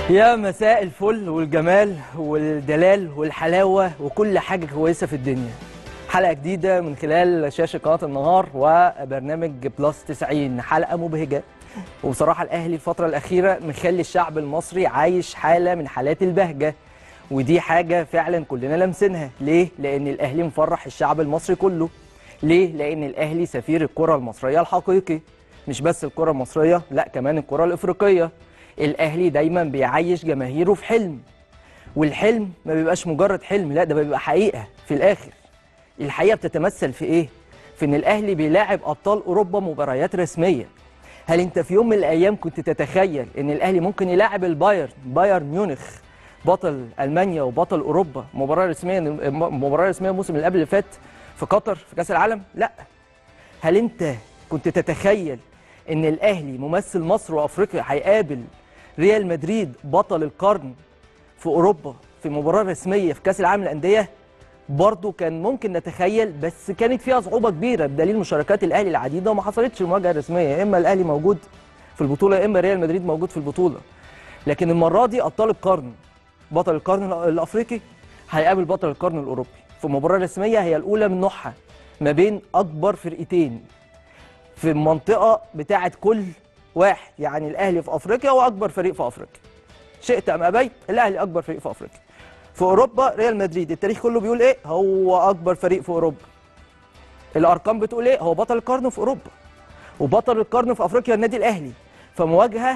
يا مساء الفل والجمال والدلال والحلاوة وكل حاجة كويسة في الدنيا حلقة جديدة من خلال شاشة قناة النهار وبرنامج بلس 90 حلقة مبهجة وبصراحة الأهلي الفترة الأخيرة مخلي الشعب المصري عايش حالة من حالات البهجة ودي حاجة فعلا كلنا لامسينها ليه؟ لأن الأهلي مفرح الشعب المصري كله ليه؟ لأن الأهلي سفير الكرة المصرية الحقيقي مش بس الكرة المصرية لا كمان الكرة الإفريقية الأهلي دايما بيعيش جماهيره في حلم والحلم ما بيبقاش مجرد حلم لا ده بيبقى حقيقة في الآخر الحقيقة بتتمثل في إيه؟ في إن الأهلي بيلاعب أبطال أوروبا مباريات رسمية هل أنت في يوم من الأيام كنت تتخيل إن الأهلي ممكن يلاعب البايرن بايرن ميونخ بطل ألمانيا وبطل أوروبا مباراة رسمية مباراة رسمية الموسم اللي قبل اللي فات في قطر في كأس العالم؟ لا هل أنت كنت تتخيل إن الأهلي ممثل مصر وأفريقيا هيقابل ريال مدريد بطل القرن في اوروبا في مباراه رسميه في كاس العالم للانديه برضه كان ممكن نتخيل بس كانت فيها صعوبه كبيره بدليل مشاركات الاهلي العديده وما حصلتش المواجهه الرسميه يا اما الاهلي موجود في البطوله يا اما ريال مدريد موجود في البطوله لكن المره دي ابطال القرن بطل القرن الافريقي هيقابل بطل القرن الاوروبي في مباراه رسميه هي الاولى من نوعها ما بين اكبر فرقتين في المنطقه بتاعه كل واحد يعني الاهلي في افريقيا واكبر فريق في افريقيا شئت ام ابيت الاهلي اكبر فريق في افريقيا في اوروبا ريال مدريد التاريخ كله بيقول ايه هو اكبر فريق في اوروبا الارقام بتقول ايه هو بطل القرن في اوروبا وبطل القرن في افريقيا النادي الاهلي فمواجهه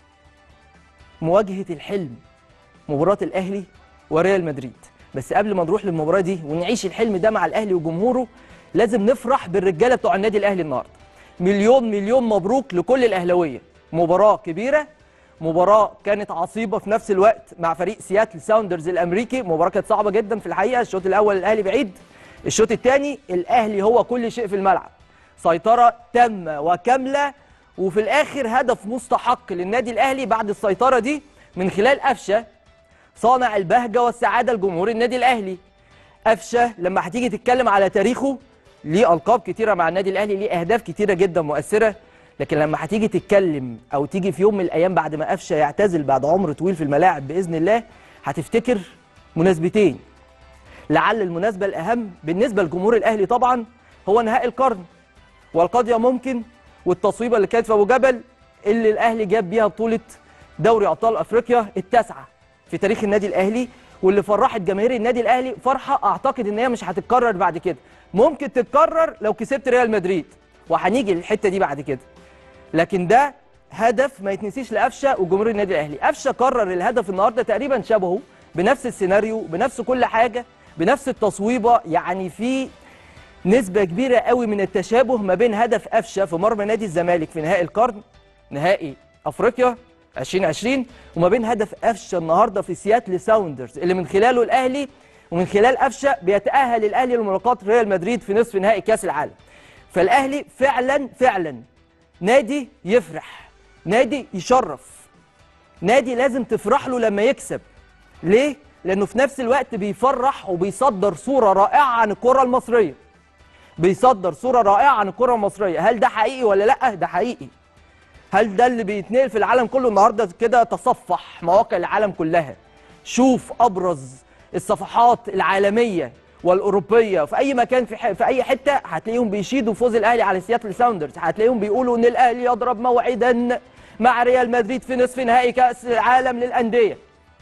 مواجهه الحلم مباراه الاهلي وريال مدريد بس قبل ما نروح للمباراه دي ونعيش الحلم ده مع الاهلي وجمهوره لازم نفرح بالرجاله بتوع النادي الاهلي النهارده مليون مليون مبروك لكل الاهلاويه مباراه كبيره مباراه كانت عصيبه في نفس الوقت مع فريق سياتل ساوندرز الامريكي مباراه كانت صعبه جدا في الحقيقه الشوط الاول الاهلي بعيد الشوط الثاني الاهلي هو كل شيء في الملعب سيطره تامه وكامله وفي الاخر هدف مستحق للنادي الاهلي بعد السيطره دي من خلال قفشه صانع البهجه والسعاده لجمهور النادي الاهلي قفشه لما هتيجي تتكلم على تاريخه ليه القاب كتيره مع النادي الاهلي ليه اهداف كتيره جدا مؤثره لكن لما هتيجي تتكلم او تيجي في يوم من الايام بعد ما قفشه يعتزل بعد عمر طويل في الملاعب باذن الله هتفتكر مناسبتين لعل المناسبه الاهم بالنسبه لجمهور الاهلي طبعا هو نهائي القرن والقضيه ممكن والتصويبه اللي كانت في ابو جبل اللي الاهلي جاب بيها بطوله دوري ابطال افريقيا التاسعه في تاريخ النادي الاهلي واللي فرحت جماهير النادي الاهلي فرحه اعتقد ان هي مش هتتكرر بعد كده ممكن تتكرر لو كسبت ريال مدريد وهنيجي للحته دي بعد كده لكن ده هدف ما يتنسيش لقفشه وجمهور النادي الاهلي قفشه قرر الهدف النهارده تقريبا شبهه بنفس السيناريو بنفس كل حاجه بنفس التصويبه يعني في نسبه كبيره قوي من التشابه ما بين هدف قفشه في مرمى نادي الزمالك في نهائي القرن نهائي افريقيا 2020 وما بين هدف قفشه النهارده في سياتل ساوندرز اللي من خلاله الاهلي ومن خلال قفشه بيتاهل الاهلي لملاقاه ريال مدريد في نصف نهائي كاس العالم فالاهلي فعلا فعلا نادي يفرح نادي يشرف نادي لازم تفرح له لما يكسب ليه لانه في نفس الوقت بيفرح وبيصدر صوره رائعه عن الكره المصريه بيصدر صوره رائعه عن الكره المصريه هل ده حقيقي ولا لا ده حقيقي هل ده اللي بيتنقل في العالم كله النهارده كده تصفح مواقع العالم كلها شوف ابرز الصفحات العالميه والاوروبيه في اي مكان في, ح... في اي حته هتلاقيهم بيشيدوا فوز الاهلي على سياتل ساوندرز هتلاقيهم بيقولوا ان الاهلي يضرب موعدا مع ريال مدريد في نصف نهائي كاس العالم للانديه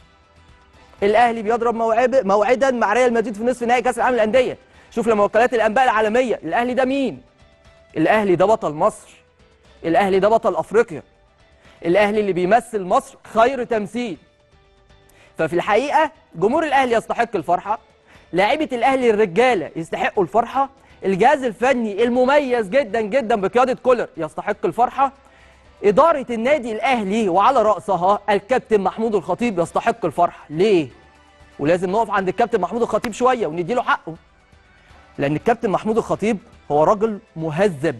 الاهلي بيضرب موعد موعدا مع ريال مدريد في نصف نهائي كاس العالم للانديه شوف لما وكالات الانباء العالميه الاهلي ده مين الاهلي ده بطل مصر الاهلي ده بطل افريقيا الاهلي اللي بيمثل مصر خير تمثيل ففي الحقيقه جمهور الاهلي يستحق الفرحه لاعيبه الاهلي الرجاله يستحقوا الفرحه الجهاز الفني المميز جدا جدا بقياده كولر يستحق الفرحه اداره النادي الاهلي وعلى راسها الكابتن محمود الخطيب يستحق الفرحه ليه ولازم نقف عند الكابتن محمود الخطيب شويه ونديله حقه لان الكابتن محمود الخطيب هو رجل مهذب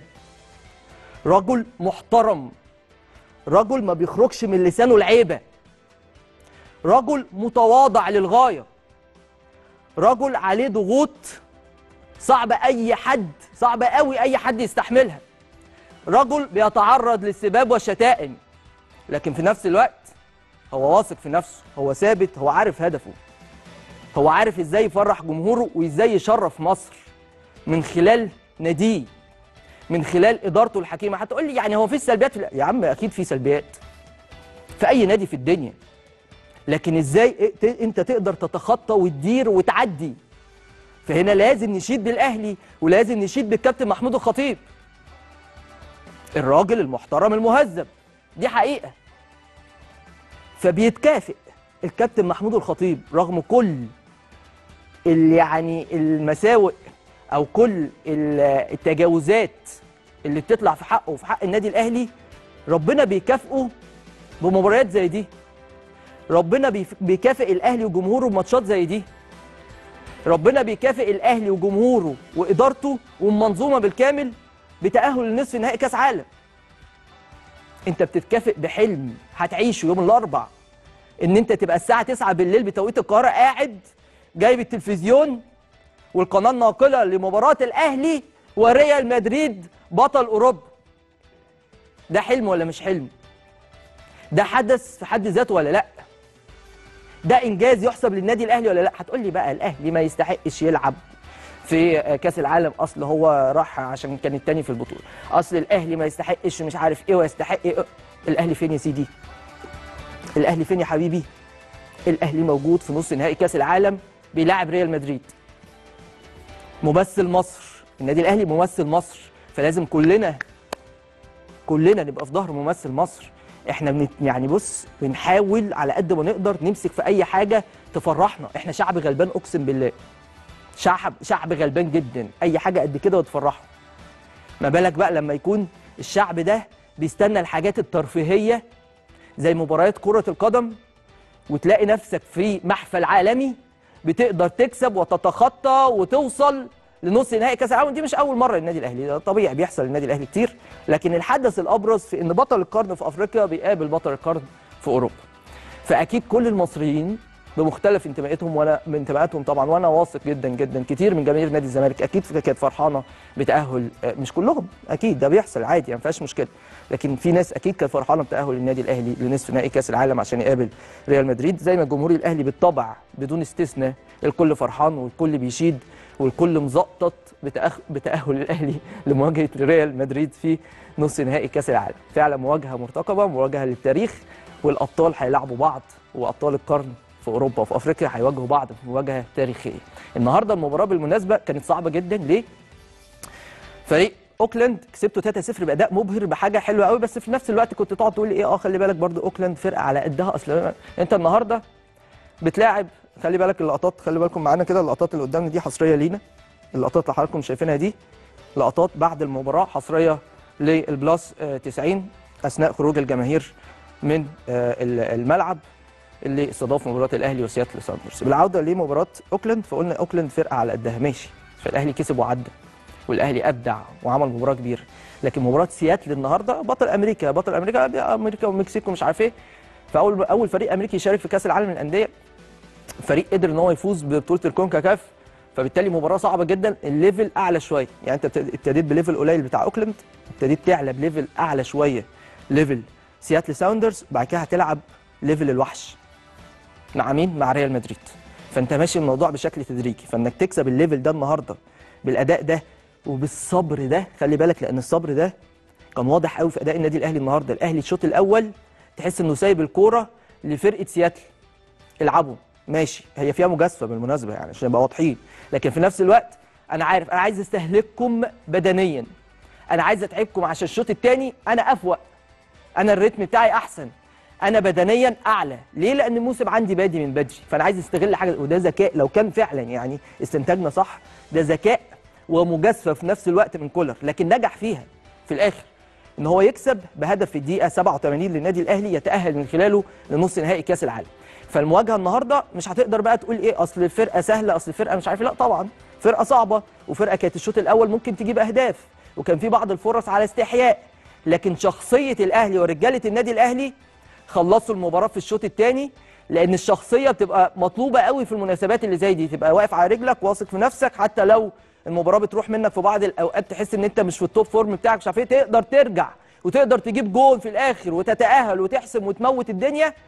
رجل محترم رجل ما بيخرجش من لسانه العيبه رجل متواضع للغايه رجل عليه ضغوط صعب اي حد صعب قوي اي حد يستحملها رجل بيتعرض للسباب والشتائم لكن في نفس الوقت هو واثق في نفسه هو ثابت هو عارف هدفه هو عارف ازاي يفرح جمهوره وازاي يشرف مصر من خلال ناديه من خلال ادارته الحكيمه هتقول لي يعني هو في سلبيات في يا عم اكيد في سلبيات في اي نادي في الدنيا لكن ازاي ت- انت تقدر تتخطى وتدير وتعدي فهنا لازم نشيد بالاهلي ولازم نشيد بالكابتن محمود الخطيب الراجل المحترم المهذب دي حقيقه فبيتكافئ الكابتن محمود الخطيب رغم كل اللي يعني المساوئ او كل ال- التجاوزات اللي بتطلع في حقه وفي حق النادي الاهلي ربنا بيكافئه بمباريات زي دي ربنا بيف- بيكافئ الاهلي وجمهوره بماتشات زي دي ربنا بيكافئ الاهلي وجمهوره وادارته والمنظومه بالكامل بتاهل لنصف نهائي كاس عالم انت بتتكافئ بحلم هتعيشه يوم الاربع ان انت تبقى الساعه 9 بالليل بتوقيت القاهره قاعد جايب التلفزيون والقناه الناقله لمباراه الاهلي وريال مدريد بطل اوروبا ده حلم ولا مش حلم ده حدث في حد ذاته ولا لا ده انجاز يحسب للنادي الاهلي ولا لا هتقول لي بقى الاهلي ما يستحقش يلعب في كاس العالم اصل هو راح عشان كان التاني في البطوله اصل الاهلي ما يستحقش مش عارف ايه ويستحق ايه الاهلي فين يا سيدي الاهلي فين يا حبيبي الاهلي موجود في نص نهائي كاس العالم بيلاعب ريال مدريد ممثل مصر النادي الاهلي ممثل مصر فلازم كلنا كلنا نبقى في ظهر ممثل مصر احنا بنت يعني بص بنحاول على قد ما نقدر نمسك في اي حاجه تفرحنا احنا شعب غلبان اقسم بالله شعب شعب غلبان جدا اي حاجه قد كده وتفرحه ما بالك بقى لما يكون الشعب ده بيستنى الحاجات الترفيهيه زي مباريات كره القدم وتلاقي نفسك في محفل عالمي بتقدر تكسب وتتخطى وتوصل لنص نهائي كاس العالم دي مش اول مره للنادي الاهلي ده طبيعي بيحصل للنادي الاهلي كتير لكن الحدث الابرز في ان بطل القرن في افريقيا بيقابل بطل القرن في اوروبا فاكيد كل المصريين بمختلف انتماءاتهم وانا من انتماءاتهم طبعا وانا واثق جدا جدا كتير من جماهير نادي الزمالك اكيد كانت فرحانه بتاهل آه، مش كلهم اكيد ده بيحصل عادي يعني ما فيهاش مشكله لكن في ناس اكيد كانت فرحانه بتاهل النادي الاهلي لنصف نهائي كاس العالم عشان يقابل ريال مدريد زي ما الجمهور الاهلي بالطبع بدون استثناء الكل فرحان والكل بيشيد والكل مزقطط بتأخ... بتاهل الاهلي لمواجهه ريال مدريد في نصف نهائي كاس العالم فعلا مواجهه مرتقبه مواجهه للتاريخ والابطال هيلعبوا بعض وابطال القرن في اوروبا وفي افريقيا هيواجهوا بعض في مواجهه تاريخيه النهارده المباراه بالمناسبه كانت صعبه جدا ليه فريق اوكلاند كسبته 3-0 باداء مبهر بحاجه حلوه قوي بس في نفس الوقت كنت تقعد تقول لي ايه اه خلي بالك برضو اوكلاند فرقه على قدها اصل انت النهارده بتلاعب خلي بالك اللقطات خلي بالكم معانا كده اللقطات اللي قدامنا دي حصريه لينا اللقطات اللي حضراتكم شايفينها دي لقطات بعد المباراه حصريه للبلاس آه، 90 اثناء خروج الجماهير من آه، الملعب اللي استضاف مباراه الاهلي وسياتل ساندرز بالعوده لمباراه اوكلاند فقلنا اوكلاند فرقه على قدها ماشي فالاهلي كسب وعدى والاهلي ابدع وعمل مباراه كبيره لكن مباراه سياتل النهارده بطل امريكا بطل امريكا امريكا والمكسيك ومش عارف ايه فاول اول فريق امريكي يشارك في كاس العالم للانديه فريق قدر ان هو يفوز ببطوله الكونكاكاف فبالتالي مباراه صعبه جدا الليفل اعلى شويه يعني انت ابتد- ابتديت بليفل قليل بتاع اوكلاند ابتديت تعلى بليفل اعلى شويه ليفل سياتل ساوندرز بعد كده هتلعب ليفل الوحش مع مين مع ريال مدريد فانت ماشي الموضوع بشكل تدريجي فانك تكسب الليفل ده النهارده بالاداء ده وبالصبر ده خلي بالك لان الصبر ده كان واضح قوي في اداء النادي الاهلي النهارده الاهلي الشوط الاول تحس انه سايب الكوره لفرقه سياتل العبوا ماشي هي فيها مجازفه بالمناسبه يعني عشان نبقى واضحين لكن في نفس الوقت انا عارف انا عايز استهلككم بدنيا انا عايز اتعبكم عشان الشوط الثاني انا افوق انا الريتم بتاعي احسن انا بدنيا اعلى ليه لان الموسم عندي بادي من بدري فانا عايز استغل حاجه وده ذكاء لو كان فعلا يعني استنتاجنا صح ده ذكاء ومجازفه في نفس الوقت من كولر لكن نجح فيها في الاخر ان هو يكسب بهدف في الدقيقه 87 للنادي الاهلي يتاهل من خلاله لنص نهائي كاس العالم فالمواجهه النهارده مش هتقدر بقى تقول ايه اصل الفرقه سهله اصل الفرقه مش عارف إيه. لا طبعا فرقه صعبه وفرقه كانت الشوط الاول ممكن تجيب اهداف وكان في بعض الفرص على استحياء لكن شخصيه الاهلي ورجاله النادي الاهلي خلصوا المباراه في الشوط الثاني لان الشخصيه بتبقى مطلوبه قوي في المناسبات اللي زي دي تبقى واقف على رجلك واثق في نفسك حتى لو المباراه بتروح منك في بعض الاوقات تحس ان انت مش في التوب فورم بتاعك مش عارف ايه تقدر ترجع وتقدر تجيب جول في الاخر وتتاهل وتحسم وتموت الدنيا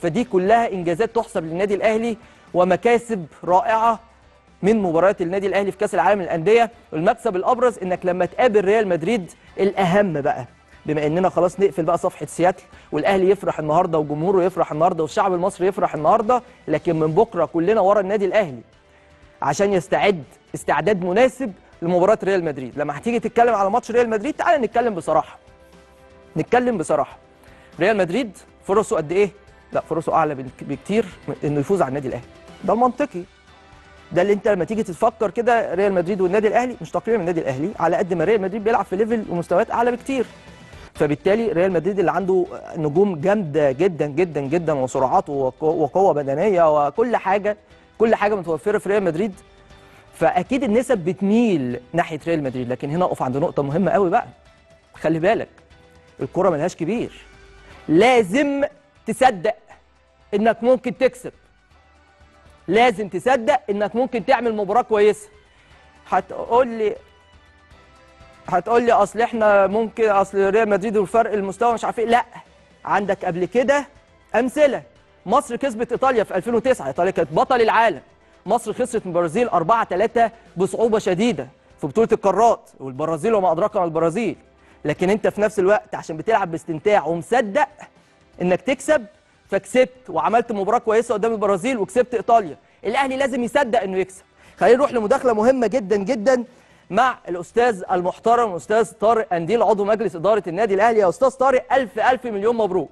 فدي كلها انجازات تحسب للنادي الاهلي ومكاسب رائعه من مباريات النادي الاهلي في كاس العالم للانديه والمكسب الابرز انك لما تقابل ريال مدريد الاهم بقى بما اننا خلاص نقفل بقى صفحه سياتل والاهلي يفرح النهارده وجمهوره يفرح النهارده والشعب المصري يفرح النهارده لكن من بكره كلنا ورا النادي الاهلي عشان يستعد استعداد مناسب لمباراه ريال مدريد لما هتيجي تتكلم على ماتش ريال مدريد تعالى نتكلم بصراحه نتكلم بصراحه ريال مدريد فرصه قد ايه لا فرصه اعلى بك- بكتير من انه يفوز على النادي الاهلي ده المنطقي ده اللي انت لما تيجي تفكر كده ريال مدريد والنادي الاهلي مش تقريبا النادي الاهلي على قد ما ريال مدريد بيلعب في ليفل ومستويات اعلى بكتير فبالتالي ريال مدريد اللي عنده نجوم جامده جدا جدا جدا وسرعات وقو- وقوه بدنيه وكل حاجه كل حاجه متوفره في ريال مدريد فاكيد النسب بتميل ناحيه ريال مدريد لكن هنا اقف عند نقطه مهمه قوي بقى خلي بالك الكره ملهاش كبير لازم تصدق انك ممكن تكسب لازم تصدق انك ممكن تعمل مباراه كويسه هتقول لي هتقول لي اصل احنا ممكن اصل ريال مدريد والفرق المستوى مش عارف ايه لا عندك قبل كده امثله مصر كسبت ايطاليا في 2009 ايطاليا كانت بطل العالم مصر خسرت من البرازيل 4 3 بصعوبه شديده في بطوله القارات والبرازيل وما ادراك ما البرازيل لكن انت في نفس الوقت عشان بتلعب باستمتاع ومصدق انك تكسب فكسبت وعملت مباراه كويسه قدام البرازيل وكسبت ايطاليا الاهلي لازم يصدق انه يكسب خلينا نروح لمداخله مهمه جدا جدا مع الاستاذ المحترم الاستاذ طارق انديل عضو مجلس اداره النادي الاهلي يا استاذ طارق الف الف مليون مبروك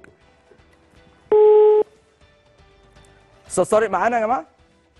استاذ طارق معانا يا جماعه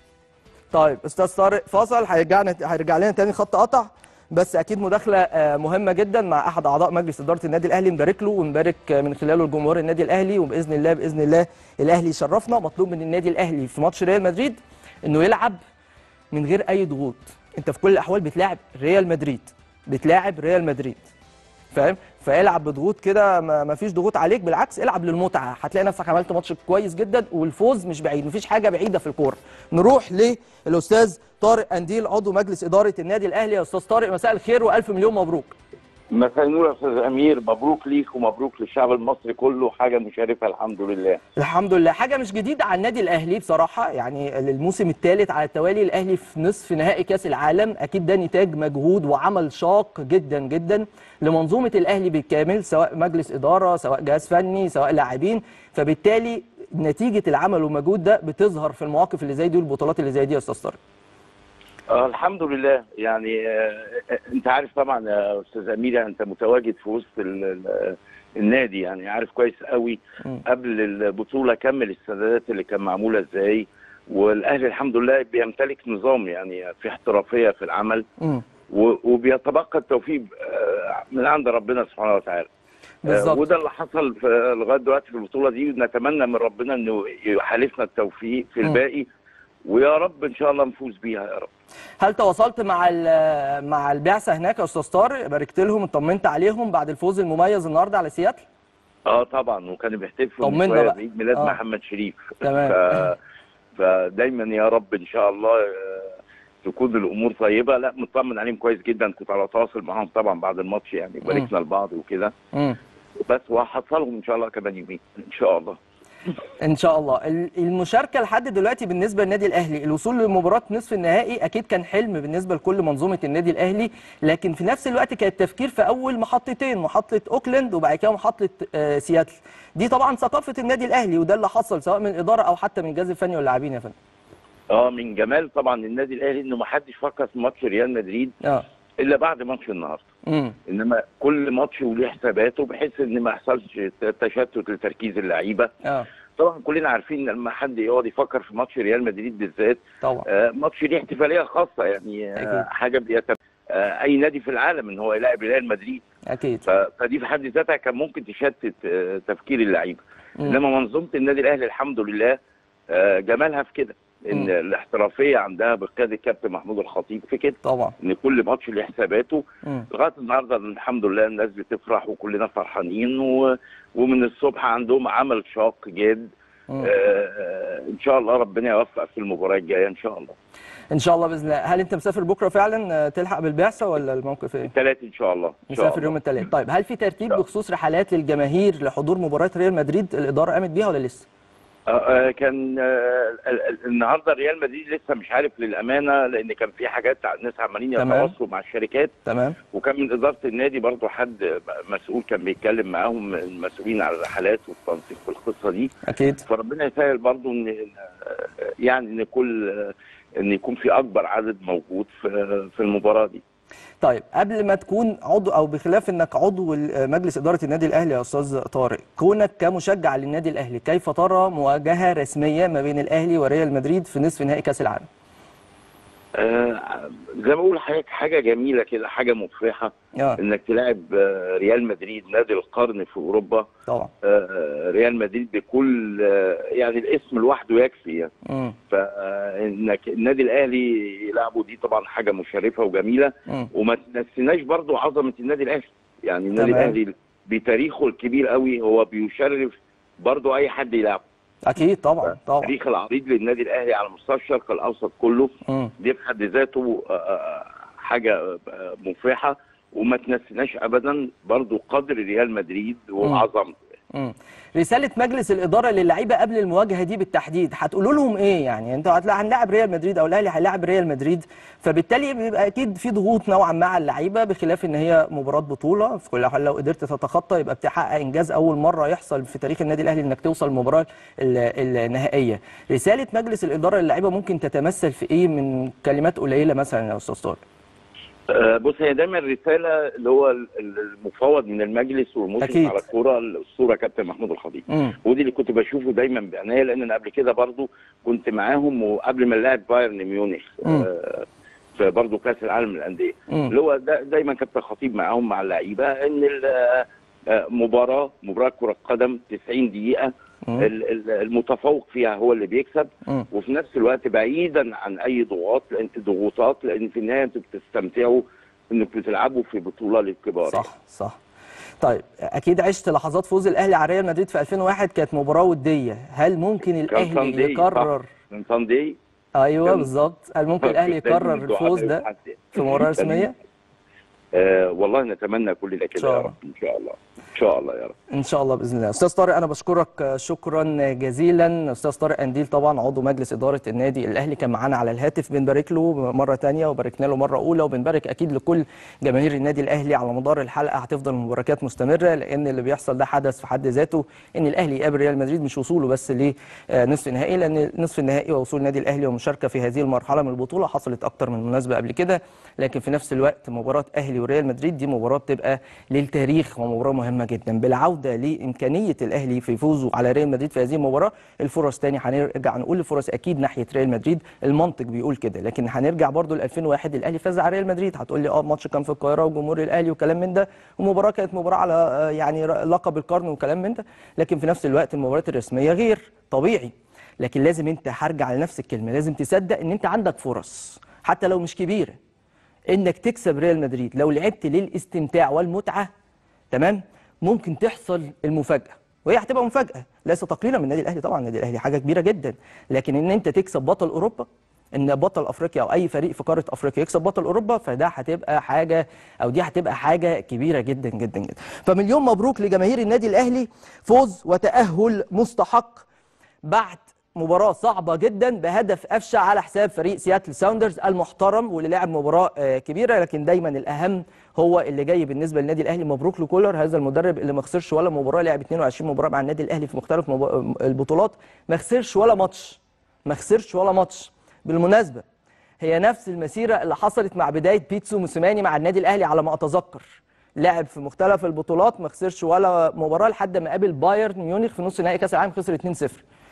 طيب استاذ طارق فصل هيرجعنا هيرجع لنا تاني خط قطع بس اكيد مداخله آه، مهمه جدا مع احد اعضاء مجلس اداره النادي الاهلي نبارك له ونبارك آه، من خلاله لجمهور النادي الاهلي وباذن الله باذن الله الاهلي يشرفنا مطلوب من النادي الاهلي في ماتش ريال مدريد انه يلعب من غير اي ضغوط انت في كل الاحوال بتلاعب ريال مدريد بتلاعب ريال مدريد فاهم فالعب بضغوط كده ما ما فيش ضغوط عليك بالعكس العب للمتعه هتلاقي نفسك عملت ماتش كويس جدا والفوز مش بعيد مفيش حاجه بعيده في الكوره نروح للاستاذ طارق انديل عضو مجلس اداره النادي الاهلي يا استاذ طارق مساء الخير والف مليون مبروك مساء النور يا استاذ امير مبروك ليك ومبروك للشعب المصري كله حاجه مشرفه الحمد لله الحمد لله حاجه مش جديده على النادي الاهلي بصراحه يعني الموسم الثالث على التوالي الاهلي في نصف نهائي كاس العالم اكيد ده نتاج مجهود وعمل شاق جدا جدا لمنظومه الاهلي بالكامل سواء مجلس اداره سواء جهاز فني سواء لاعبين فبالتالي نتيجه العمل والمجهود ده بتظهر في المواقف اللي زي دي والبطولات اللي زي دي يا استاذ طارق آه الحمد لله يعني آه آه، انت عارف طبعا يا استاذ امير انت متواجد في وسط ال- ال- النادي يعني عارف كويس قوي مم. قبل البطوله كمل السدادات اللي كان معموله ازاي والاهلي الحمد لله بيمتلك نظام يعني في احترافيه في العمل امم و- وبيتبقى التوفيق آه، من عند ربنا سبحانه وتعالى آه، بالظبط وده اللي حصل في لغايه دلوقتي في البطوله دي ونتمنى من ربنا انه يحالفنا التوفيق في مم. الباقي ويا رب ان شاء الله نفوز بيها يا رب هل تواصلت مع ال- مع البعثه هناك يا استاذ طارق باركت لهم اطمنت عليهم بعد الفوز المميز النهارده على سياتل اه طبعا وكانوا بيحتفلوا من طمنا شويه بقى. بعيد ميلاد آه. محمد شريف تمام. ف... فدايما يا رب ان شاء الله آه، تكون الامور طيبه لا مطمن عليهم كويس جدا كنت على تواصل معاهم طبعا بعد الماتش يعني باركنا لبعض وكده امم بس وهحصلهم ان شاء الله كمان يومين ان شاء الله ان شاء الله ال- المشاركه لحد دلوقتي بالنسبه للنادي الاهلي الوصول لمباراه نصف النهائي اكيد كان حلم بالنسبه لكل منظومه النادي الاهلي لكن في نفس الوقت كان التفكير في اول محطتين محطه اوكلاند وبعد كده محطه آه، سياتل دي طبعا ثقافه النادي الاهلي وده اللي حصل سواء من الاداره او حتى من الجهاز الفني واللاعبين يا فندم اه من جمال طبعا النادي الاهلي انه ما حدش فكر في ماتش ريال مدريد اه الا بعد ماتش النهارده امم انما كل ماتش وليه حساباته بحيث ان ما يحصلش تشتت لتركيز اللعيبه اه طبعا كلنا عارفين لما حد يقعد يفكر في ماتش ريال مدريد بالذات طبعا آه، ماتش ليه احتفاليه خاصه يعني آه، أكيد. حاجه بيت آه، اي نادي في العالم ان هو يلاعب ريال مدريد اكيد ف- فدي في حد ذاتها كان ممكن تشتت آه، تفكير اللعيبه مم. انما منظومه النادي الاهلي الحمد لله آه، جمالها في كده ان مم. الاحترافيه عندها بقياده الكابتن محمود الخطيب في كده طبعا ان كل ماتش ليه حساباته مم. لغايه النهارده الحمد لله الناس بتفرح وكلنا فرحانين و... ومن الصبح عندهم عمل شاق جاد مم. آه، آه، ان شاء الله ربنا يوفق في المباراه الجايه ان شاء الله ان شاء الله باذن الله هل انت مسافر بكره فعلا آه، تلحق بالبعثه ولا الموقف ايه الثلاث ان شاء الله ان شاء مسافر الله يوم الثلاث طيب هل في ترتيب شاء الله. بخصوص رحلات للجماهير لحضور مباراه ريال مدريد الاداره قامت بيها ولا لسه آه، آه، كان آه، ال- ال- النهارده ريال مدريد لسه مش عارف للامانه لان كان في حاجات ناس عمالين تمام. يتواصلوا مع الشركات تمام وكان من اداره النادي برضو حد مسؤول كان بيتكلم معاهم المسؤولين على الرحلات والتنسيق في القصه دي اكيد فربنا يسهل برضو ان يعني ان كل ان يكون في اكبر عدد موجود في في المباراه دي طيب قبل ما تكون عضو او بخلاف انك عضو ال- مجلس اداره النادي الاهلي يا استاذ طارق كونك كمشجع للنادي الاهلي كيف ترى مواجهه رسميه ما بين الاهلي وريال مدريد في نصف نهائي كاس العالم آه، زي ما بقول لحضرتك حاجه جميله كده حاجه مفرحه اه انك تلاعب آه، ريال مدريد نادي القرن في اوروبا طبعا آه، ريال مدريد بكل آه، يعني الاسم لوحده يكفي يعني امم فانك النادي الاهلي يلعبه دي طبعا حاجه مشرفه وجميله امم وما تنسيناش برضو عظمه النادي الاهلي يعني النادي تمام. الاهلي بتاريخه الكبير قوي هو بيشرف برضو اي حد يلعبه اكيد طبعا طبعا التاريخ العريض للنادي الاهلي على مستوى الشرق الاوسط كله امم دي في حد ذاته آه، آه، حاجه آه، مفرحه وما تنسيناش ابدا برضو قدر ريال مدريد وعظمته امم رساله مجلس الاداره للعيبه قبل المواجهه دي بالتحديد هتقولوا لهم ايه يعني انتوا هتلاقي هنلاعب ريال مدريد او الاهلي هيلاعب ريال مدريد فبالتالي بيبقى اكيد في ضغوط نوعا ما على اللعيبه بخلاف ان هي مباراه بطوله في كل حال لو قدرت تتخطى يبقى بتحقق انجاز اول مره يحصل في تاريخ النادي الاهلي انك توصل المباراه ال- النهائيه رساله مجلس الاداره للعيبه ممكن تتمثل في ايه من كلمات قليله مثلا يا استاذ طارق آه، بص هي دايما الرساله اللي هو ال- ال- المفوض من المجلس والمشرف أكيد. على الكوره الاسطوره كابتن محمود الخطيب امم ودي اللي كنت بشوفه دايما بعنايه لان انا قبل كده برضو كنت معاهم وقبل ما نلعب بايرن ميونخ مم. آه، في برضو كاس العالم للانديه مم. اللي هو دا دايما كابتن خطيب معاهم مع اللعيبه ان ال- آه، مباراه مباراه كره قدم 90 دقيقه مم. ال- ال- المتفوق فيها هو اللي بيكسب مم. وفي نفس الوقت بعيدا عن اي ضغوطات لان ضغوطات لان في النهايه انتوا بتستمتعوا انكم بتلعبوا في بطوله للكبار صح صح طيب اكيد عشت لحظات فوز الاهلي على ريال مدريد في 2001 كانت مباراه وديه هل ممكن كان الاهلي ساندي يكرر من ساندي ايوه كان- بالظبط هل ممكن الاهلي يكرر الفوز ده في مباراه رسميه آه والله نتمنى كل ده إن كده شاء يا الله. رب ان شاء الله ان شاء الله يا رب ان شاء الله باذن الله استاذ طارق انا بشكرك شكرا جزيلا استاذ طارق انديل طبعا عضو مجلس اداره النادي الاهلي كان معانا على الهاتف بنبارك له مره تانية وباركنا له مره اولى وبنبارك اكيد لكل جماهير النادي الاهلي على مدار الحلقه هتفضل المباركات مستمره لان اللي بيحصل ده حدث في حد ذاته ان الاهلي يقابل ريال مدريد مش وصوله بس لنصف النهائي لان نصف النهائي ووصول النادي الاهلي ومشاركه في هذه المرحله من البطوله حصلت اكتر من مناسبه قبل كده لكن في نفس الوقت مباراه اهلي وريال مدريد دي مباراه بتبقى للتاريخ ومباراه مهمه جدا بالعوده لامكانيه الاهلي في فوزه على ريال مدريد في هذه المباراه الفرص تاني هنرجع نقول الفرص اكيد ناحيه ريال مدريد المنطق بيقول كده لكن هنرجع برضو ل 2001 الاهلي فاز على ريال مدريد هتقول لي اه الماتش كان في القاهره وجمهور الاهلي وكلام من ده ومباراه كانت مباراه على آه، يعني ر- لقب القرن وكلام من ده لكن في نفس الوقت المباريات الرسميه غير طبيعي لكن لازم انت هرجع لنفس الكلمه لازم تصدق ان انت عندك فرص حتى لو مش كبيره انك تكسب ريال مدريد لو لعبت للاستمتاع والمتعه تمام ممكن تحصل المفاجاه وهي هتبقى مفاجاه ليس تقليلا من النادي الاهلي طبعا النادي الاهلي حاجه كبيره جدا لكن ان انت تكسب بطل اوروبا ان بطل افريقيا او اي فريق في قاره افريقيا يكسب بطل اوروبا فده هتبقى حاجه او دي هتبقى حاجه كبيره جدا جدا جدا فمليون مبروك لجماهير النادي الاهلي فوز وتاهل مستحق بعد مباراة صعبة جدا بهدف أفشع على حساب فريق سياتل ساوندرز المحترم واللي لعب مباراة آه، كبيرة لكن دايما الأهم هو اللي جاي بالنسبة للنادي الأهلي مبروك لكولر هذا المدرب اللي ما خسرش ولا مباراة لعب 22 مباراة مع النادي الأهلي في مختلف مب- البطولات ما خسرش ولا ماتش ما خسرش ولا ماتش بالمناسبة هي نفس المسيرة اللي حصلت مع بداية بيتسو موسيماني مع النادي الأهلي على ما أتذكر لعب في مختلف البطولات ما خسرش ولا مباراة لحد ما قابل بايرن ميونخ في نص نهائي كأس العالم خسر 2-0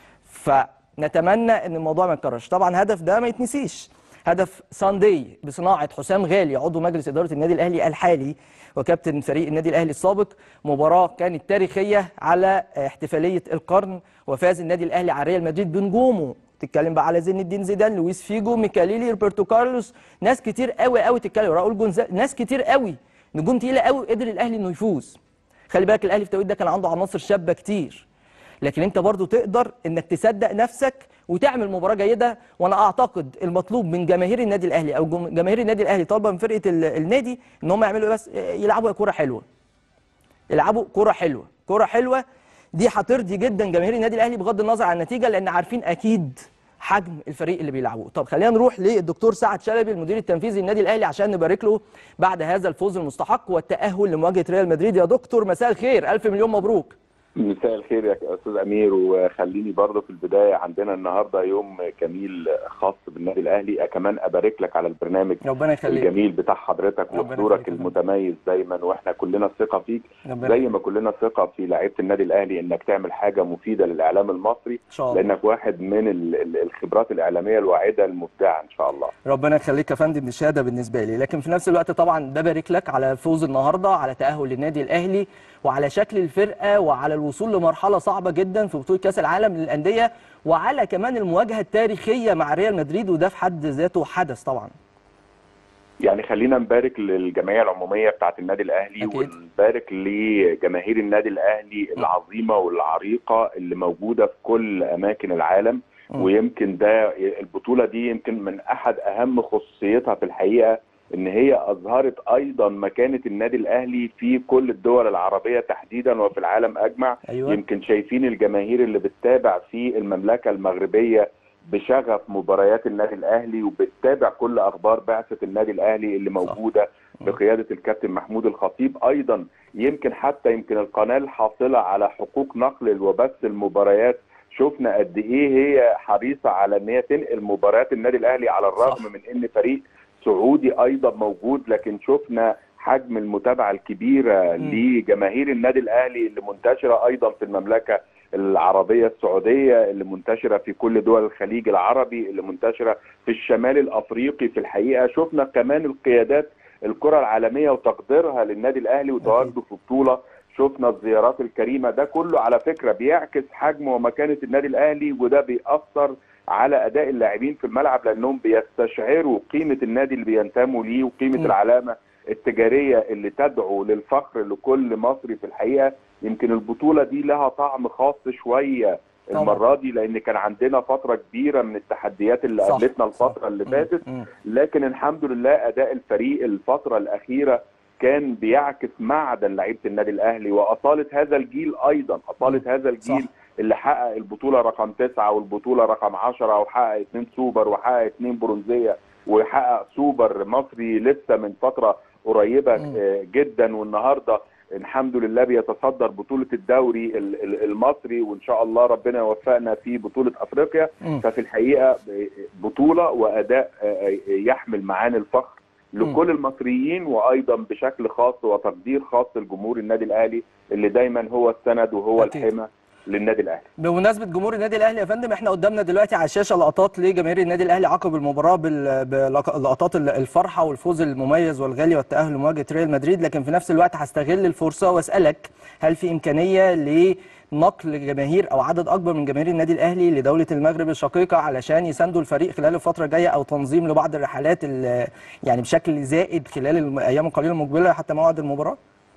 فنتمنى ان الموضوع ما يتكررش طبعا هدف ده ما يتنسيش هدف ساندي بصناعه حسام غالي عضو مجلس اداره النادي الاهلي الحالي وكابتن فريق النادي الاهلي السابق مباراه كانت تاريخيه على احتفاليه القرن وفاز النادي الاهلي على ريال مدريد بنجومه تتكلم بقى على زين الدين زيدان لويس فيجو ميكاليلي روبرتو كارلوس ناس كتير قوي قوي تتكلم راؤول جونزال ناس كتير قوي نجوم تقيله قوي قدر الاهلي انه يفوز خلي بالك الاهلي في التوقيت ده كان عنده عناصر شابه كتير لكن انت برضو تقدر انك تصدق نفسك وتعمل مباراه جيده وانا اعتقد المطلوب من جماهير النادي الاهلي او جم- جماهير النادي الاهلي طالبه من فرقه ال- النادي ان هم يعملوا إيه بس يلعبوا كوره حلوه يلعبوا كوره حلوه كوره حلوه دي هترضي جدا جماهير النادي الاهلي بغض النظر عن النتيجه لان عارفين اكيد حجم الفريق اللي بيلعبوه طب خلينا نروح للدكتور سعد شلبي المدير التنفيذي للنادي الاهلي عشان نبارك له بعد هذا الفوز المستحق والتاهل لمواجهه ريال مدريد يا دكتور مساء الخير الف مليون مبروك مساء الخير يا استاذ امير وخليني برضه في البدايه عندنا النهارده يوم جميل خاص بالنادي الاهلي كمان ابارك لك على البرنامج ربنا يخليك الجميل بتاع حضرتك ربنا وحضورك يخليك. المتميز دايما واحنا كلنا ثقه فيك ربنا زي ما كلنا ثقه في لعيبه النادي الاهلي انك تعمل حاجه مفيده للاعلام المصري ان شاء الله لانك واحد من ال- ال- الخبرات الاعلاميه الواعده المبدعه ان شاء الله ربنا يخليك يا فندم دي شهاده بالنسبه لي لكن في نفس الوقت طبعا ببارك لك على الفوز النهارده على تاهل للنادي الاهلي وعلى شكل الفرقه وعلى الوصول لمرحله صعبه جدا في بطوله كاس العالم للانديه وعلى كمان المواجهه التاريخيه مع ريال مدريد وده في حد ذاته حدث طبعا يعني خلينا نبارك للجمعيه العموميه بتاعه النادي الاهلي أكيد. ونبارك لجماهير النادي الاهلي العظيمه والعريقه اللي موجوده في كل اماكن العالم مم. ويمكن ده البطوله دي يمكن من احد اهم خصوصيتها في الحقيقه ان هي اظهرت ايضا مكانه النادي الاهلي في كل الدول العربيه تحديدا وفي العالم اجمع ايوه يمكن شايفين الجماهير اللي بتتابع في المملكه المغربيه بشغف مباريات النادي الاهلي وبتتابع كل اخبار بعثه النادي الاهلي اللي موجوده بقياده الكابتن محمود الخطيب ايضا يمكن حتى يمكن القناه الحاصله على حقوق نقل وبث المباريات شفنا قد ايه هي حريصه على ان هي تنقل مباريات النادي الاهلي على الرغم صح. من ان فريق سعودي ايضا موجود لكن شفنا حجم المتابعه الكبيره مم. لجماهير النادي الاهلي اللي منتشره ايضا في المملكه العربيه السعوديه اللي منتشره في كل دول الخليج العربي اللي منتشره في الشمال الافريقي في الحقيقه شفنا كمان القيادات الكره العالميه وتقديرها للنادي الاهلي وتواجده في بطوله شفنا الزيارات الكريمه ده كله على فكره بيعكس حجم ومكانه النادي الاهلي وده بيأثر على اداء اللاعبين في الملعب لانهم بيستشعروا قيمه النادي اللي بينتموا ليه وقيمه م. العلامه التجاريه اللي تدعو للفخر لكل مصري في الحقيقه يمكن البطوله دي لها طعم خاص شويه طبعا. المره دي لان كان عندنا فتره كبيره من التحديات اللي صح، قابلتنا صح. الفتره اللي مم. فاتت مم. لكن الحمد لله اداء الفريق الفتره الاخيره كان بيعكس معدن لعيبه النادي الاهلي واصاله هذا الجيل ايضا اصاله هذا الجيل صح. اللي حقق البطوله رقم تسعه والبطوله رقم 10 وحقق اثنين سوبر وحقق اثنين برونزيه وحقق سوبر مصري لسه من فتره قريبه مم. آه، جدا والنهارده الحمد لله بيتصدر بطوله الدوري ال- ال- المصري وان شاء الله ربنا يوفقنا في بطوله افريقيا مم. ففي الحقيقه بطوله واداء يحمل معاني الفخر لكل المصريين وايضا بشكل خاص وتقدير خاص لجمهور النادي الاهلي اللي دايما هو السند وهو أكيد. الحمى للنادي الاهلي بمناسبه جمهور النادي الاهلي يا فندم احنا قدامنا دلوقتي على الشاشه لقطات لجماهير النادي الاهلي عقب المباراه بال- بلقطات الفرحه والفوز المميز والغالي والتاهل لمواجهه ريال مدريد لكن في نفس الوقت هستغل الفرصه واسالك هل في امكانيه لنقل جماهير او عدد اكبر من جماهير النادي الاهلي لدوله المغرب الشقيقه علشان يساندوا الفريق خلال الفتره الجايه او تنظيم لبعض الرحلات ال- يعني بشكل زائد خلال الايام القليله المقبله حتى موعد المباراه؟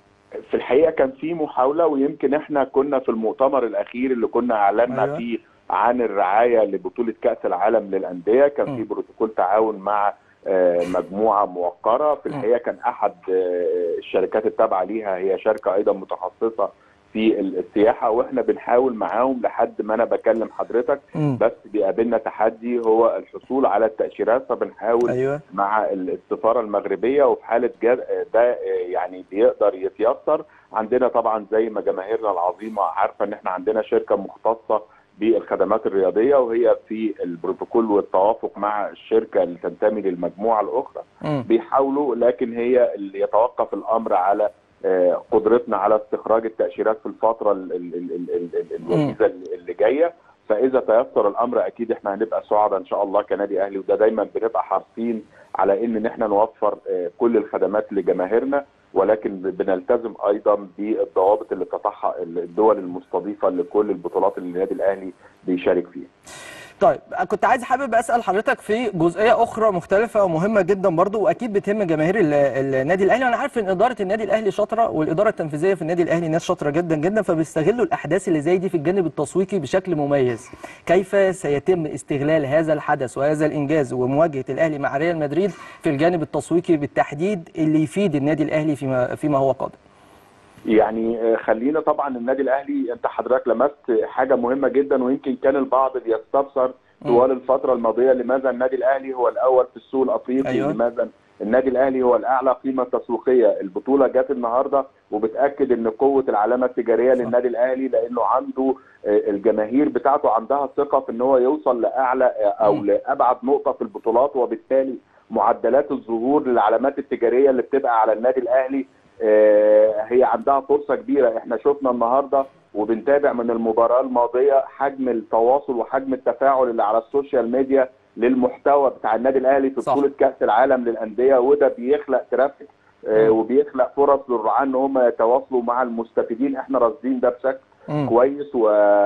في الحقيقه كان في محاوله ويمكن احنا كنا في المؤتمر الاخير اللي كنا اعلنا أيوة. فيه عن الرعايه لبطوله كاس العالم للانديه كان م. في بروتوكول تعاون مع آه، مجموعه موقره في م. الحقيقه كان احد آه، الشركات التابعه ليها هي شركه ايضا متخصصه في السياحه واحنا بنحاول معاهم لحد ما انا بكلم حضرتك مم. بس بيقابلنا تحدي هو الحصول على التاشيرات فبنحاول ايوه مع السفاره المغربيه وفي حاله جد ده يعني بيقدر يتيسر عندنا طبعا زي ما جماهيرنا العظيمه عارفه ان احنا عندنا شركه مختصه بالخدمات الرياضيه وهي في البروتوكول والتوافق مع الشركه اللي تنتمي للمجموعه الاخرى مم. بيحاولوا لكن هي اللي يتوقف الامر على آه، قدرتنا على استخراج التاشيرات في الفتره ال- ال- ال- ال- ال- ال- الوجيزه اللي اللي جايه فاذا تيسر الامر اكيد احنا هنبقى سعداء ان شاء الله كنادي اهلي وده دايما بنبقى حريصين على ان احنا نوفر آه، كل الخدمات لجماهيرنا ولكن بنلتزم ايضا بالضوابط اللي بتضعها الدول المستضيفه لكل البطولات اللي النادي الاهلي بيشارك فيها. طيب كنت عايز حابب اسال حضرتك في جزئيه اخرى مختلفه ومهمه جدا برضو واكيد بتهم جماهير ال- النادي الاهلي وانا عارف ان اداره النادي الاهلي شاطره والاداره التنفيذيه في النادي الاهلي ناس شاطره جدا جدا فبيستغلوا الاحداث اللي زي دي في الجانب التسويقي بشكل مميز كيف سيتم استغلال هذا الحدث وهذا الانجاز ومواجهه الاهلي مع ريال مدريد في الجانب التسويقي بالتحديد اللي يفيد النادي الاهلي فيما فيما هو قادم يعني آه، خلينا طبعا النادي الاهلي انت حضرتك لمست حاجه مهمه جدا ويمكن كان البعض بيستفسر طوال الفتره الماضيه لماذا النادي الاهلي هو الاول في السوق الافريقي أيوة. لماذا النادي الاهلي هو الاعلى قيمه تسويقيه البطوله جت النهارده وبتاكد ان قوه العلامه التجاريه صح. للنادي الاهلي لانه عنده آه، الجماهير بتاعته عندها ثقه في ان هو يوصل لاعلى آه، او مم. لابعد نقطه في البطولات وبالتالي معدلات الظهور للعلامات التجاريه اللي بتبقى على النادي الاهلي آه، هي عندها فرصه كبيره احنا شفنا النهارده وبنتابع من المباراه الماضيه حجم التواصل وحجم التفاعل اللي على السوشيال ميديا للمحتوى بتاع النادي الاهلي في صح. بطوله كاس العالم للانديه وده بيخلق ترافيك آه، مم. وبيخلق فرص للرعاة ان هم يتواصلوا مع المستفيدين احنا راصدين ده بشكل مم. كويس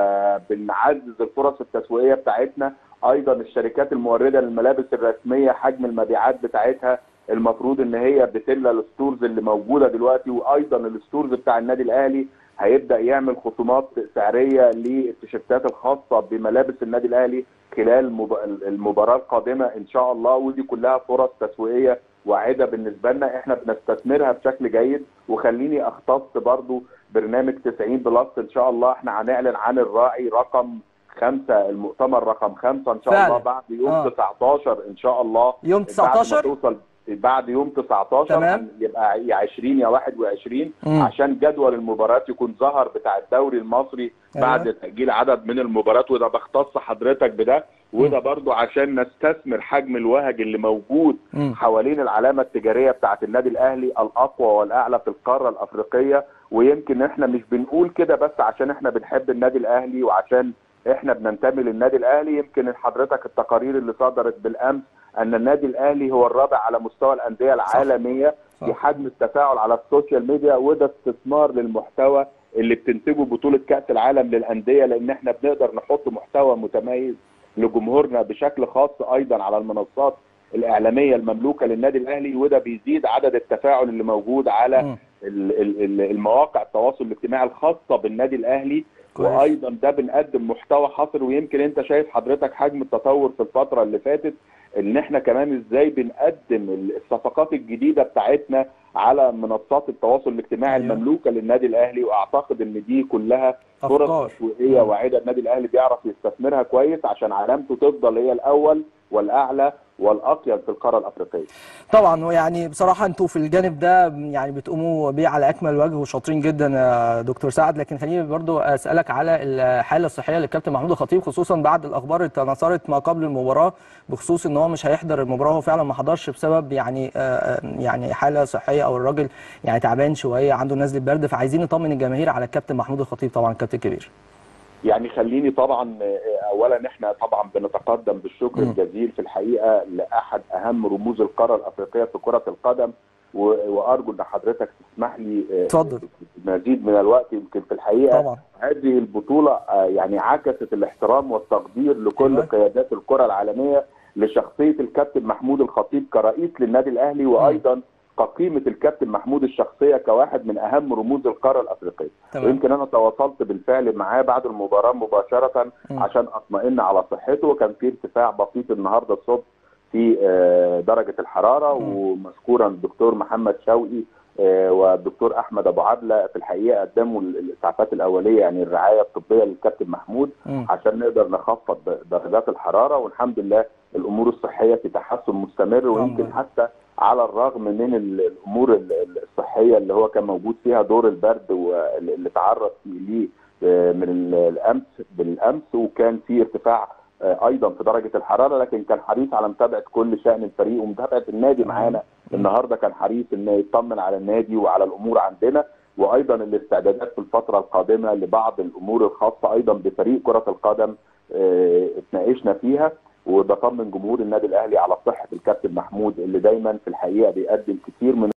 وبنعزز الفرص التسويقيه بتاعتنا ايضا الشركات المورده للملابس الرسميه حجم المبيعات بتاعتها المفروض ان هي بتملى الستورز اللي موجوده دلوقتي وايضا الستورز بتاع النادي الاهلي هيبدا يعمل خصومات سعريه للتيشيرتات الخاصه بملابس النادي الاهلي خلال المب- المباراه القادمه ان شاء الله ودي كلها فرص تسويقيه واعده بالنسبه لنا احنا بنستثمرها بشكل جيد وخليني اختص برضو برنامج 90 بلس ان شاء الله احنا هنعلن عن الراعي رقم خمسة المؤتمر رقم خمسة ان شاء فعلا. الله بعد يوم آه. 19 ان شاء الله يوم بعد ما 19 توصل بعد يوم 19 تمام. هن- يبقى يا 20 يا 21 مم. عشان جدول المباريات يكون ظهر بتاع الدوري المصري أيوة. بعد تأجيل عدد من المباريات وده بختص حضرتك بده وده برضو عشان نستثمر حجم الوهج اللي موجود مم. حوالين العلامه التجاريه بتاعه النادي الاهلي الاقوى والاعلى في القاره الافريقيه ويمكن احنا مش بنقول كده بس عشان احنا بنحب النادي الاهلي وعشان احنا بننتمي للنادي الاهلي يمكن حضرتك التقارير اللي صدرت بالامس ان النادي الاهلي هو الرابع على مستوى الانديه العالميه صح. في حجم التفاعل على السوشيال ميديا وده استثمار للمحتوى اللي بتنتجه بطوله كاس العالم للانديه لان احنا بنقدر نحط محتوى متميز لجمهورنا بشكل خاص ايضا على المنصات الاعلاميه المملوكه للنادي الاهلي وده بيزيد عدد التفاعل اللي موجود على مم. ال- ال- ال- المواقع التواصل الاجتماعي الخاصه بالنادي الاهلي كويس. وايضا ده بنقدم محتوى حصري ويمكن انت شايف حضرتك حجم التطور في الفتره اللي فاتت ان احنا كمان ازاي بنقدم الصفقات الجديده بتاعتنا على منصات التواصل الاجتماعي أيوة. المملوكه للنادي الاهلي واعتقد ان دي كلها فرص أفكار. تسويقيه مم. واعده النادي الاهلي بيعرف يستثمرها كويس عشان علامته تفضل هي الاول والاعلى والاقيم في القاره الافريقيه طبعا ويعني بصراحه انتوا في الجانب ده يعني بتقوموا بيه على اكمل وجه وشاطرين جدا يا دكتور سعد لكن خليني برضو اسالك على الحاله الصحيه للكابتن محمود الخطيب خصوصا بعد الاخبار اللي تناثرت ما قبل المباراه بخصوص ان هو مش هيحضر المباراه هو فعلا ما حضرش بسبب يعني آه، يعني حاله صحيه او الراجل يعني تعبان شويه عنده نزله برد فعايزين نطمن الجماهير على الكابتن محمود الخطيب طبعا الكابتن الكبير يعني خليني طبعا آه، اولا احنا طبعا بنتقدم بالشكر مم. الجزيل في الحقيقه لاحد اهم رموز القاره الافريقيه في كره القدم و- وارجو ان حضرتك تسمح لي آه، اتفضل. مزيد من الوقت يمكن في الحقيقه طبعا هذه البطولة آه، يعني عكست الاحترام والتقدير لكل أيوة. قيادات الكرة العالمية لشخصية الكابتن محمود الخطيب كرئيس للنادي الأهلي وأيضا كقيمة الكابتن محمود الشخصية كواحد من أهم رموز القارة الأفريقية تمام ويمكن أنا تواصلت بالفعل معاه بعد المباراة مباشرة مم. عشان أطمئن على صحته وكان في ارتفاع بسيط النهاردة الصبح في آه، درجة الحرارة مم. ومشكورا الدكتور محمد شوقي آه، والدكتور احمد ابو عبله في الحقيقه قدموا ال- الاسعافات الاوليه يعني الرعايه الطبيه للكابتن محمود مم. عشان نقدر نخفض د- درجات الحراره والحمد لله الامور الصحيه في تحسن مستمر ويمكن لله. حتى على الرغم من ال- الامور ال- ال- الصحيه اللي هو كان موجود فيها دور البرد واللي تعرض ليه آه، من ال- الامس بالامس وكان في ارتفاع آه، ايضا في درجه الحراره لكن كان حريص على متابعه كل شان الفريق ومتابعه النادي معانا النهارده كان حريص انه يطمن على النادي وعلى الامور عندنا وايضا الاستعدادات في الفتره القادمه لبعض الامور الخاصه ايضا بفريق كره القدم آه، اتناقشنا فيها وبطمن جمهور النادي الاهلي على صحه الكابتن محمود اللي دايما في الحقيقه بيقدم كتير من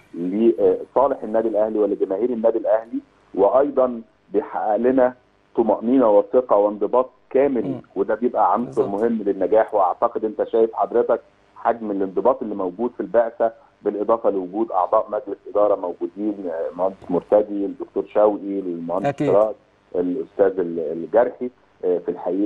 لصالح النادي الاهلي ولجماهير النادي الاهلي وايضا بيحقق لنا طمانينه وثقه وانضباط كامل مم. وده بيبقى عنصر بالظبط. مهم للنجاح واعتقد انت شايف حضرتك حجم الانضباط اللي موجود في البعثه بالاضافه لوجود اعضاء مجلس اداره موجودين آه، المهندس مرتدي الدكتور شوقي المهندس أكيد. سراج الاستاذ ال- الجرحي آه، في الحقيقه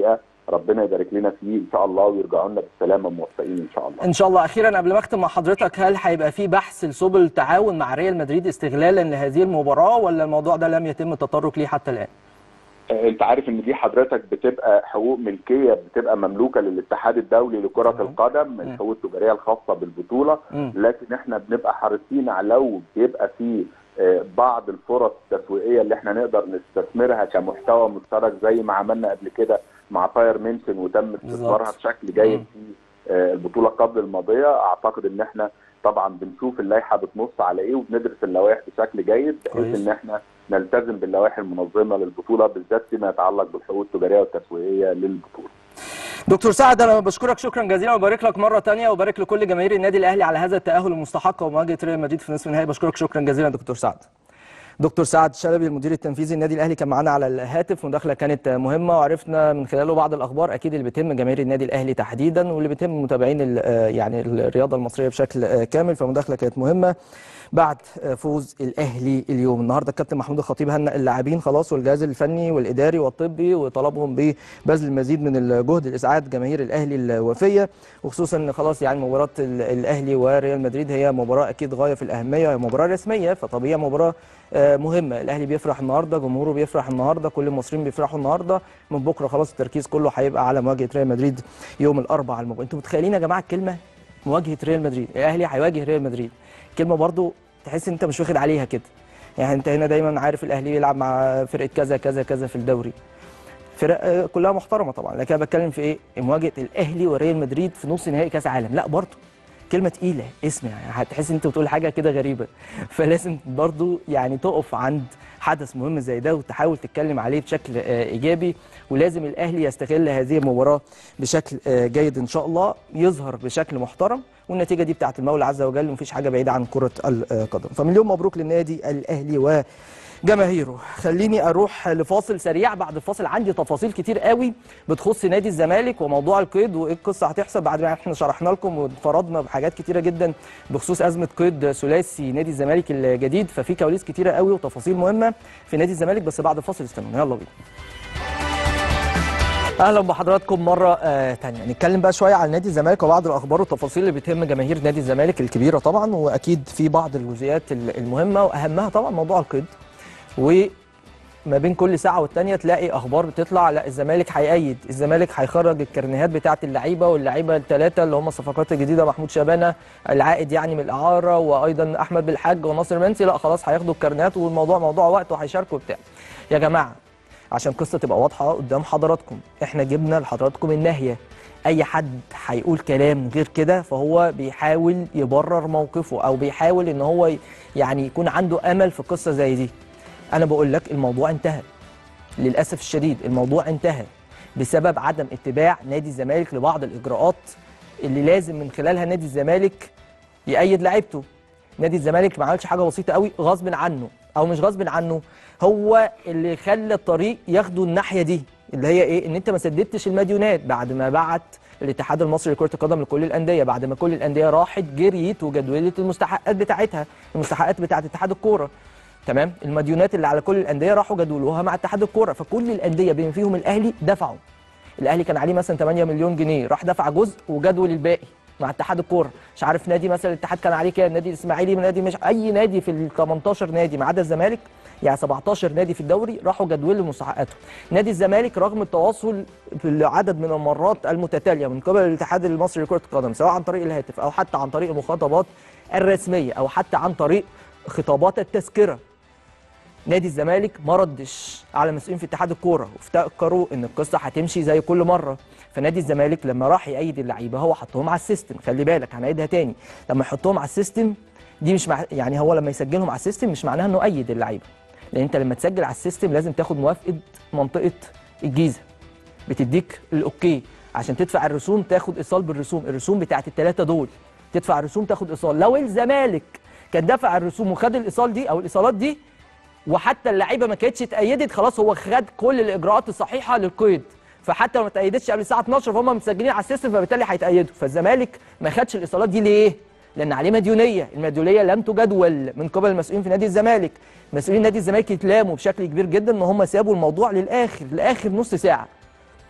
ربنا يبارك لنا فيه ان شاء الله ويرجعوا لنا بالسلامه موفقين ان شاء الله ان شاء الله اخيرا قبل ما اختم مع حضرتك هل هيبقى في بحث لسبل التعاون مع ريال مدريد استغلالا لهذه المباراه ولا الموضوع ده لم يتم التطرق ليه حتى الان انت عارف ان دي حضرتك بتبقى حقوق ملكيه بتبقى مملوكه للاتحاد الدولي لكره مم. القدم الحقوق التجاريه الخاصه بالبطوله مم. لكن احنا بنبقى حريصين على لو بيبقى في آه، بعض الفرص التسويقيه اللي احنا نقدر نستثمرها كمحتوى مشترك زي ما عملنا قبل كده مع باير مينشن وتم استثمارها بالظبط. بشكل جيد مم. في آه، البطوله قبل الماضيه اعتقد ان احنا طبعا بنشوف اللائحه بتنص على ايه وبندرس اللوائح بشكل جيد كويس. بحيث ان احنا نلتزم باللوائح المنظمه للبطوله بالذات فيما يتعلق بالحقوق التجاريه والتسويقيه للبطوله. دكتور سعد انا بشكرك شكرا جزيلا وبارك لك مره تانية وبارك لكل جماهير النادي الاهلي على هذا التاهل المستحق ومواجهه ريال مدريد في نصف النهائي بشكرك شكرا جزيلا دكتور سعد دكتور سعد شلبي المدير التنفيذي النادي الاهلي كان معانا على الهاتف مداخله كانت مهمه وعرفنا من خلاله بعض الاخبار اكيد اللي بتهم جماهير النادي الاهلي تحديدا واللي بتهم متابعين ال- آه يعني الرياضه المصريه بشكل آه كامل فمداخله كانت مهمه بعد آه فوز الاهلي اليوم النهارده الكابتن محمود الخطيب هنأ اللاعبين خلاص والجهاز الفني والاداري والطبي وطلبهم ببذل المزيد من الجهد لاسعاد جماهير الاهلي الوفيه وخصوصا ان خلاص يعني مباراه ال- الاهلي وريال مدريد هي مباراه اكيد غايه في الاهميه هي مباراه رسميه فطبيعي مباراه آه، مهمه الاهلي بيفرح النهارده جمهوره بيفرح النهارده كل المصريين بيفرحوا النهارده من بكره خلاص التركيز كله هيبقى على مواجهه ريال مدريد يوم الاربعاء المباراه انتوا متخيلين يا جماعه الكلمه مواجهه ريال مدريد الاهلي هيواجه ريال مدريد كلمه برضو تحس ان انت مش واخد عليها كده يعني انت هنا دايما عارف الاهلي بيلعب مع فرقه كذا كذا كذا في الدوري فرق آه، كلها محترمه طبعا لكن انا بتكلم في ايه مواجهه الاهلي وريال مدريد في نص نهائي كاس عالم لا برضه كلمه تقيله اسم يعني هتحس ان انت بتقول حاجه كده غريبه فلازم برضه يعني تقف عند حدث مهم زي ده وتحاول تتكلم عليه بشكل آه، ايجابي ولازم الاهلي يستغل هذه المباراه بشكل آه، جيد ان شاء الله يظهر بشكل محترم والنتيجه دي بتاعت المولى عز وجل ومفيش حاجه بعيده عن كره القدم فمليون مبروك للنادي الاهلي و جماهيره خليني اروح لفاصل سريع بعد الفاصل عندي تفاصيل كتير قوي بتخص نادي الزمالك وموضوع القيد وايه القصه هتحصل بعد ما احنا شرحنا لكم وانفردنا بحاجات كتيره جدا بخصوص ازمه قيد ثلاثي نادي الزمالك الجديد ففي كواليس كتيره قوي وتفاصيل مهمه في نادي الزمالك بس بعد الفاصل استنونا يلا بينا اهلا بحضراتكم مره آه تانية نتكلم بقى شويه عن نادي الزمالك وبعض الاخبار والتفاصيل اللي بتهم جماهير نادي الزمالك الكبيره طبعا واكيد في بعض الجزئيات ال- المهمه واهمها طبعا موضوع القيد وما بين كل ساعه والتانيه تلاقي اخبار بتطلع لا الزمالك هيأيد الزمالك هيخرج الكرنيهات بتاعه اللعيبه واللعيبه الثلاثه اللي هم الصفقات الجديده محمود شبانه العائد يعني من الاعاره وايضا احمد بالحاج وناصر منسي لا خلاص هياخدوا الكرنيهات والموضوع موضوع وقت وهيشاركوا بتاع يا جماعه عشان القصه تبقى واضحه قدام حضراتكم احنا جبنا لحضراتكم الناهيه اي حد هيقول كلام غير كده فهو بيحاول يبرر موقفه او بيحاول ان هو ي- يعني يكون عنده امل في قصه زي دي انا بقول لك الموضوع انتهى للاسف الشديد الموضوع انتهى بسبب عدم اتباع نادي الزمالك لبعض الاجراءات اللي لازم من خلالها نادي الزمالك يأيد لعيبته نادي الزمالك ما عملش حاجه بسيطه قوي غصب عنه او مش غصب عنه هو اللي خلى الطريق ياخده الناحيه دي اللي هي ايه ان انت ما سددتش المديونات بعد ما بعت الاتحاد المصري لكره القدم لكل الانديه بعد ما كل الانديه راحت جريت وجدولت المستحقات بتاعتها المستحقات بتاعت اتحاد الكوره تمام المديونات اللي على كل الانديه راحوا جدولوها مع اتحاد الكوره فكل الانديه بما فيهم الاهلي دفعوا الاهلي كان عليه مثلا 8 مليون جنيه راح دفع جزء وجدول الباقي مع اتحاد الكوره مش عارف نادي مثلا الاتحاد كان عليه كام نادي الاسماعيلي نادي مش اي نادي في ال 18 نادي ما عدا الزمالك يعني 17 نادي في الدوري راحوا جدولوا مستحقاتهم نادي الزمالك رغم التواصل في عدد من المرات المتتاليه من قبل الاتحاد المصري لكره القدم سواء عن طريق الهاتف او حتى عن طريق المخاطبات الرسميه او حتى عن طريق خطابات التذكره نادي الزمالك ما ردش على المسؤولين في اتحاد الكوره وافتكروا ان القصه هتمشي زي كل مره فنادي الزمالك لما راح يأيد اللعيبه هو حطهم على السيستم خلي بالك هنعيدها تاني لما يحطهم على السيستم دي مش مع... يعني هو لما يسجلهم على السيستم مش معناها انه أيد اللعيبه لان انت لما تسجل على السيستم لازم تاخد موافقه منطقه الجيزه بتديك الاوكي عشان تدفع الرسوم تاخد ايصال بالرسوم الرسوم بتاعت الثلاثه دول تدفع الرسوم تاخد ايصال لو الزمالك كان دفع الرسوم وخد الايصال دي او الايصالات دي وحتى اللعيبه ما كانتش اتأيدت خلاص هو خد كل الاجراءات الصحيحه للقيد فحتى لو ما اتأيدتش قبل الساعه 12 فهم مسجلين على السيستم فبالتالي هيتأيدوا فالزمالك ما خدش الايصالات دي ليه؟ لان عليه مديونيه، المديونيه لم تجدول من قبل المسؤولين في نادي الزمالك، مسؤولين نادي الزمالك يتلاموا بشكل كبير جدا ان هم سابوا الموضوع للاخر لاخر نص ساعه.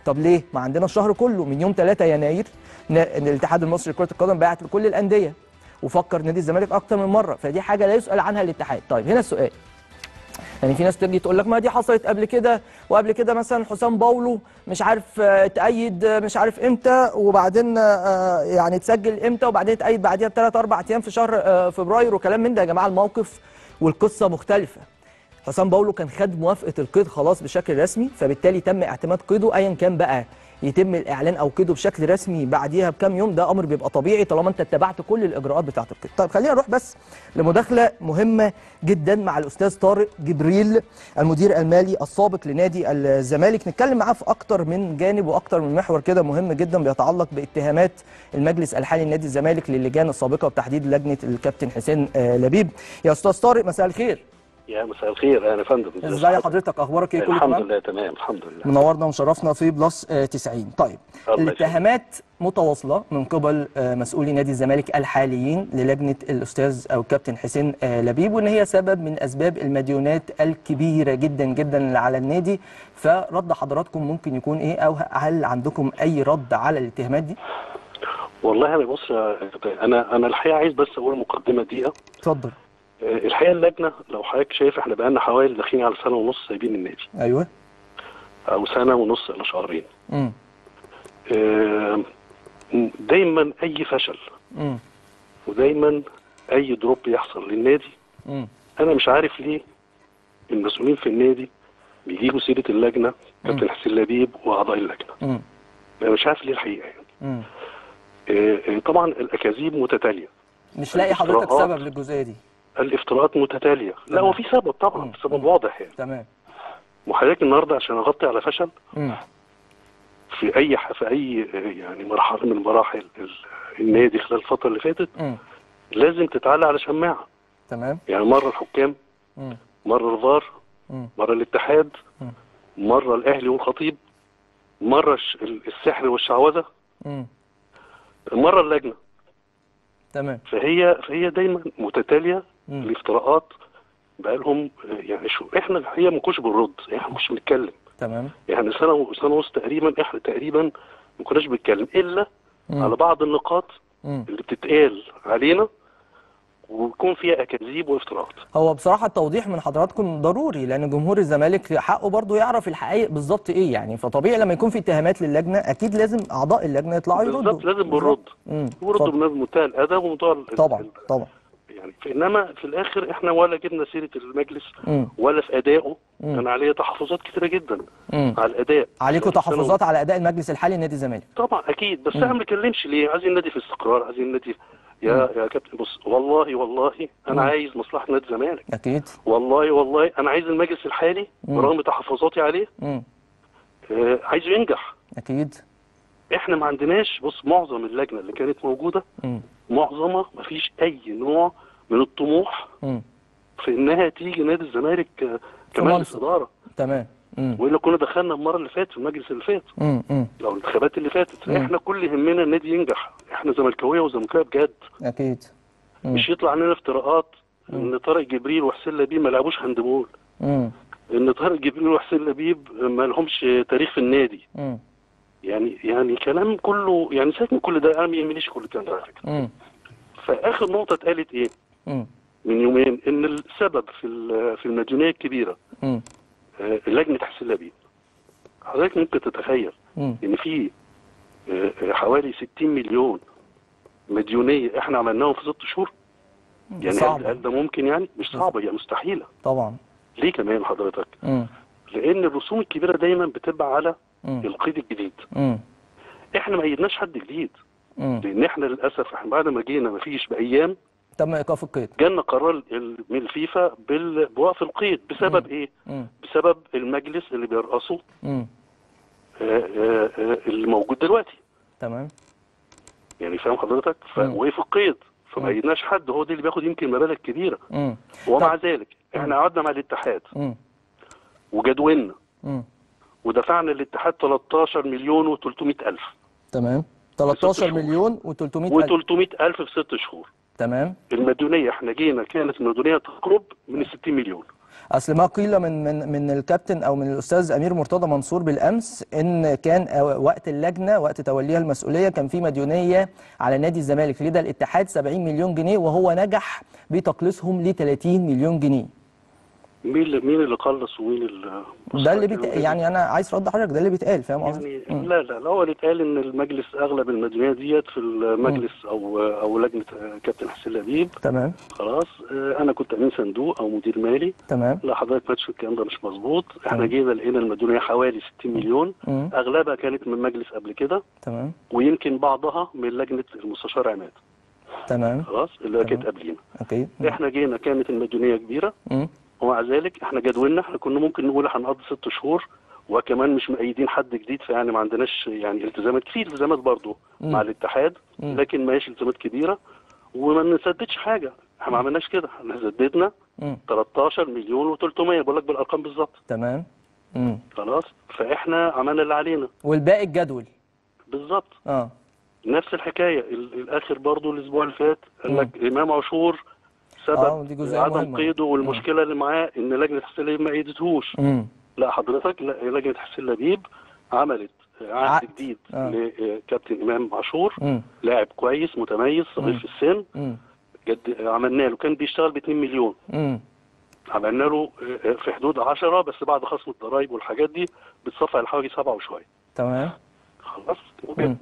طب ليه ما عندنا الشهر كله من يوم 3 يناير ن- إن الاتحاد المصري لكره القدم بعت لكل الانديه وفكر نادي الزمالك اكتر من مره فدي حاجه لا يسال عنها الاتحاد طيب هنا السؤال يعني في ناس تيجي تقول لك ما دي حصلت قبل كده وقبل كده مثلا حسام باولو مش عارف آه، اتأيد آه، مش عارف امتى وبعدين آه، يعني اتسجل امتى وبعدين اتأيد بعديها بثلاث اربع ايام في شهر آه، فبراير وكلام من ده يا جماعه الموقف والقصه مختلفه حسام باولو كان خد موافقه القيد خلاص بشكل رسمي فبالتالي تم اعتماد قيده ايا كان بقى يتم الاعلان او قيده بشكل رسمي بعديها بكام يوم ده امر بيبقى طبيعي طالما انت اتبعت كل الاجراءات بتاعه القيد طيب خلينا نروح بس لمداخله مهمه جدا مع الاستاذ طارق جبريل المدير المالي السابق لنادي الزمالك نتكلم معاه في اكتر من جانب واكتر من محور كده مهم جدا بيتعلق باتهامات المجلس الحالي لنادي الزمالك للجان السابقه وبتحديد لجنه الكابتن حسين آه، لبيب يا استاذ طارق مساء الخير يا مساء الخير اهلا يا فندم ازاي حضرتك اخبارك ايه كله الحمد تمام لله تمام الحمد لله منورنا ومشرفنا في بلس آه، 90 طيب الله الاتهامات متواصله من قبل آه، مسؤولي نادي الزمالك الحاليين للجنه الاستاذ او الكابتن حسين آه، لبيب وان هي سبب من اسباب المديونات الكبيره جدا جدا اللي على النادي فرد حضراتكم ممكن يكون ايه او هل عندكم اي رد على الاتهامات دي والله يعني بص انا انا الحقيقه عايز بس اقول مقدمه دقيقه اتفضل آه، الحقيقه اللجنه لو حضرتك شايف احنا بقالنا حوالي داخلين على سنه ونص سايبين النادي ايوه او سنه ونص الى شهرين امم آه، دايما اي فشل امم ودايما اي دروب يحصل للنادي امم انا مش عارف ليه المسؤولين في النادي بيجيبوا سيره اللجنه كابتن حسين لبيب واعضاء اللجنه امم انا مش عارف ليه الحقيقه يعني. امم آه، آه، طبعا الاكاذيب متتاليه مش لاقي حضرتك الافتراءات. سبب للجزئيه دي الافتراءات متتاليه لا تمام. هو في سبب طبعا مم. سبب مم. واضح يعني تمام وحضرتك النهارده عشان اغطي على فشل امم في اي ح- في اي آه، يعني مرحله من مراحل ال- النادي خلال الفتره اللي فاتت امم لازم تتعلى على شماعه تمام يعني مره الحكام امم مره الفار امم مره الاتحاد مم. مره الاهلي والخطيب مره الش- السحر والشعوذه امم مره اللجنه تمام فهي فهي دايما متتاليه مم. الافتراءات بقالهم آه، يعني شو احنا الحقيقه ما كناش بنرد احنا مش بنتكلم تمام يعني سنه و- سنه ونص تقريبا احنا تقريبا ما كناش بنتكلم الا مم. على بعض النقاط مم. اللي بتتقال علينا ويكون فيها اكاذيب وافتراءات هو بصراحة التوضيح من حضراتكم ضروري لأن جمهور الزمالك حقه برضه يعرف الحقائق بالظبط إيه يعني فطبيعي لما يكون في اتهامات للجنة أكيد لازم أعضاء اللجنة يطلعوا يردوا بالظبط لازم بنرد امم ونرد اتفضل. بمنتهى الادب ومنتهى ال- طبعا ال- طبعا يعني انما في الاخر احنا ولا جبنا سيره المجلس امم ولا في ادائه مم. انا عليه تحفظات كتيره جدا امم على الاداء عليكم يعني تحفظات على أداء المجلس الحالي لنادي الزمالك طبعا اكيد بس مم. احنا ما بنتكلمش ليه عايزين النادي في استقرار عايزين النادي يا يا كابتن بص والله والله انا مم. عايز مصلحه نادي الزمالك أكيد والله والله انا عايز المجلس الحالي مم. برغم تحفظاتي عليه امم آه عايزه ينجح أكيد احنا ما عندناش بص معظم اللجنه اللي كانت موجوده امم معظمها ما فيش اي نوع من الطموح امم في انها تيجي نادي الزمالك آه، كمجلس منصب. اداره تمام امم والا كنا دخلنا المره اللي فاتت في المجلس اللي فات امم امم او الانتخابات اللي فاتت مم. احنا كل يهمنا النادي ينجح احنا زملكاويه وزملكاويه بجد أكيد مم. مش يطلع علينا افتراءات مم. ان طارق جبريل وحسين لبيب ما لعبوش هاندبول امم ان طارق جبريل وحسين لبيب ما لهمش تاريخ في النادي امم يعني يعني كلام كله يعني ساكت من كل ده انا ما يهمنيش كل الكلام ده على فكره امم فاخر نقطه اتقالت ايه امم من يومين ان السبب في ال- في المديونيه الكبيره امم آه، لجنه حسين لبيب حضرتك ممكن تتخيل امم ان في آه، آه، حوالي 60 مليون مديونيه احنا عملناهم في ست شهور يعني هل صعب هل ده ممكن يعني مش صعبه هي مستحيله طبعا ليه كمان حضرتك امم لان الرسوم الكبيره دايما بتبقى على امم القيد الجديد امم احنا ما ايدناش حد جديد امم لان احنا للاسف احنا بعد ما جينا ما فيش بايام تم ايقاف القيد جالنا قرار ال- من الفيفا بال- بوقف القيد بسبب مم. ايه امم بسبب المجلس اللي بيرأسه امم آه، آه، آه، اللي موجود دلوقتي تمام يعني فاهم حضرتك مم. فوقف القيد فما مم. ايدناش حد هو ده اللي بياخد يمكن مبالغ كبيره امم ومع ذلك احنا قعدنا مع الاتحاد امم وجدولنا امم ودفعنا للاتحاد 13 مليون و300 الف تمام 13 شهور. مليون و300 الف و300 الف في ست شهور تمام المديونيه احنا جينا كانت المديونيه تقرب من ال 60 مليون اصل ما قيل من من من الكابتن او من الاستاذ امير مرتضى منصور بالامس ان كان أو- وقت اللجنه وقت توليها المسؤوليه كان في مديونيه على نادي الزمالك لدى الاتحاد 70 مليون جنيه وهو نجح بتقليصهم ل 30 مليون جنيه مين اللي مين اللي قلص ومين اللي بص ده اللي كان بيت... كده. يعني انا عايز ارد حضرتك ده اللي بيتقال فاهم قصدي؟ يعني لا لا لا هو اللي اتقال ان المجلس اغلب المديونيه ديت في المجلس او او لجنه آه، كابتن حسين لبيب تمام خلاص آه، انا كنت امين صندوق او مدير مالي تمام لا حضرتك ما تشوف الكلام ده مش مظبوط احنا تمام. جينا لقينا المديونيه حوالي 60 مليون مم. اغلبها كانت من مجلس قبل كده تمام ويمكن بعضها من لجنه المستشار عماد تمام خلاص اللي هي كانت تمام. قبلينا اوكي احنا جينا كانت المديونيه كبيره مم. ومع ذلك احنا جدولنا احنا كنا ممكن نقول هنقضي ست شهور وكمان مش مأيدين حد جديد فيعني ما عندناش يعني التزامات في التزامات برضه مم. مع الاتحاد مم. لكن ما هيش التزامات كبيره وما نسددش حاجه احنا ما عملناش كده احنا سددنا مم. 13 13 مليون و300 بقول لك بالارقام بالظبط تمام مم. خلاص فاحنا عملنا اللي علينا والباقي الجدول بالظبط اه نفس الحكايه ال- الاخر برضه الاسبوع اللي فات قال مم. لك امام عاشور آه، دي سبب جزئية عدم مهمة. قيده والمشكله اللي معاه ان لجنه الحسين ما ايدتهوش مم. لا حضرتك لا لجنه حسين لبيب عملت عقد. عقد جديد آه. لكابتن امام عاشور مم. لاعب كويس متميز صغير مم. في السن مم. جد عملنا له كان بيشتغل ب 2 مليون مم. عملنا له آه، في حدود 10 بس بعد خصم الضرايب والحاجات دي بتصفي على حوالي 7 وشويه تمام خلاص مم.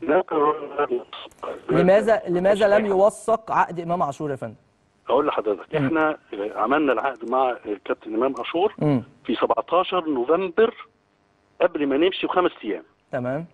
لماذا لماذا لم يوثق عقد امام عاشور يا فندم؟ اقول لحضرتك احنا آه، عملنا العقد مع آه، كابتن امام عاشور مم. في 17 نوفمبر قبل ما نمشي بخمس ايام تمام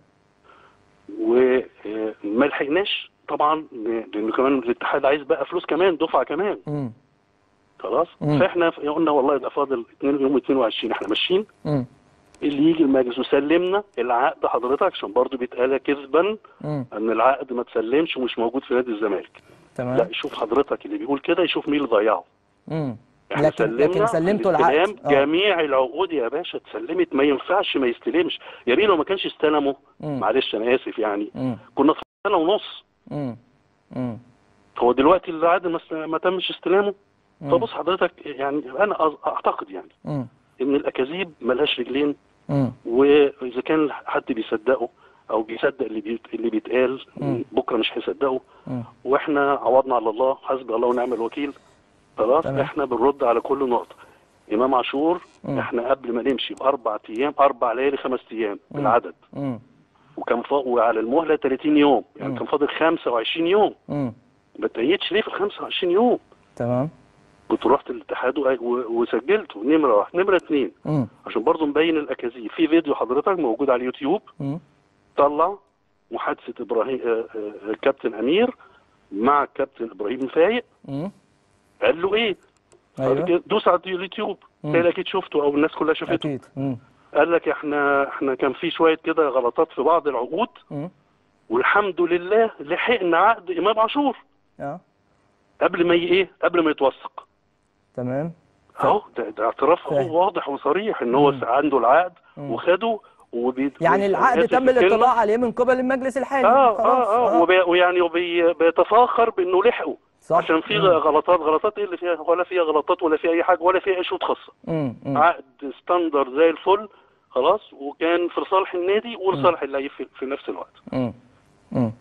وما لحقناش طبعا لانه كمان الاتحاد عايز بقى فلوس كمان دفعه كمان مم. خلاص مم. فاحنا قلنا والله ده فاضل اتنين- يوم 22 احنا ماشيين مم. اللي يجي المجلس وسلمنا العقد حضرتك عشان برضه بيتقال كذبا مم. ان العقد ما تسلمش ومش موجود في نادي الزمالك لا تمام يشوف حضرتك اللي بيقول كده يشوف مين اللي ضيعه مم. احنا لكن سلمنا لكن سلمتوا الاستلام، العقد آه. جميع العقود يا باشا اتسلمت ما ينفعش ما يستلمش يا بيه لو ما كانش استلموا مم. معلش انا اسف يعني مم. كنا في سنه ونص مم. مم. هو دلوقتي العقد ما است- ما تمش استلامه مم. فبص حضرتك يعني انا أظ- اعتقد يعني مم. ان الاكاذيب ملهاش رجلين مم. واذا كان حد بيصدقه او بيصدق اللي بيت... اللي بيتقال مم. بكره مش هيصدقه مم. واحنا عوضنا على الله حسبي الله ونعم الوكيل خلاص تمام. احنا بنرد على كل نقطه امام عاشور مم. احنا قبل ما نمشي باربع ايام اربع ليالي خمس ايام مم. بالعدد مم. وكان فا... وعلى المهله 30 يوم يعني مم. كان فاضل 25 يوم مم. ما تأيدش ليه في ال 25 يوم تمام كنت رحت الاتحاد و- و- وسجلته نمره واحد نمره اثنين مم. عشان برضه مبين الاكاذيب في فيديو حضرتك موجود على اليوتيوب مم. طلع محادثه ابراهيم آه، آه، الكابتن امير مع الكابتن ابراهيم فايق مم. قال له ايه؟ قال ايوه لك دوس على اليوتيوب مم. قال اكيد شفته او الناس كلها شافته اكيد مم. قال لك احنا احنا كان في شويه كده غلطات في بعض العقود مم. والحمد لله لحقنا عقد امام عاشور اه قبل ما ي- ايه؟ قبل ما يتوثق تمام اهو ده, ده اعتراف فاهم. هو واضح وصريح ان هو مم. عنده العقد مم. وخده وبي يعني العقد آسف تم في الكلمة. الاطلاع عليه من قبل المجلس الحالي اه خلاص اه اه وبي ويعني وبي بيتفاخر بانه لحقه صح عشان في مم. غلطات غلطات ايه اللي فيها ولا فيها غلطات ولا فيها اي حاجه ولا فيها اي شروط خاصه مم. مم. عقد ستاندر زي الفل خلاص وكان في صالح النادي ولصالح اللعيب في, في نفس الوقت مم. مم.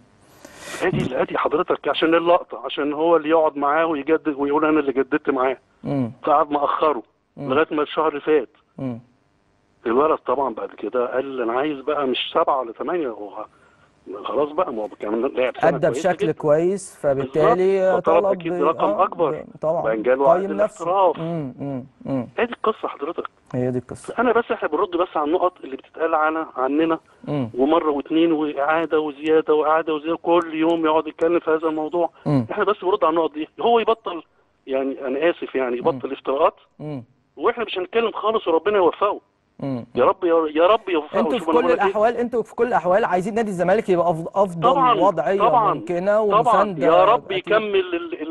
ادي ادي حضرتك عشان اللقطه عشان هو اللي يقعد معاه ويجدد ويقول انا اللي جددت معاه مم. فقعد مأخره مم. لغايه ما الشهر اللي فات مم. الولد طبعا بعد كده قال انا عايز بقى مش سبعه ولا ثمانيه هو خلاص بقى ما هو كمان لعب سنه ادى كويسة بشكل جدا. كويس فبالتالي بالظبط. فطلب طلب أكيد رقم آه، أكبر. طبعا وبعدين جاله عقد قيم نفسه الاحتراف. مم. مم. مم. هي دي القصه حضرتك هي دي القصه انا بس احنا بنرد بس على النقط اللي بتتقال عنا عننا مم. ومره واثنين واعاده وزياده واعاده وزياده كل يوم يقعد يتكلم في هذا الموضوع مم. احنا بس بنرد على النقط دي هو يبطل يعني انا اسف يعني يبطل افتراءات مم. واحنا مش هنتكلم خالص وربنا يوفقه مم. يا رب يا يا رب يوفقه انتوا في شوف أنا كل بقول لك إيه؟ الاحوال انتوا في كل الاحوال عايزين نادي الزمالك يبقى أفض- افضل طبعا وضعيه طبعا ممكنه طبعا ومسانده يا رب أكيد. يكمل ال-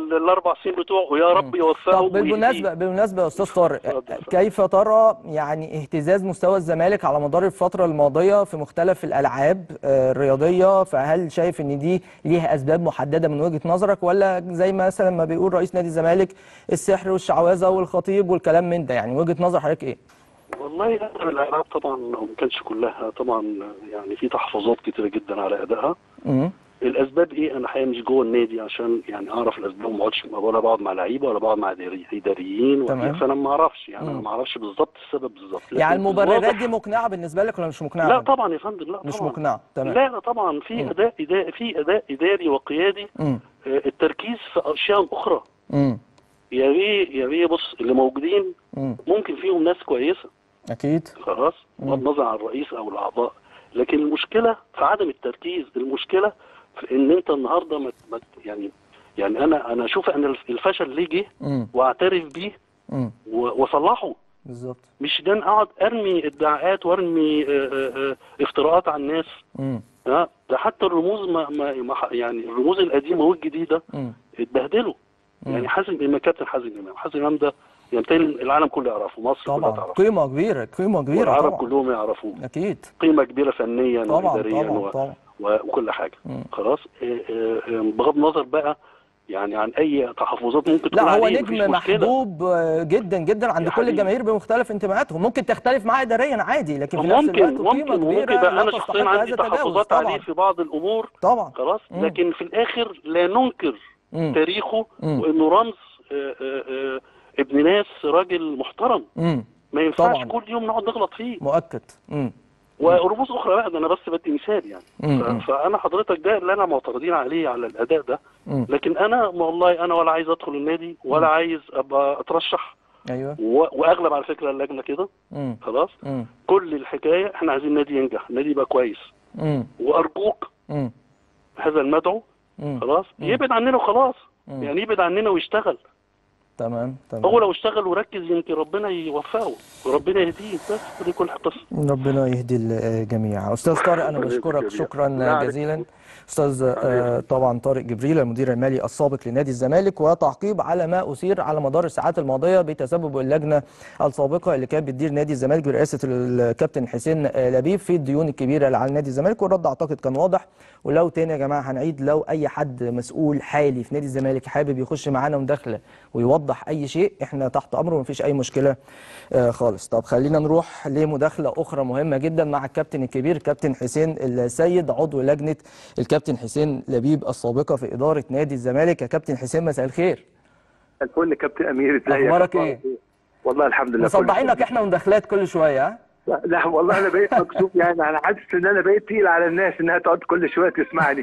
ال- الاربع سنين بتوعه ويا رب يوفقه طب بالمناسبة بالمناسبة يا أستاذ طارق اتفضل. كيف ترى يعني اهتزاز مستوى الزمالك على مدار الفترة الماضية في مختلف الألعاب آه، الرياضية فهل شايف إن دي ليها أسباب محددة من وجهة نظرك ولا زي مثلا ما بيقول رئيس نادي الزمالك السحر والشعوذة والخطيب والكلام من ده يعني وجهة نظر حضرتك إيه؟ والله اغلب الالعاب طبعا ما كانش كلها طبعا يعني في تحفظات كتيره جدا على ادائها مم. الاسباب ايه انا حقيقه مش جوه النادي عشان يعني اعرف الاسباب ما اقعدش ولا بقعد مع لعيبه ولا بقعد مع إداري- اداريين ولا- تمام. فانا ما اعرفش يعني انا مم. ما اعرفش بالظبط السبب بالظبط لكن يعني المبررات الواضح- دي مقنعة بالنسبة لك ولا مش مقنعة؟ لا طبعا يا فندم لا مش طبعا مقنعة تمام لا لا طبعا في مم. اداء اداء في اداء اداري وقيادي مم. آه، التركيز في اشياء اخرى مم. يا ريت يا ريت بص اللي موجودين مم. ممكن فيهم ناس كويسه أكيد خلاص مم. بغض النظر عن الرئيس او الاعضاء لكن المشكله في عدم التركيز المشكله في ان انت النهارده ما ما- يعني يعني انا انا اشوف ان الفشل ليه جه مم. واعترف بيه مم. و- واصلحه بالظبط مش ده أنا اقعد ارمي ادعاءات وارمي آه، آه، آه، افتراءات على الناس مم. ها ده حتى الرموز ما ما ما ح- يعني الرموز القديمه والجديده مم. اتبهدلوا مم. يعني حازم امام كابتن حازم امام حازم امام ده يمتلك العالم كله يعرفه مصر كلها طبعا تعرفه قيمة كبيرة قيمة كبيرة والعرب طبعا كلهم يعرفوه أكيد قيمه كبيره فنيا طبعا واداريا طبعا و... طبعا و... وكل حاجه مم. خلاص آه، آه، آه، بغض النظر بقى يعني عن اي تحفظات ممكن تكون لا هو عليه مفيش نجم مشكلة. محبوب آه، جدا جدا عند يا كل حبيبي. الجماهير بمختلف انتماءاتهم ممكن تختلف معاه اداريا عادي لكن في نفس ممكن الوقت قيمه ممكن كبيره ممكن بقى لا انا تستحق شخصيا هذا عندي التجاوز تحفظات طبعا عليه في بعض الامور طبعا خلاص مم. لكن في الاخر لا ننكر مم. تاريخه مم. وانه رمز آه، آه، آه، ابن ناس راجل محترم امم ما ينفعش طبعا. كل يوم نقعد نغلط فيه مؤكد امم ورموز اخرى لا ده انا بس بدي مثال يعني مم. ف- فانا حضرتك ده اللي انا معترضين عليه على الاداء ده مم. لكن انا والله انا ولا عايز ادخل النادي ولا عايز ابقى اترشح ايوه و- واغلب على فكره اللجنه كده امم خلاص امم كل الحكايه احنا عايزين النادي ينجح النادي يبقى كويس امم وارجوك امم هذا المدعو امم خلاص يبعد عننا وخلاص مم. يعني يبعد عننا ويشتغل تمام هو تمام لو اشتغل وركز يمكن ربنا يوفقه وربنا يهديه بس دي كل القصه ربنا يهدي الجميع استاذ طارق انا ربنا يهدي بشكرك الجميع. شكرا لا عليك. جزيلا استاذ آه، طبعا طارق جبريل المدير المالي السابق لنادي الزمالك وتعقيب على ما اثير على مدار الساعات الماضيه بتسبب اللجنه السابقه اللي كانت بتدير نادي الزمالك برئاسه الكابتن حسين آه، لبيب في الديون الكبيره اللي على نادي الزمالك والرد اعتقد كان واضح ولو تاني يا جماعه هنعيد لو اي حد مسؤول حالي في نادي الزمالك حابب يخش معانا مداخله ويوضح اي شيء احنا تحت امره ومفيش اي مشكله آه، خالص طب خلينا نروح لمداخله اخرى مهمه جدا مع الكابتن الكبير كابتن حسين السيد عضو لجنه الكابتن حسين لبيب السابقه في اداره نادي الزمالك يا كابتن حسين مساء الخير الفل كابتن امير ازيك أخبارك إيه؟ والله الحمد لله كل مصدعينك احنا مداخلات كل شويه ها لا, لا والله انا بقيت مكسوف يعني انا حاسس ان انا بقيت تقيل على الناس انها تقعد كل شويه تسمعني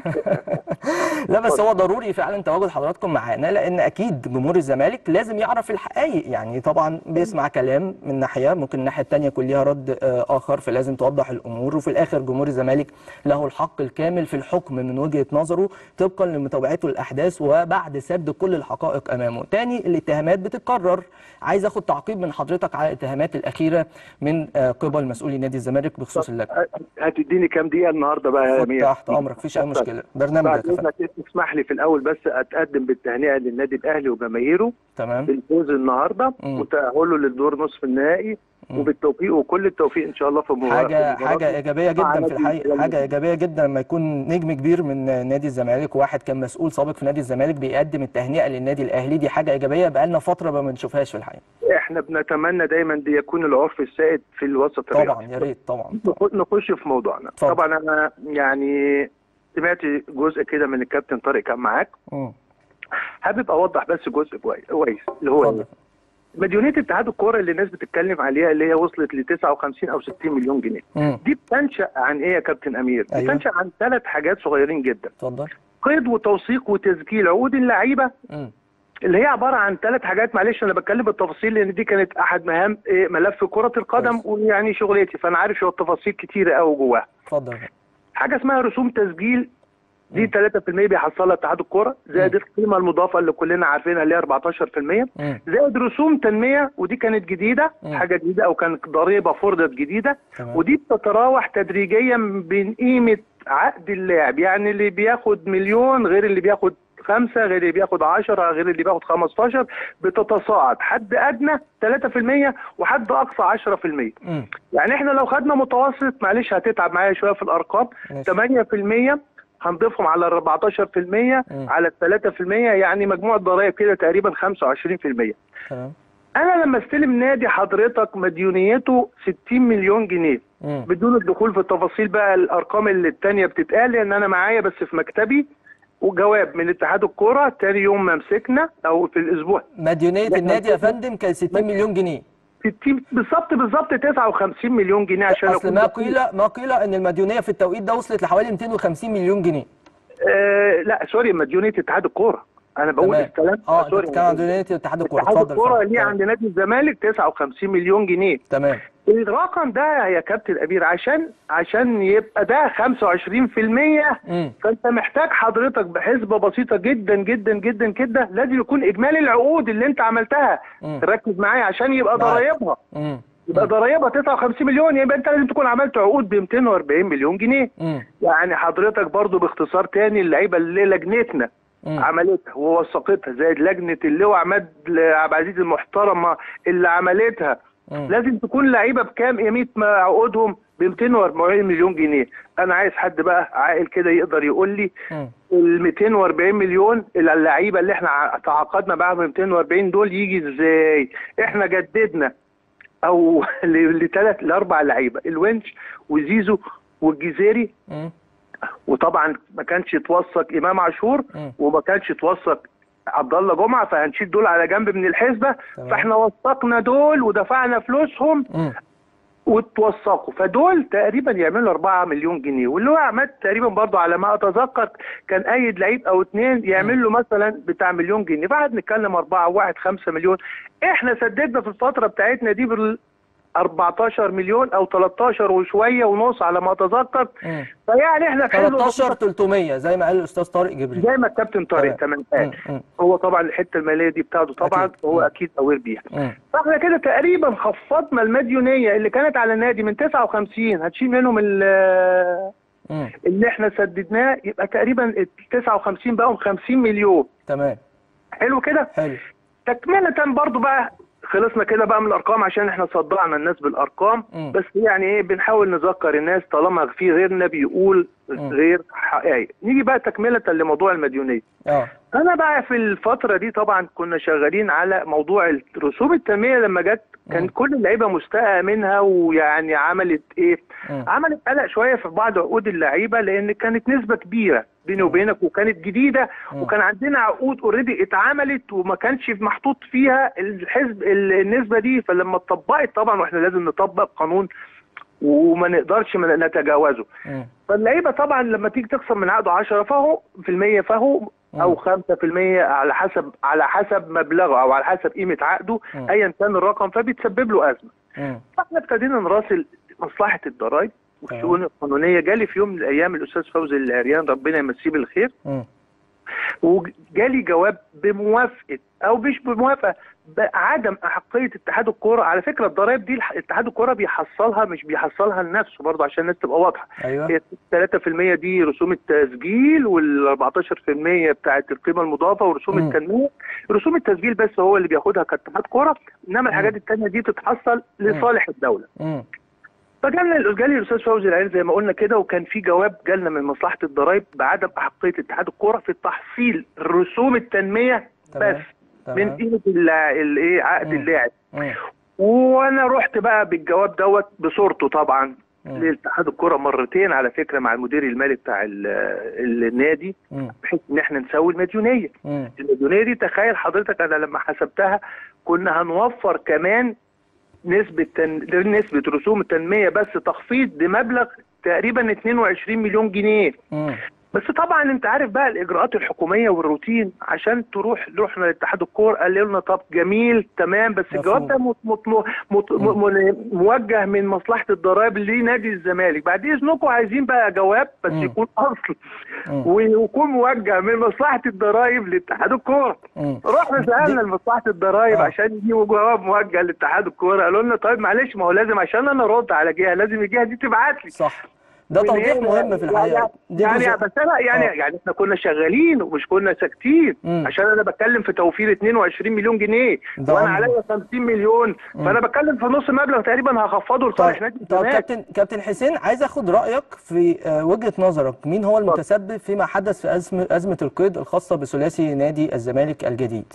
لا بس هو ضروري فعلا تواجد حضراتكم معانا لان اكيد جمهور الزمالك لازم يعرف الحقائق يعني طبعا بيسمع كلام من ناحيه ممكن الناحيه الثانيه يكون ليها رد آه، اخر فلازم توضح الامور وفي الاخر جمهور الزمالك له الحق الكامل في الحكم من وجهه نظره طبقا لمتابعته الاحداث وبعد سرد كل الحقائق امامه تاني الاتهامات بتتكرر عايز اخد تعقيب من حضرتك على الاتهامات الاخيره من آه، قبل مسؤولي نادي الزمالك بخصوص اللجنه هتديني كام دقيقه النهارده بقى يا خد امير تحت امرك مفيش اي مشكله برنامجك بعد يا فندم اذنك اسمح لي في الاول بس اتقدم بالتهنئه للنادي الاهلي وجماهيره تمام بالفوز النهارده مم. وتاهله للدور نصف النهائي مم. وبالتوفيق وكل التوفيق ان شاء الله في مباراه حاجة في مباراة حاجة إيجابية مع جدا في نادي الحقيقة الزمالك. حاجة إيجابية جدا لما يكون نجم كبير من نادي الزمالك وواحد كان مسؤول سابق في نادي الزمالك بيقدم التهنئة للنادي الأهلي دي حاجة إيجابية بقالنا فترة ما بنشوفهاش في الحقيقة احنا بنتمنى دايما دي يكون العرف السائد في الوسط طبعا الرياضي يا ريت طبعا نخ- نخش في موضوعنا اتفضل. طبعا انا يعني سمعت جزء كده من الكابتن طارق كان معاك مم. حابب اوضح بس جزء كويس كويس اللي هو اتفضل إيه؟ مديونيه اتحاد الكوره اللي الناس بتتكلم عليها اللي هي وصلت ل 59 او 60 مليون جنيه مم. دي بتنشا عن ايه يا كابتن امير أيوة. بتنشا عن ثلاث حاجات صغيرين جدا اتفضل قيد وتوثيق وتسجيل عقود اللعيبه مم. اللي هي عباره عن ثلاث حاجات معلش انا بتكلم بالتفاصيل لان دي كانت احد مهام إيه، ملف كره القدم كويس. ويعني شغلتي فانا عارف شو التفاصيل كتيره قوي جواها اتفضل حاجه اسمها رسوم تسجيل دي 3% بيحصلها اتحاد الكوره زائد القيمه المضافه اللي كلنا عارفينها اللي هي 14% مم. زائد رسوم تنميه ودي كانت جديده مم. حاجه جديده او كانت ضريبه فرضت جديده تمام ودي بتتراوح تدريجيا بين قيمه عقد اللاعب يعني اللي بياخد مليون غير اللي بياخد خمسة غير اللي بياخد 10 غير اللي بياخد 15 بتتصاعد حد ادنى 3% وحد اقصى 10% مم. يعني احنا لو خدنا متوسط معلش هتتعب معايا شويه في الارقام ماشي. 8% هنضيفهم على ال 14% على ال 3% يعني مجموع الضرائب كده تقريبا 25% تمام انا لما استلم نادي حضرتك مديونيته 60 مليون جنيه مم. بدون الدخول في التفاصيل بقى الارقام اللي التانية بتتقال لان انا معايا بس في مكتبي وجواب من اتحاد الكوره تاني يوم ما مسكنا او في الاسبوع مديونيه لا، النادي يا لا. فندم كانت 60 مليون جنيه 60 بالظبط بالظبط 59 مليون جنيه عشان اصل أكون ما دقيق. قيل ما قيل ان المديونيه في التوقيت ده وصلت لحوالي 250 مليون جنيه آه لا سوري مديونيه اتحاد الكوره انا بقول تمام الكلام اه انت سوري بتتكلم عن مديونيه اتحاد الكوره اتحاد اتفضل الكوره اتفضل. ليه تمام. عند نادي الزمالك 59 مليون جنيه تمام الرقم ده يا كابتن امير عشان عشان يبقى ده 25% مم. فانت محتاج حضرتك بحسبه بسيطه جدا جدا جدا كده لازم يكون اجمالي العقود اللي انت عملتها مم. ركز معايا عشان يبقى معاك. ضرايبها مم. يبقى ضرايبها 59 مليون يبقى انت لازم تكون عملت عقود ب 240 مليون جنيه مم. يعني حضرتك برضو باختصار تاني اللعيبه اللي لجنتنا مم. عملتها ووثقتها زي لجنه اللواء عماد عبد العزيز المحترمه اللي عملتها مم. لازم تكون لعيبه بكام قيمه ما عقودهم ب 240 مليون جنيه انا عايز حد بقى عاقل كده يقدر يقول لي مم. ال 240 مليون اللي اللعيبه اللي احنا ع- تعاقدنا معاهم 240 دول يجي ازاي احنا جددنا او لثلاث لاربع لعيبه الونش وزيزو والجزيري مم. وطبعا ما كانش يتوثق امام عاشور مم. وما كانش يتوثق عبد الله جمعه فهنشيل دول على جنب من الحسبه تمام. فاحنا وثقنا دول ودفعنا فلوسهم مم. واتوثقوا فدول تقريبا يعملوا 4 مليون جنيه واللي هو عماد تقريبا برضو على ما اتذكر كان ايد لعيب او اتنين يعمل له مثلا بتاع مليون جنيه فقعد نتكلم 4 واحد 5 مليون احنا سددنا في الفتره بتاعتنا دي بال 14 مليون او 13 وشويه ونص على ما اتذكر مم. فيعني احنا في حلو 13 300 زي ما قال الاستاذ طارق جبريل زي ما الكابتن طارق تمام. تمام قال مم. مم. هو طبعا الحته الماليه دي بتاعته طبعا أكيد. هو مم. اكيد اوير بيها مم. فاحنا كده تقريبا خفضنا المديونيه اللي كانت على النادي من 59 هتشيل منهم ال- مم. اللي احنا سددناه يبقى تقريبا ال 59 بقوا 50 مليون تمام حلو كده حلو تكمله برضو بقى خلصنا كده بقى من الارقام عشان احنا صدعنا الناس بالارقام مم. بس يعني ايه بنحاول نذكر الناس طالما في غيرنا بيقول مم. غير حقائق نيجي بقى تكمله لموضوع المديونيه اه انا بقى في الفتره دي طبعا كنا شغالين على موضوع رسوم التنميه لما جت كان مم. كل اللعيبه مستاءه منها ويعني عملت ايه مم. عملت قلق شويه في بعض عقود اللعيبه لان كانت نسبه كبيره بيني وبينك وكانت جديده مم. وكان عندنا عقود اوريدي اتعملت وما كانش محطوط فيها الحزب النسبه دي فلما اتطبقت طبعا واحنا لازم نطبق قانون وما نقدرش ما نتجاوزه مم. فاللعيبه طبعا لما تيجي تخصم من عقده 10 فهو في المية فهو او 5% على حسب على حسب مبلغه او على حسب قيمه عقده مم. ايا كان الرقم فبيتسبب له ازمه مم. فاحنا ابتدينا نراسل مصلحه الضرائب والشؤون القانونيه جالي في يوم من الايام الاستاذ فوزي العريان ربنا يمسيه بالخير مم. وجالي جواب بموافقه او مش بموافقه بعدم احقيه اتحاد الكوره على فكره الضرائب دي الح- اتحاد الكوره بيحصلها مش بيحصلها لنفسه برضه عشان الناس تبقى واضحه ايوه هي 3% دي رسوم التسجيل وال 14% بتاعت القيمه المضافه ورسوم مم. التنميه رسوم التسجيل بس هو اللي بياخدها كاتحاد كوره انما الحاجات التانيه دي تتحصل لصالح الدوله مم. فجالنا جالي الاستاذ فوزي العين زي ما قلنا كده وكان في جواب جالنا من مصلحه الضرائب بعدم احقيه اتحاد الكوره في تحصيل رسوم التنميه تمام. بس من تمام. قيمه اللا- الايه عقد مم. اللاعب مم. وانا رحت بقى بالجواب دوت بصورته طبعا مم. لاتحاد الكوره مرتين على فكره مع المدير المالي بتاع ال- النادي مم. بحيث ان احنا نسوي المديونيه مم. المديونيه دي تخيل حضرتك انا لما حسبتها كنا هنوفر كمان نسبه تن... نسبه رسوم التنميه بس تخفيض بمبلغ تقريبا 22 مليون جنيه مم. بس طبعا انت عارف بقى الاجراءات الحكوميه والروتين عشان تروح رحنا لاتحاد الكوره قالوا لنا طب جميل تمام بس مفهوم. الجواب ده مط... مط... مط... م... م... موجه من مصلحه الضرائب لنادي الزمالك بعد اذنكم عايزين بقى جواب بس مم. يكون اصل مم. ويكون موجه من مصلحه الضرائب لاتحاد الكوره مم. رحنا سالنا لمصلحه الضرائب آه. عشان يجيبوا جواب موجه لاتحاد الكوره قالوا لنا طيب معلش ما هو لازم عشان انا ارد على جهه لازم الجهه دي تبعت لي صح ده من توضيح هنا- مهم في الحقيقه يعني, دي يعني جزء- بس انا يعني آه. يعني احنا كنا شغالين ومش كنا ساكتين مم. عشان انا بتكلم في توفير 22 مليون جنيه ده وانا عمر. عليا 50 مليون فانا بتكلم في نص مبلغ تقريبا هخفضه لصالح نادي طب طب الزمالك كابتن كابتن حسين عايز اخد رايك في آه، وجهه نظرك مين هو المتسبب فيما حدث في ازمه ازمه القيد الخاصه بثلاثي نادي الزمالك الجديد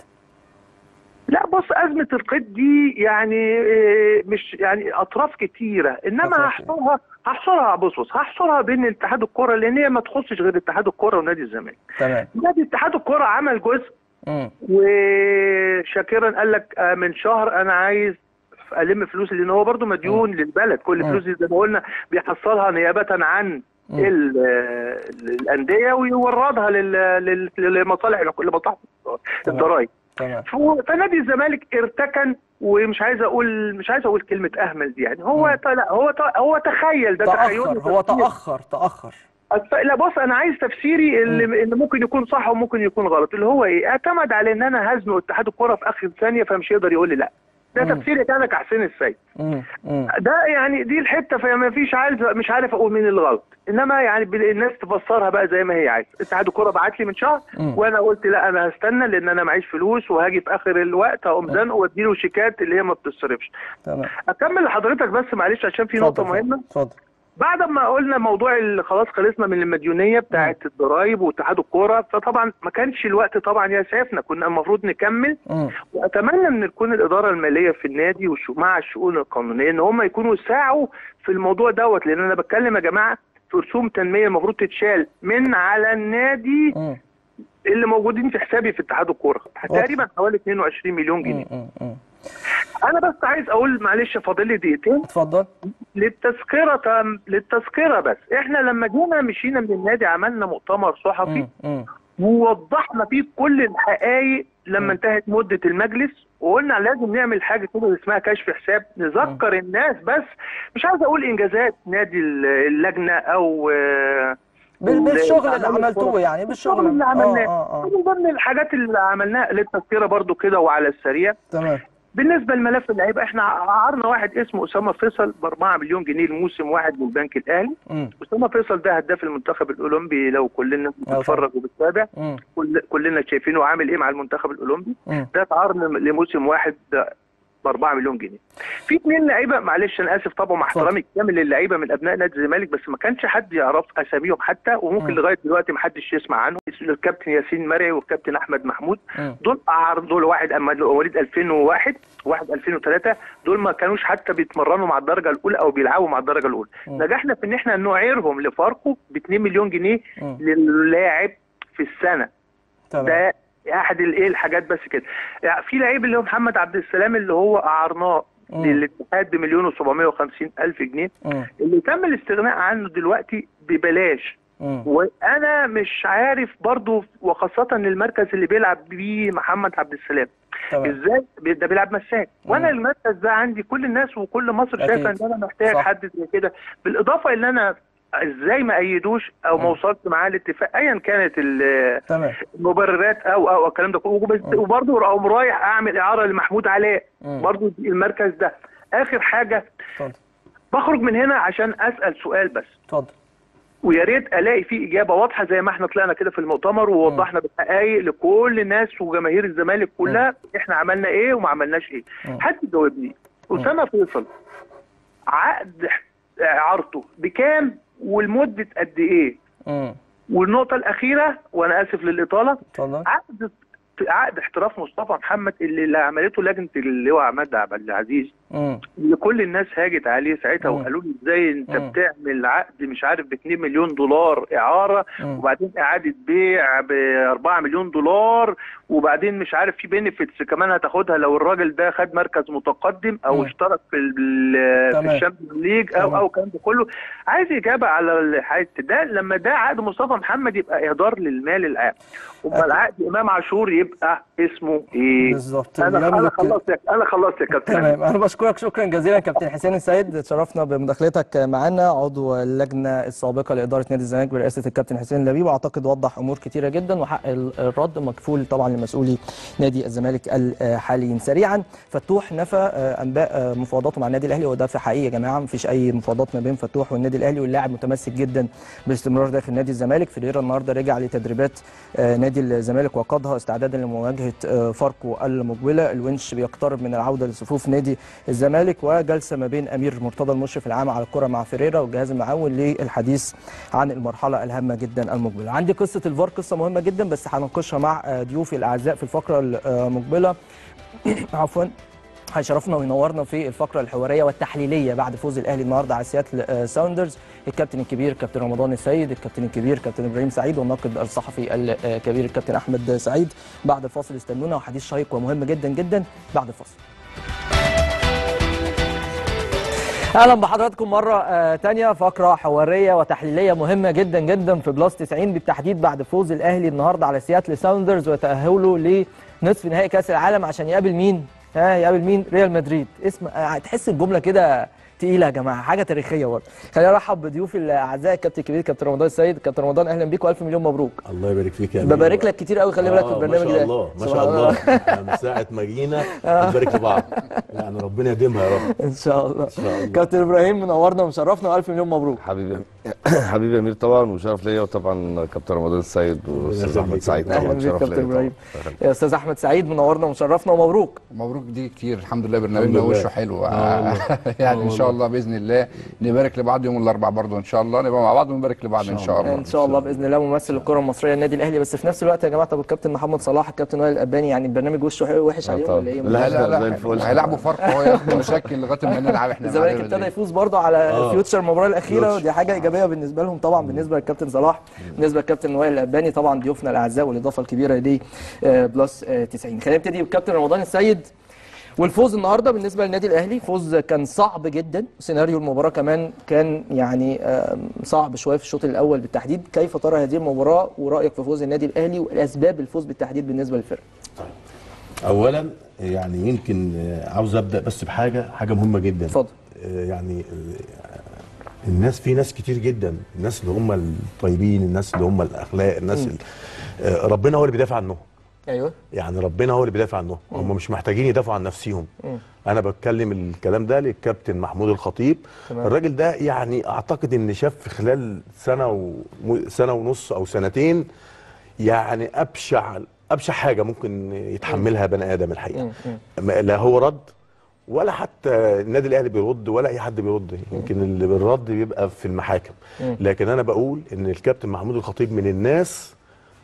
لا بص أزمة القيد دي يعني آه، مش يعني أطراف كتيرة إنما أطراف هحصرها هحصرها بص بص هحصرها بين اتحاد الكرة لأن هي ما تخصش غير اتحاد الكرة ونادي الزمالك تمام نادي اتحاد الكرة عمل جزء مم. وشاكرا قال لك آه، من شهر أنا عايز ألم فلوس لأن هو برضو مديون للبلد كل مم. فلوس دي زي ما قلنا بيحصلها نيابة عن مم. ال- آه، الأندية ويوردها لل- لل- لمصالح لمصالح الضرائب تمام ف- فنادي الزمالك ارتكن ومش عايز اقول مش عايز اقول كلمه اهمل دي يعني هو مم. ت- لا هو ت- هو تخيل ده تخيل تاخر هو تاخر تاخر لا بص انا عايز تفسيري اللي, اللي ممكن يكون صح وممكن يكون غلط اللي هو ايه اعتمد على ان انا هزنق اتحاد الكره في اخر ثانيه فمش يقدر يقول لي لا ده مم. تفسيري كان كحسين السيد مم. مم. ده يعني دي الحته فما فيش عارف مش عارف اقول مين الغلط انما يعني ب- الناس تفسرها بقى زي ما هي عايزه اتحاد الكره بعت لي من شهر مم. وانا قلت لا انا هستنى لان انا معيش فلوس وهاجي في اخر الوقت اقوم زنقه واديله شيكات اللي هي ما بتصرفش تمام اكمل لحضرتك بس معلش عشان في نقطه اتفضل، مهمه اتفضل بعد ما قلنا موضوع اللي خلاص خلصنا من المديونيه بتاعه الضرايب واتحاد الكوره فطبعا ما كانش الوقت طبعا يسعفنا كنا المفروض نكمل مم. واتمنى ان تكون الاداره الماليه في النادي والش- مع الشؤون القانونيه ان هم يكونوا ساعوا في الموضوع دوت لان انا بتكلم يا جماعه في رسوم تنميه المفروض تتشال من على النادي مم. اللي موجودين في حسابي في اتحاد الكوره تقريبا حوالي 22 مليون جنيه مم. مم. انا بس عايز اقول معلش فاضل لي دقيقتين اتفضل للتذكره تم للتذكره بس احنا لما جينا مشينا من النادي عملنا مؤتمر صحفي مم. مم. ووضحنا فيه كل الحقائق مم. لما انتهت مده المجلس وقلنا لازم نعمل حاجه كده اسمها كشف حساب نذكر الناس بس مش عايز اقول انجازات نادي ال- اللجنه او آه، بال- ال- بالشغل اللي الأعمال عملتوه الكرة. يعني الشغل بالشغل اللي عملناه اه اه من ضمن الحاجات اللي عملناها للتذكره برضو كده وعلى السريع تمام بالنسبه لملف اللعيبه احنا عرضنا واحد اسمه اسامه فيصل ب 4 مليون جنيه لموسم واحد من البنك الاهلي مم. اسامه فيصل ده هداف المنتخب الاولمبي لو كلنا بنتفرج وبنتابع مم. كل كلنا شايفينه عامل ايه مع المنتخب الاولمبي مم. ده اتعرض لموسم واحد ب 4 مليون جنيه في اثنين لعيبه معلش انا اسف طبعا مع اتفضل. احترامي الكامل للعيبه من ابناء نادي الزمالك بس ما كانش حد يعرف اساميهم حتى وممكن مم. لغايه دلوقتي ما حدش يسمع عنهم الكابتن ياسين مرعي والكابتن احمد محمود مم. دول عرض دول واحد اما مواليد 2001 واحد 2003 دول ما كانوش حتى بيتمرنوا مع الدرجه الاولى او بيلعبوا مع الدرجه الاولى مم. نجحنا في ان احنا نعيرهم لفاركو ب 2 مليون جنيه مم. للاعب في السنه تمام ده احد الايه الحاجات بس كده يعني في لعيب اللي هو محمد عبد السلام اللي هو اعرناه مم. للاتحاد بمليون و750 الف جنيه مم. اللي تم الاستغناء عنه دلوقتي ببلاش مم. وانا مش عارف برضو وخاصه المركز اللي بيلعب بيه محمد عبد السلام تمام ازاي بي- ده بيلعب مساك وانا مم. المركز ده عندي كل الناس وكل مصر أكيد. شايفه ان انا محتاج صح. حد زي كده بالاضافه ان انا ازاي ما ايدوش او ما مم. وصلت معاه لاتفاق ايا كانت ال- تمام المبررات او او الكلام ده كله وبس- مم. وبرضه اقوم رايح اعمل اعاره لمحمود علاء مم. برضه المركز ده اخر حاجه اتفضل بخرج من هنا عشان اسال سؤال بس اتفضل ويا ريت الاقي فيه اجابه واضحه زي ما احنا طلعنا كده في المؤتمر ووضحنا بالحقائق لكل الناس وجماهير الزمالك كلها احنا عملنا ايه وما عملناش ايه مم. حد يجاوبني اسامه فيصل عقد اعارته بكام ولمده قد ايه مم. والنقطه الاخيره وانا اسف للاطاله اتفضل عقد عقد احتراف مصطفى محمد اللي, اللي عملته لجنه اللواء عماد عبد العزيز مم. اللي كل الناس هاجت عليه ساعتها مم. وقالوا لي ازاي انت مم. بتعمل عقد مش عارف ب 2 مليون دولار اعاره مم. وبعدين اعاده بيع ب 4 مليون دولار وبعدين مش عارف في بينيفيتس كمان هتاخدها لو الراجل ده خد مركز متقدم او مم. اشترك في ال- في تمام. الشامبيونز ليج او تمام. او الكلام ده كله عايز اجابه على الحته ده لما ده عقد مصطفى محمد يبقى اهدار للمال العام أكيد. امال عقد امام عاشور يبقى اسمه ايه بالظبط انا انا يملك- خلصت يا- انا خلصت يا كابتن تمام انا بشكرك بشكرك شكرا جزيلا كابتن حسين السيد اتشرفنا بمداخلتك معنا عضو اللجنه السابقه لاداره نادي الزمالك برئاسه الكابتن حسين لبيب واعتقد وضح امور كثيره جدا وحق الرد مكفول طبعا لمسؤولي نادي الزمالك الحاليين سريعا فتوح نفى انباء مفاوضاته مع النادي الاهلي وده في حقيقه يا جماعه مفيش اي مفاوضات ما بين فتوح والنادي الاهلي واللاعب متمسك جدا بالاستمرار داخل نادي الزمالك فيريرا النهارده رجع لتدريبات نادي الزمالك وقادها استعدادا لمواجهه فاركو المقبله الونش بيقترب من العوده لصفوف نادي الزمالك وجلسه ما بين امير مرتضى المشرف العام على الكره مع فيريرا والجهاز المعاون للحديث عن المرحله الهامه جدا المقبله عندي قصه الفار قصه مهمه جدا بس هنناقشها مع ضيوفي الاعزاء في الفقره المقبله عفوا هيشرفنا وينورنا في الفقره الحواريه والتحليليه بعد فوز الاهلي النهارده على سياتل ساوندرز الكابتن الكبير كابتن رمضان السيد الكابتن الكبير كابتن ابراهيم سعيد والناقد الصحفي الكبير الكابتن احمد سعيد بعد الفاصل استنونا وحديث شيق ومهم جدا جدا بعد الفاصل اهلا بحضراتكم مره ثانيه فقره حواريه وتحليليه مهمه جدا جدا في بلس 90 بالتحديد بعد فوز الاهلي النهارده على سياتل ساوندرز وتاهله لنصف نهائي كاس العالم عشان يقابل مين ها يقابل مين ريال مدريد اسم تحس الجمله كده تقيله يا جماعه حاجه تاريخيه برضه خلينا نرحب بضيوفي الاعزاء الكابتن الكبير كابتن رمضان السيد كابتن رمضان اهلا بيك والف مليون مبروك الله يبارك فيك يا أمير. ببارك لك كتير قوي خلي بالك في البرنامج ما شاء ده الله ما شاء الله من ساعه ما جينا بنبارك لبعض يعني ربنا يديمها يا رب ان شاء الله شاء الله. كابتن ابراهيم منورنا ومشرفنا والف مليون مبروك حبيبي حبيبي امير طبعا وشرف ليا وطبعا كابتن رمضان السيد واستاذ احمد سعيد اهلا طبعا بيك شرف كابتن ليا ابراهيم طبعا يا استاذ احمد سعيد منورنا ومشرفنا ومبروك مبروك دي كتير الحمد لله برنامجنا الحمد لله. وشه حلو آه والله. يعني آه ان شاء الله باذن الله نبارك لبعض يوم الاربعاء برضه ان شاء الله نبقى مع بعض ونبارك لبعض ان شاء الله ان شاء الله باذن الله ممثل الكره المصريه النادي الاهلي بس في نفس الوقت يا جماعه طب الكابتن محمد صلاح الكابتن وائل الاباني يعني البرنامج وشه حلو وحش آه عليهم طبعا. ولا ايه؟ لا، لا لا زي لا الفل. هيلعبوا فرق هو ياخد مشاكل لغايه ما نلعب احنا الزمالك معانا ابتدى بالليل. يفوز برضه على آه. فيوتشر المباراه الاخيره فيوتشر. ودي حاجه ايجابيه بالنسبه لهم طبعا بالنسبه للكابتن صلاح بالنسبه للكابتن وائل الاباني طبعا ضيوفنا الاعزاء والاضافه الكبيره ل بلس آه، 90 خلينا نبتدي بالكابتن رمضان السيد والفوز النهارده بالنسبه للنادي الاهلي فوز كان صعب جدا سيناريو المباراه كمان كان يعني آم، صعب شويه في الشوط الاول بالتحديد كيف ترى هذه المباراه ورايك في فوز النادي الاهلي والاسباب الفوز بالتحديد بالنسبه للفرقه اولا يعني يمكن آه، عاوز ابدا بس بحاجه حاجه مهمه جدا اتفضل. آه، يعني آه، الناس في ناس كتير جدا الناس اللي هم الطيبين الناس اللي هم الاخلاق الناس اللي آه، ربنا هو اللي بيدافع عنهم ايوه يعني ربنا هو اللي بيدافع عنهم هم مش محتاجين يدافعوا عن نفسهم انا بتكلم الكلام ده للكابتن محمود الخطيب تمام. الراجل ده يعني اعتقد ان شاف في خلال سنه و... سنه ونص او سنتين يعني ابشع ابشع حاجه ممكن يتحملها بني ادم الحقيقه ما- لا هو رد ولا حتى النادي الاهلي بيرد ولا اي حد بيرد يمكن اللي بالرد بيبقى في المحاكم لكن انا بقول ان الكابتن محمود الخطيب من الناس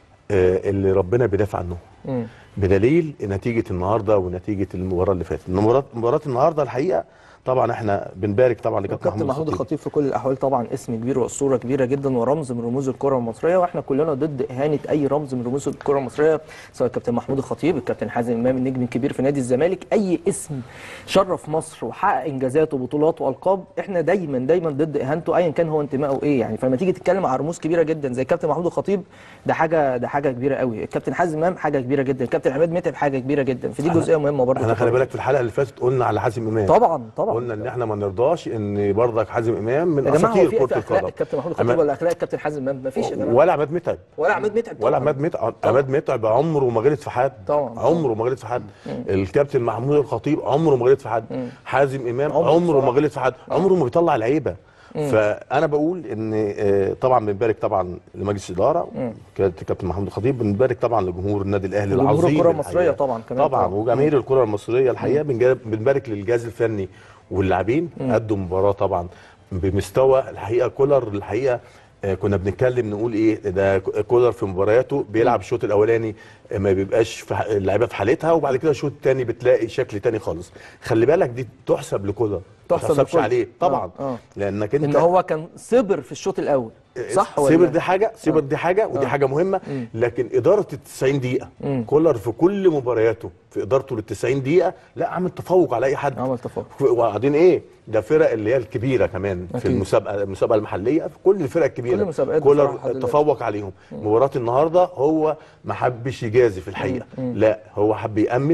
آه، اللي ربنا بيدافع عنهم مم. بدليل نتيجه النهارده ونتيجه المباراه اللي فاتت مباراه مباراه النهارده الحقيقه طبعا احنا بنبارك طبعا لكابتن كابتن محمود محمود الخطيب الخطيب في كل الاحوال طبعا اسم كبير واسطوره كبيره جدا ورمز من رموز الكره المصريه واحنا كلنا ضد اهانه اي رمز من رموز الكره المصريه سواء الكابتن محمود الخطيب الكابتن حازم امام النجم الكبير في نادي الزمالك اي اسم شرف مصر وحقق انجازات وبطولات والقاب احنا دايما دايما ضد اهانته ايا كان هو انتمائه ايه يعني فلما تيجي تتكلم على رموز كبيره جدا زي الكابتن محمود الخطيب ده حاجه ده حاجه كبيره قوي الكابتن حازم امام حاجه كبيره جدا الكابتن عماد متعب حاجه كبيره جدا فدي جزئيه مهمه برضه احنا في خلي الكرة. بالك في الحلقه اللي فاتت قلنا على حازم امام طبعا طبعا قلنا ان احنا ما نرضاش ان برضك حازم امام من يا جماعه هو اساطير في كره في اخلاق القدم الكابتن محمود الخطيب أما- ولا اخلاق الكابتن حازم امام مفيش يا جماعه ولا عماد متعب ولا عماد متعب ولا طبعاً. عماد متعب عماد متعب عمره ما غلط في حد طبعاً. عمره ما غلط في حد الكابتن محمود الخطيب عمره ما غلط في حد حازم امام عمره عمره ما بصراحة. غلط في حد عمره ما بيطلع لعيبه فانا بقول ان آه، طبعا بنبارك طبعا لمجلس الاداره كابتن كابتن محمود الخطيب بنبارك طبعا لجمهور النادي الاهلي وجمهور العظيم الكرة المصرية الحقيقة. طبعاً كمان طبعا طبعاً. وجماهير الكره المصريه الحقيقه بنجا- بنبارك للجهاز الفني واللاعبين ادوا مباراه طبعا بمستوى الحقيقه كولر الحقيقه آه، كنا بنتكلم نقول ايه ده كولر في مبارياته بيلعب الشوط الاولاني آه، ما بيبقاش في ح- اللعيبه في حالتها وبعد كده الشوط الثاني بتلاقي شكل تاني خالص خلي بالك دي تحسب لكولر ما تحسب تحسبش لكولر. عليه طبعا آه، آه. لانك انت ان هو كان صبر في الشوط الاول صح ولا سيبر دي حاجه سيبر دي حاجه ودي آه. حاجه مهمه لكن اداره ال 90 دقيقه كولر في كل مبارياته في ادارته لل 90 دقيقه لا عامل تفوق على اي حد عمل تفوق. وبعدين ايه ده فرق اللي هي الكبيره كمان في أكيد. المسابقه المسابقه المحليه في كل الفرق الكبيره كل المسابقات كولر بصراحة لحد دلوقتي. تفوق عليهم مباراه النهارده هو ما حبش يجازي في الحقيقه لا هو حب يامن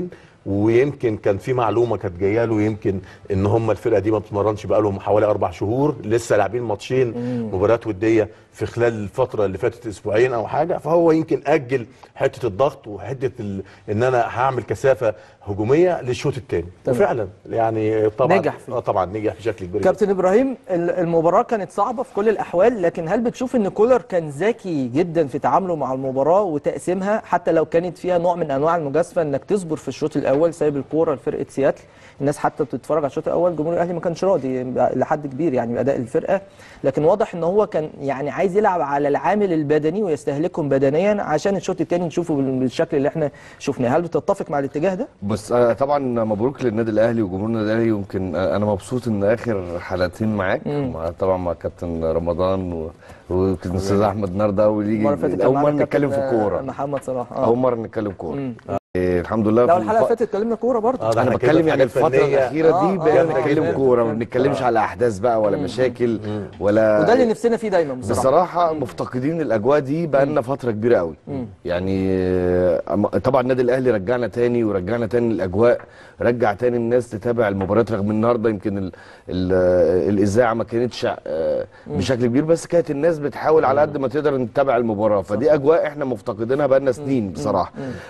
ويمكن كان في معلومه كانت جايه له يمكن ان هم الفرقه دي ما بتتمرنش بقالهم حوالي اربع شهور لسه لاعبين ماتشين مباريات وديه في خلال الفتره اللي فاتت اسبوعين او حاجه فهو يمكن اجل حته الضغط وحته ال... ان انا هعمل كثافه هجوميه للشوط الثاني تمام. وفعلا يعني طبعا نجح فيه. اه طبعا نجح بشكل كبير جدا. كابتن ابراهيم ال- المباراه كانت صعبه في كل الاحوال لكن هل بتشوف ان كولر كان ذكي جدا في تعامله مع المباراه وتقسيمها حتى لو كانت فيها نوع من انواع المجازفه انك تصبر في الشوط الاول سايب الكوره لفرقه سياتل الناس حتى بتتفرج على الشوط الاول جمهور الاهلي ما كانش راضي لحد كبير يعني باداء الفرقه لكن واضح ان هو كان يعني عايز يلعب على العامل البدني ويستهلكهم بدنيا عشان الشوط الثاني نشوفه بال- بالشكل اللي احنا شفناه هل بتتفق مع الاتجاه ده بص آه، طبعا مبروك للنادي الاهلي وجمهور النادي الاهلي يمكن آه، انا مبسوط ان اخر حلقتين معاك مع طبعا مع كابتن رمضان و- وكابتن استاذ احمد النهارده اول يجي المره اللي فاتت كان اول مره معانا نتكلم في كابتن، الكوره آه، محمد صلاح اول اه مره نتكلم كوره مم. إيه الحمد لله لو في الحلقه الف- اللي فاتت اتكلمنا كوره برضه انا احنا كده بتكلم في يعني حاجات الفتره فنية. الاخيره آه، دي آه، بقينا آه، نتكلم فهمت، كوره ما فهمت. بنتكلمش على احداث بقى ولا مشاكل ولا وده اللي نفسنا فيه دايما بصراحه بصراحة مفتقدين الأجواء دي بقالنا فترة كبيرة قوي يعني آه، أما- طبعا النادي الأهلي رجعنا تاني ورجعنا تاني الأجواء رجع تاني الناس تتابع المباريات رغم النهارده يمكن ال ال آه، الإذاعة ما كانتش آه، بشكل كبير بس كانت الناس بتحاول على قد ما تقدر نتابع المباراة فدي أجواء إحنا مفتقدينها بقالنا سنين بصراحة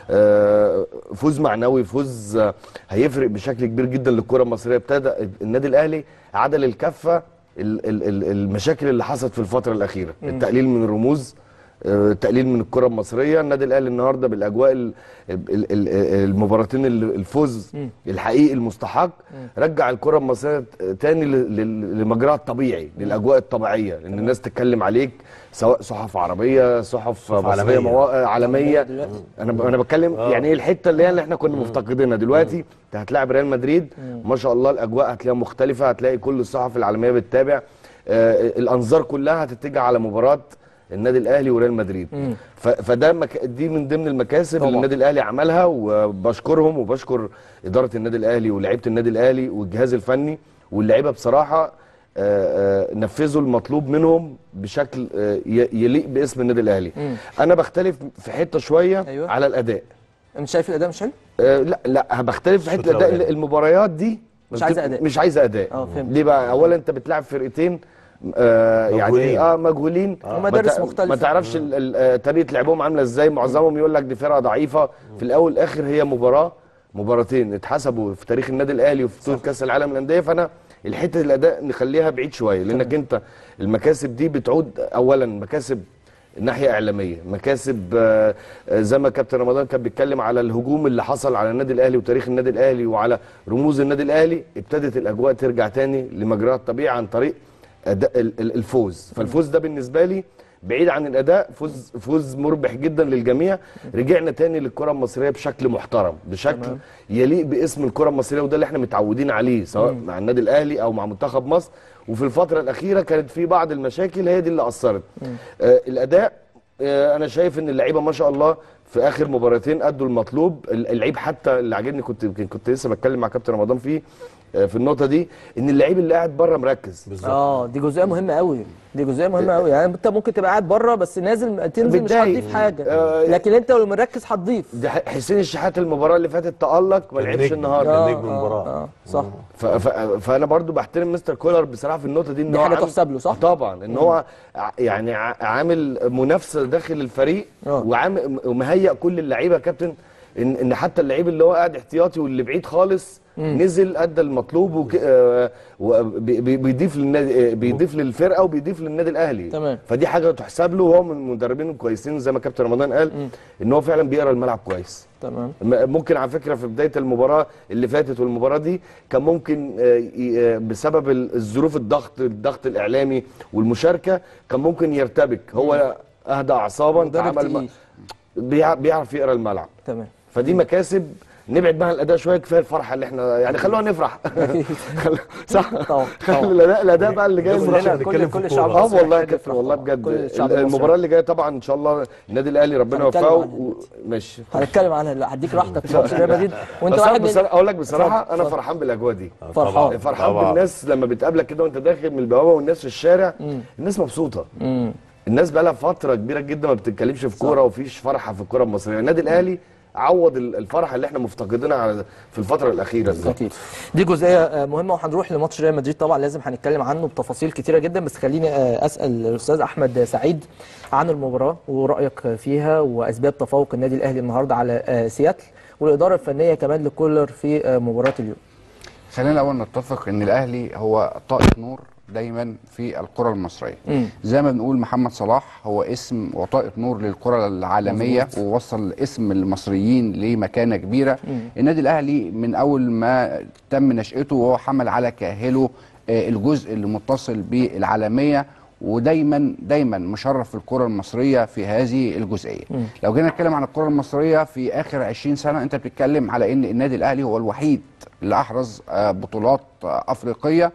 آه، فوز معنوي فوز آه، هيفرق بشكل كبير جدا للكرة المصرية ابتدى النادي الأهلي عدل الكفة ال- ال- ال- المشاكل اللي حصلت في الفترة الأخيرة التقليل من الرموز آه، تقليل من الكرة المصرية النادي الأهلي النهاردة بالأجواء ال- ال- ال- المباراتين ال- الفوز الحقيقي المستحق رجع الكرة المصرية تاني ل- ل- لمجراها الطبيعي للأجواء الطبيعية إن الناس تتكلم عليك سواء صحف عربية صحف مصرية عالمية. موا- عالمية دلوقتي. انا ب- انا بتكلم يعني ايه الحته اللي هي اللي احنا كنا مفتقدينها دلوقتي انت هتلاعب ريال مدريد ما شاء الله الاجواء هتلاقيها مختلفه هتلاقي كل الصحف العالميه بتتابع آه الانظار كلها هتتجه على مباراه النادي الاهلي وريال مدريد ف- فده مك... دي من ضمن المكاسب طبعا. اللي النادي الاهلي عملها وبشكرهم وبشكر اداره النادي الاهلي ولاعيبه النادي الاهلي والجهاز الفني واللعيبه بصراحه آه، آه، نفذوا المطلوب منهم بشكل آه، ي- يليق باسم النادي الاهلي انا بختلف في حته شويه أيوة. على الاداء انت شايف الاداء مش حلو؟ آه، لا لا بختلف في حته الشوط الاداء الأولاني. المباريات دي مش عايزة أداء. مش عايزه اداء آه، فهمت. ليه بقى اولا انت بتلعب فرقتين آه يعني مجهولين. اه مجهولين ومدارس ما تع- مختلفة. ما تعرفش ال- ال- آه، طريقه لعبهم عامله ازاي معظمهم يقول لك دي فرقه ضعيفه في الاول والاخر هي مباراه مباراتين اتحسبوا في تاريخ النادي الاهلي وفي بطوله كاس العالم للانديه فانا الحته الاداء نخليها بعيد شويه لانك انت المكاسب دي بتعود اولا مكاسب ناحيه اعلاميه مكاسب آه، آه، زي ما كابتن رمضان كان بيتكلم على الهجوم اللي حصل على النادي الاهلي وتاريخ النادي الاهلي وعلى رموز النادي الاهلي ابتدت الاجواء ترجع تاني لمجراها الطبيعي عن طريق أداء ال- ال- الفوز فالفوز ده بالنسبه لي بعيد عن الاداء فوز فوز مربح جدا للجميع رجعنا تاني للكره المصريه بشكل محترم بشكل يليق باسم الكره المصريه وده اللي احنا متعودين عليه سواء مع النادي الاهلي او مع منتخب مصر وفي الفتره الاخيره كانت في بعض المشاكل هي دي اللي اثرت آه الاداء آه انا شايف ان اللعيبه ما شاء الله في اخر مباراتين ادوا المطلوب ال- اللعيب حتى اللي عاجبني كنت يمكن كنت لسه بتكلم مع كابتن رمضان فيه آه في النقطه دي ان اللعيب اللي قاعد بره مركز اه دي جزئيه مهمه قوي دي جزئيه مهمه قوي يعني انت ممكن تبقى قاعد بره بس نازل تنزل مش متضايق. هتضيف حاجه آه، لكن انت لو مركز هتضيف ده ح- حسين الشحات المباراه اللي فاتت تالق ما كان لعبش نجم. النهارده كان آه، نجم آه، المباراة. آه، صح ف... ف... فانا برضو بحترم مستر كولر بصراحه في النقطه دي ان دي هو حاجة عامل- تحسب له، صح؟ طبعا ان هو ع- يعني ع- عامل منافسه داخل الفريق آه. وعامل ومهيئ كل اللعيبه يا كابتن ان ان حتى اللعيب اللي هو قاعد احتياطي واللي بعيد خالص نزل ادى المطلوب وك... آه، وبي- بي- بيضيف للنادي آه، بيضيف للفرقه وبيضيف للنادي الاهلي تمام. فدي حاجه تحسب له وهو من المدربين الكويسين زي ما كابتن رمضان قال ان هو فعلا بيقرا الملعب كويس تمام م- ممكن على فكره في بدايه المباراه اللي فاتت والمباراه دي كان ممكن آه، ي- آه، بسبب ال- الظروف الضغط الضغط الاعلامي والمشاركه كان ممكن يرتبك هو اهدى اعصابا مدرب تعامل تقيل. بيع- بيعرف يقرا الملعب تمام فدي مكاسب نبعد بقى عن الاداء شويه كفايه الفرحه اللي احنا يعني خلونا نفرح خل- صح طبعا خلي طبعا الاداء الاداء بقى اللي جاي من نفرح هنا عشان نتكلم كل في كل الشعب الكورة. اه المصري والله يا محتاج كابتن يفرح والله طبعاً. بجد كل الشعب ال- المصري. المباراه اللي جايه طبعا ان شاء الله النادي الاهلي ربنا هنتكلم يوفقه عنها و- ماشي هنتكلم عنها لا هديك راحتك في ماتش ريال مدريد وانت بس أنا واحد من بصراحة اقول لك بصراحه اتفضل، انا اتفضل. فرحان بالاجواء دي فرحان فرحان طبعاً. بالناس لما بتقابلك كده وانت داخل من البوابه والناس في الشارع الناس مبسوطه الناس بقى لها فتره كبيره جدا ما بتتكلمش في كوره ومفيش فرحه في الكوره المصريه النادي الاهلي عوض ال- الفرحه اللي احنا مفتقدينها على- في الفتره الاخيره دي اكيد دي جزئيه آه، مهمه وهنروح لماتش ريال مدريد طبعا لازم هنتكلم عنه بتفاصيل كتيره جدا بس خليني آه، اسال الاستاذ احمد سعيد عن المباراه ورايك فيها واسباب تفوق النادي الاهلي النهارده على آه، سياتل والاداره الفنيه كمان لكولر في آه، مباراه اليوم خلينا الاول نتفق ان الاهلي هو طائر نور دايما في الكره المصريه مم. زي ما بنقول محمد صلاح هو اسم وطائر نور للكره العالميه ووصل اسم المصريين لمكانه كبيره النادي الاهلي من اول ما تم نشاته وهو حمل على كاهله آه، الجزء اللي متصل بالعالميه ودايما دايما مشرف في الكره المصريه في هذه الجزئيه لو جينا نتكلم عن الكره المصريه في اخر 20 سنه انت بتتكلم على ان النادي الاهلي هو الوحيد اللي احرز آه، بطولات آه، افريقيه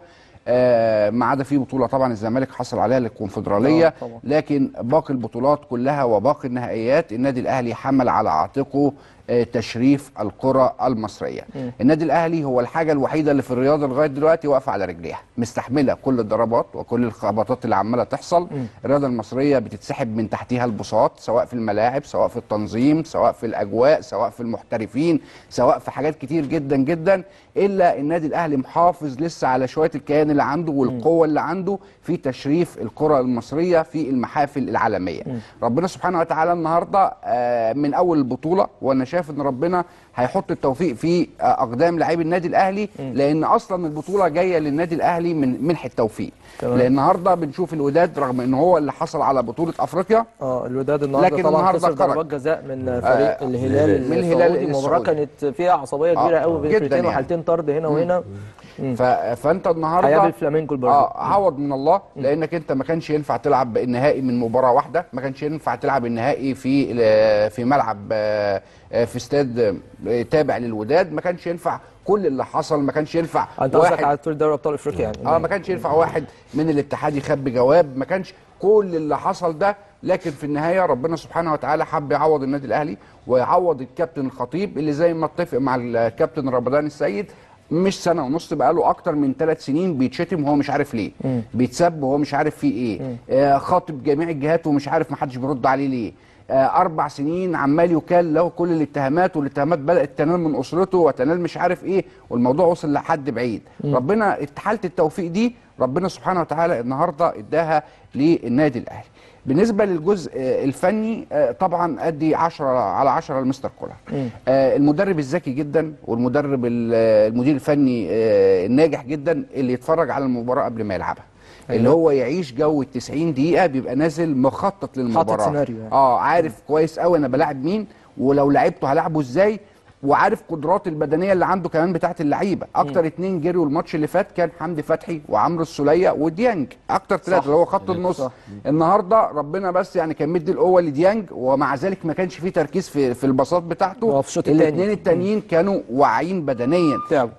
آه، ما عدا في بطوله طبعا الزمالك حصل عليها للكونفدراليه آه، طبعا. لكن باقي البطولات كلها وباقي النهائيات النادي الاهلي حمل على عاتقه آه، تشريف الكره المصريه النادي الاهلي هو الحاجه الوحيده اللي في الرياضه لغايه دلوقتي واقفه على رجليها مستحمله كل الضربات وكل الخبطات اللي عماله تحصل الرياضه المصريه بتتسحب من تحتها البساط سواء في الملاعب سواء في التنظيم سواء في الاجواء سواء في المحترفين سواء في حاجات كتير جدا جدا الا النادي الاهلي محافظ لسه على شويه الكيان اللي عنده والقوه اللي عنده في تشريف الكره المصريه في المحافل العالميه ربنا سبحانه وتعالى النهارده آه، من اول البطوله وانا شايف ان ربنا هيحط التوفيق في آه، اقدام لاعبي النادي الاهلي لان اصلا البطوله جايه للنادي الاهلي من منح التوفيق تمام. لان النهارده بنشوف الوداد رغم ان هو اللي حصل على بطوله افريقيا اه الوداد النهارده لكن طبعا النهاردة خسر خرج. ضربات جزاء من فريق آه، الهلال من الهلال السعودي المباراه السعودي. كانت فيها عصبيه كبيره آه، قوي بين جداً الفريقين يعني. وحالتين طرد هنا وهنا ف... فانت النهارده هيقابل فلامينجو البرازيل اه عوض من الله لانك انت ما كانش ينفع تلعب النهائي من مباراه واحده ما كانش ينفع تلعب النهائي في في ملعب آه، آه، في استاد آه، تابع للوداد ما كانش ينفع كل اللي حصل ما كانش ينفع انت قصدك على طول دوري ابطال افريقيا يعني اه ما كانش ينفع واحد من الاتحاد يخبي جواب ما كانش كل اللي حصل ده لكن في النهايه ربنا سبحانه وتعالى حب يعوض النادي الاهلي ويعوض الكابتن الخطيب اللي زي ما اتفق مع الكابتن رمضان السيد مش سنه ونص بقاله اكتر من ثلاث سنين بيتشتم وهو مش عارف ليه بيتسب وهو مش عارف فيه ايه آه خاطب جميع الجهات ومش عارف ما حدش بيرد عليه ليه آه اربع سنين عمال يكال له كل الاتهامات والاتهامات بدات تنال من اسرته وتنال مش عارف ايه والموضوع وصل لحد بعيد ربنا حاله التوفيق دي ربنا سبحانه وتعالى النهارده اداها للنادي الاهلي بالنسبه للجزء آه، الفني آه، طبعا ادي 10 على 10 لمستر كولر آه، المدرب الذكي جدا والمدرب ال- آه، المدير الفني آه، الناجح جدا اللي يتفرج على المباراه قبل ما يلعبها اللي هو يعيش جو ال 90 دقيقه بيبقى نازل مخطط للمباراه سيناريو يعني. اه عارف كويس قوي انا بلاعب مين ولو لعبته هلاعبه ازاي وعارف قدرات البدنيه اللي عنده كمان بتاعت اللعيبه اكتر اتنين جريوا الماتش اللي فات كان حمدي فتحي وعمرو السوليه وديانج اكتر ثلاثه اللي هو خط النص صح. النهارده ربنا بس يعني كان مدي القوه لديانج ومع ذلك ما كانش فيه تركيز في في البساط بتاعته هو في الشوط التاني. الاثنين التانيين كانوا واعيين بدنيا تعبوا.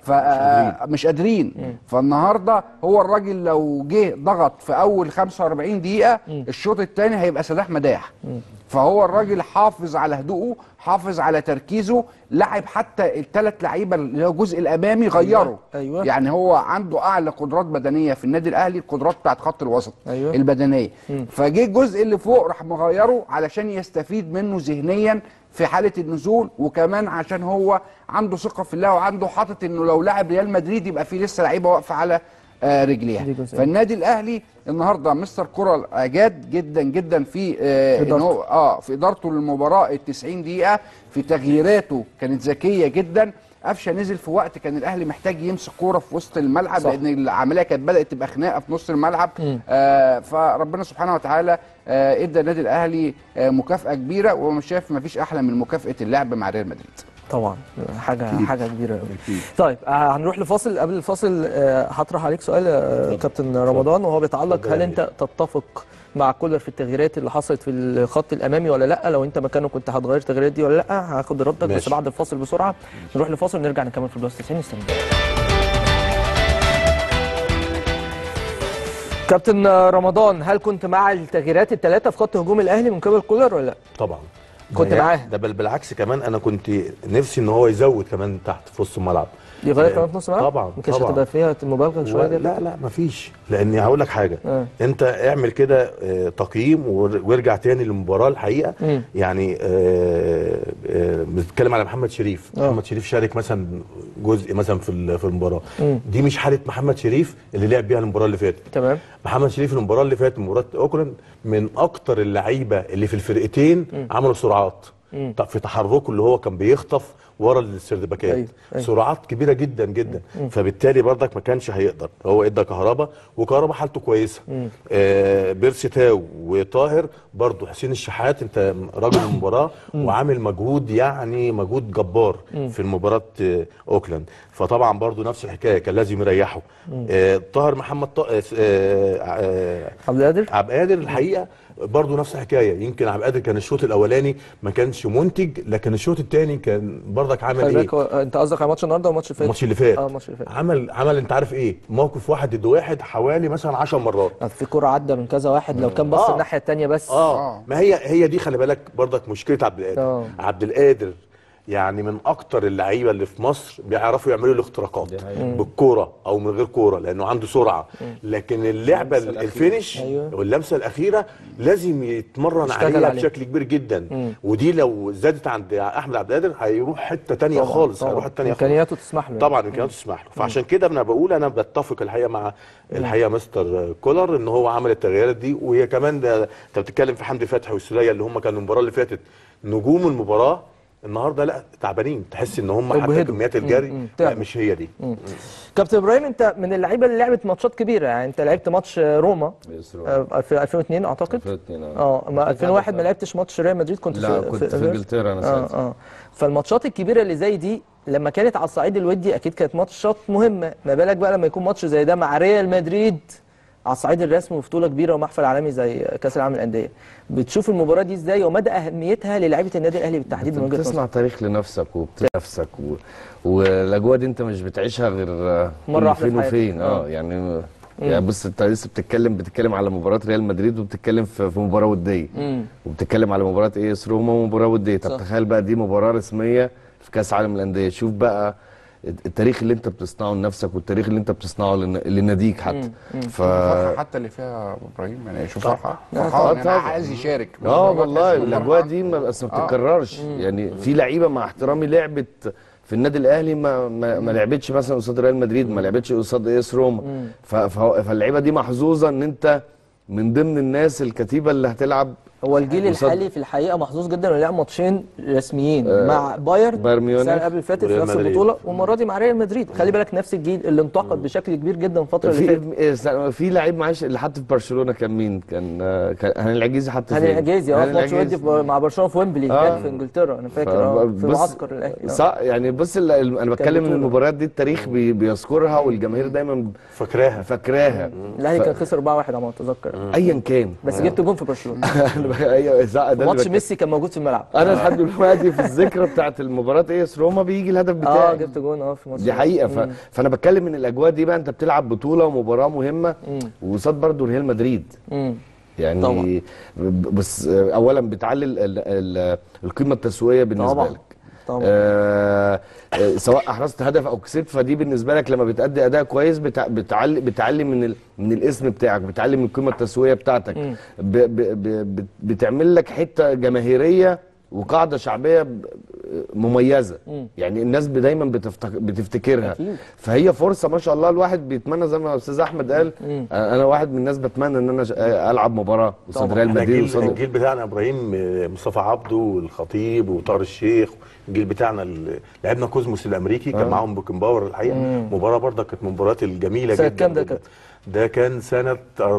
فمش قادرين فالنهارده هو الراجل لو جه ضغط في اول 45 دقيقه الشوط الثاني هيبقى سلاح مداح فهو الراجل حافظ على هدوءه حافظ على تركيزه لعب حتى الثلاث لعيبه اللي هو الجزء الامامي غيره أيوة. يعني هو عنده اعلى قدرات بدنيه في النادي الاهلي القدرات بتاعت خط الوسط أيوة. البدنيه فجه الجزء اللي فوق راح مغيره علشان يستفيد منه ذهنيا في حاله النزول وكمان عشان هو عنده ثقه في الله وعنده حاطط انه لو لعب ريال مدريد يبقى في لسه لعيبه واقفه على آه، رجليها دي جزئية. فالنادي الاهلي النهارده مستر كره اجاد جدا جدا في آه إن إدارته. هو اه في ادارته للمباراه ال 90 دقيقه في تغييراته كانت ذكيه جدا قفشه نزل في وقت كان الاهلي محتاج يمسك كوره في وسط الملعب صح. لان العمليه كانت بدات تبقى خناقه في نص الملعب آه فربنا سبحانه وتعالى آه ادى النادي الاهلي آه مكافاه كبيره ومش شايف ما فيش احلى من مكافاه اللعب مع ريال مدريد طبعا حاجه حاجه كبيره قوي طيب آه، هنروح لفاصل قبل الفاصل آه، هطرح عليك سؤال آه، كابتن رمضان وهو بيتعلق اتفضل هل يا انت تتفق مع كولر في التغييرات اللي حصلت في الخط الامامي ولا لا لو انت مكانه كنت هتغير التغييرات دي ولا لا هاخد ردك بس ماشي. بعد الفاصل بسرعه نروح لفاصل ونرجع نكمل في البلاس 90 استنى كابتن رمضان هل كنت مع التغييرات الثلاثه في خط هجوم الاهلي من قبل كولر ولا لا؟ طبعا كنت ده- معاه. ده بل بالعكس كمان انا كنت نفسي ان هو يزود كمان تحت في وسط الملعب يغير كمان في نص الملعب طبعا ما كانش طبعا. هتبقى فيها مبالغه شويه دي لا لا مفيش لان هقول لك حاجه آه. انت اعمل كده آه، تقييم ور- وارجع تاني للمباراه الحقيقه مم. يعني آه، آه، بنتكلم على محمد شريف آه. محمد شريف شارك مثلا جزء مثلا في ال- في المباراه مم. دي مش حاله محمد شريف اللي لعب بيها المباراه اللي فاتت تمام محمد شريف المباراه اللي فاتت مباراه اوكلاند من اكتر اللعيبه اللي في الفرقتين عملوا سرعات مم. طب في تحركه اللي هو كان بيخطف ورا السردباكات أيوة، أيوة. سرعات كبيره جدا جدا فبالتالي برضك ما كانش هيقدر هو ادى كهربا وكهربا حالته كويسه آه بيرسي تاو وطاهر برضه حسين الشحات انت راجل المباراه وعامل مجهود يعني مجهود جبار في المباراه آه اوكلاند فطبعا برضه نفس الحكايه كان لازم يريحه آه طاهر محمد طا... آه آه عبد القادر عبد القادر الحقيقه برضه نفس الحكايه يمكن عبد القادر كان الشوط الاولاني ما كانش منتج لكن الشوط الثاني كان برضك عمل خلي ايه بالك هو- انت قصدك على ماتش النهارده والماتش اللي فات الماتش اللي فات اه الماتش اللي فات عمل عمل انت عارف ايه موقف واحد ضد واحد حوالي مثلا 10 مرات آه، في كرة عدى من كذا واحد لو كان بص آه. الناحية التانية بس اه آه. ما هي هي دي خلي بالك برضك مشكله عبد القادر آه. عبد القادر يعني من اكتر اللعيبه اللي في مصر بيعرفوا يعملوا الاختراقات بالكوره او من غير كوره لانه عنده سرعه لكن اللعبه الفينش أيوة. واللمسه الاخيره لازم يتمرن يشتغل عليها عليها. بشكل كبير جدا ودي لو زادت عند احمد عبد القادر هيروح حته تانية طبعاً، خالص طبعاً. هيروح حته تانية خالص امكانياته تسمح له طبعا امكانياته تسمح له فعشان كده انا بقول انا بتفق الحقيقه مع الحقيقه مستر كولر ان هو عمل التغييرات دي وهي كمان ده انت بتتكلم في حمدي فتحي والسوليه اللي هم كانوا المباراه اللي فاتت نجوم المباراه النهارده لا تعبانين تحس ان هم حتى أجهدوا. كميات مم، الجري مم، لا تعبوا. مش هي دي كابتن ابراهيم انت من اللعيبه اللي لعبت ماتشات كبيره يعني انت لعبت ماتش روما آه، في 2002 اعتقد 2002 اه اه ما 2001 ما لعبتش ماتش ريال مدريد كنت لا في كنت في انجلترا انا اه ساعتها اه فالماتشات الكبيره اللي زي دي لما كانت على الصعيد الودي اكيد كانت ماتشات مهمه ما بالك بقى لما يكون ماتش زي ده مع ريال مدريد على الصعيد الرسمي وبطوله كبيره ومحفل عالمي زي كاس العالم للانديه بتشوف المباراه دي ازاي ومدى اهميتها للاعيبه النادي الاهلي بالتحديد من وجهه بتصنع نظرك تاريخ لنفسك وبتنافسك و... والاجواء دي انت مش بتعيشها غير آه، مرة كل واحدة فين في حياتك. وفين آه. اه يعني يعني بص انت لسه بتتكلم بتتكلم على مباراه ريال مدريد وبتتكلم في, في مباراه وديه مم. وبتتكلم على مباراه اي اس روما ومباراه وديه طب صح. تخيل بقى دي مباراه رسميه في كاس عالم الانديه شوف بقى التاريخ اللي انت بتصنعه لنفسك والتاريخ اللي انت بتصنعه لن- لناديك حتى ف الفرحه حتى اللي فيها أبو ابراهيم يعني شوف فرحه آه، فرحان يعني طبعاً. عايز يشارك اه والله تحس الاجواء بالفرحة. دي ما بس ما آه. بتتكررش يعني في لعيبه مع احترامي لعبت في النادي الاهلي ما ما, ما لعبتش مثلا قصاد ريال مدريد ما لعبتش قصاد اس روما ف- فهو- فاللعيبه دي محظوظه ان انت من ضمن الناس الكتيبه اللي هتلعب هو الجيل قصاد- الحالي في الحقيقه محظوظ جدا انه لعب ماتشين رسميين مع بايرن بايرن ميونخ السنه اللي قبل اللي فاتت في وريال نفس مدريد. البطوله والمره دي مع ريال مدريد خلي بالك نفس الجيل اللي انتقد بشكل كبير جدا الفتره اللي فاتت في في في لعيب معلش اللي حط في برشلونه كان مين؟ كان آه، كان هاني العجيزي حط هاني فين؟ العجيزي اه هاني في ماتش ودي العجيزي. في- مع برشلونه في ويمبلي آه. هناك في انجلترا انا فاكر ف- اه في بص- معسكر الاهلي آه. صح يعني بص ال- ال- انا بتكلم ان بطولة. المباريات دي التاريخ بي بيذكرها والجماهير دايما فاكراها فاكراها الاهلي ف- كان خسر 4-1 على ما اتذكر ايا كان بس جبت جون في برشلونه ايوه صح، ده اللي ماتش بتكلم. ميسي كان موجود في الملعب انا لحد دلوقتي في الذكرى بتاعت المباراه اي اس روما بيجي الهدف اه بتاعي جبت جون اه في ماتش دي حقيقه ف... مم. فانا بتكلم ان الاجواء دي بقى انت بتلعب بطوله ومباراه مهمه وقصاد برضه ريال مدريد مم. يعني طبعا. ب- بس آه، اولا بتعلي ال- ال- ال- القيمه التسويقيه بالنسبه طبعا. لك طبعا آه آه، سواء احرزت هدف او كسبت فدي بالنسبه لك لما بتأدي اداء كويس بتع... بتعلي بتعلي من ال... من الاسم بتاعك بتعلي من القيمه التسويقيه بتاعتك ب... ب... ب... بت- بتعمل لك حته جماهيريه وقاعده شعبيه ب- مميزه يعني الناس ب- دايما بتفتك... بتفتكرها أكيد. فهي فرصه ما شاء الله الواحد بيتمنى زي ما استاذ احمد قال انا واحد من الناس بتمنى ان انا ش- العب مباراه قصاد طبعاً. ريال احنا مدريد الجيل, قصاد الجيل بتاعنا ابراهيم آه، مصطفى عبده والخطيب وطاهر الشيخ الجيل بتاعنا اللي لعبنا كوزموس الامريكي كان معاهم بوكنباور الحقيقه مباراه برضه كانت من المباريات الجميله سنة جدا كام ده جداً. كابتن؟ ده كان سنه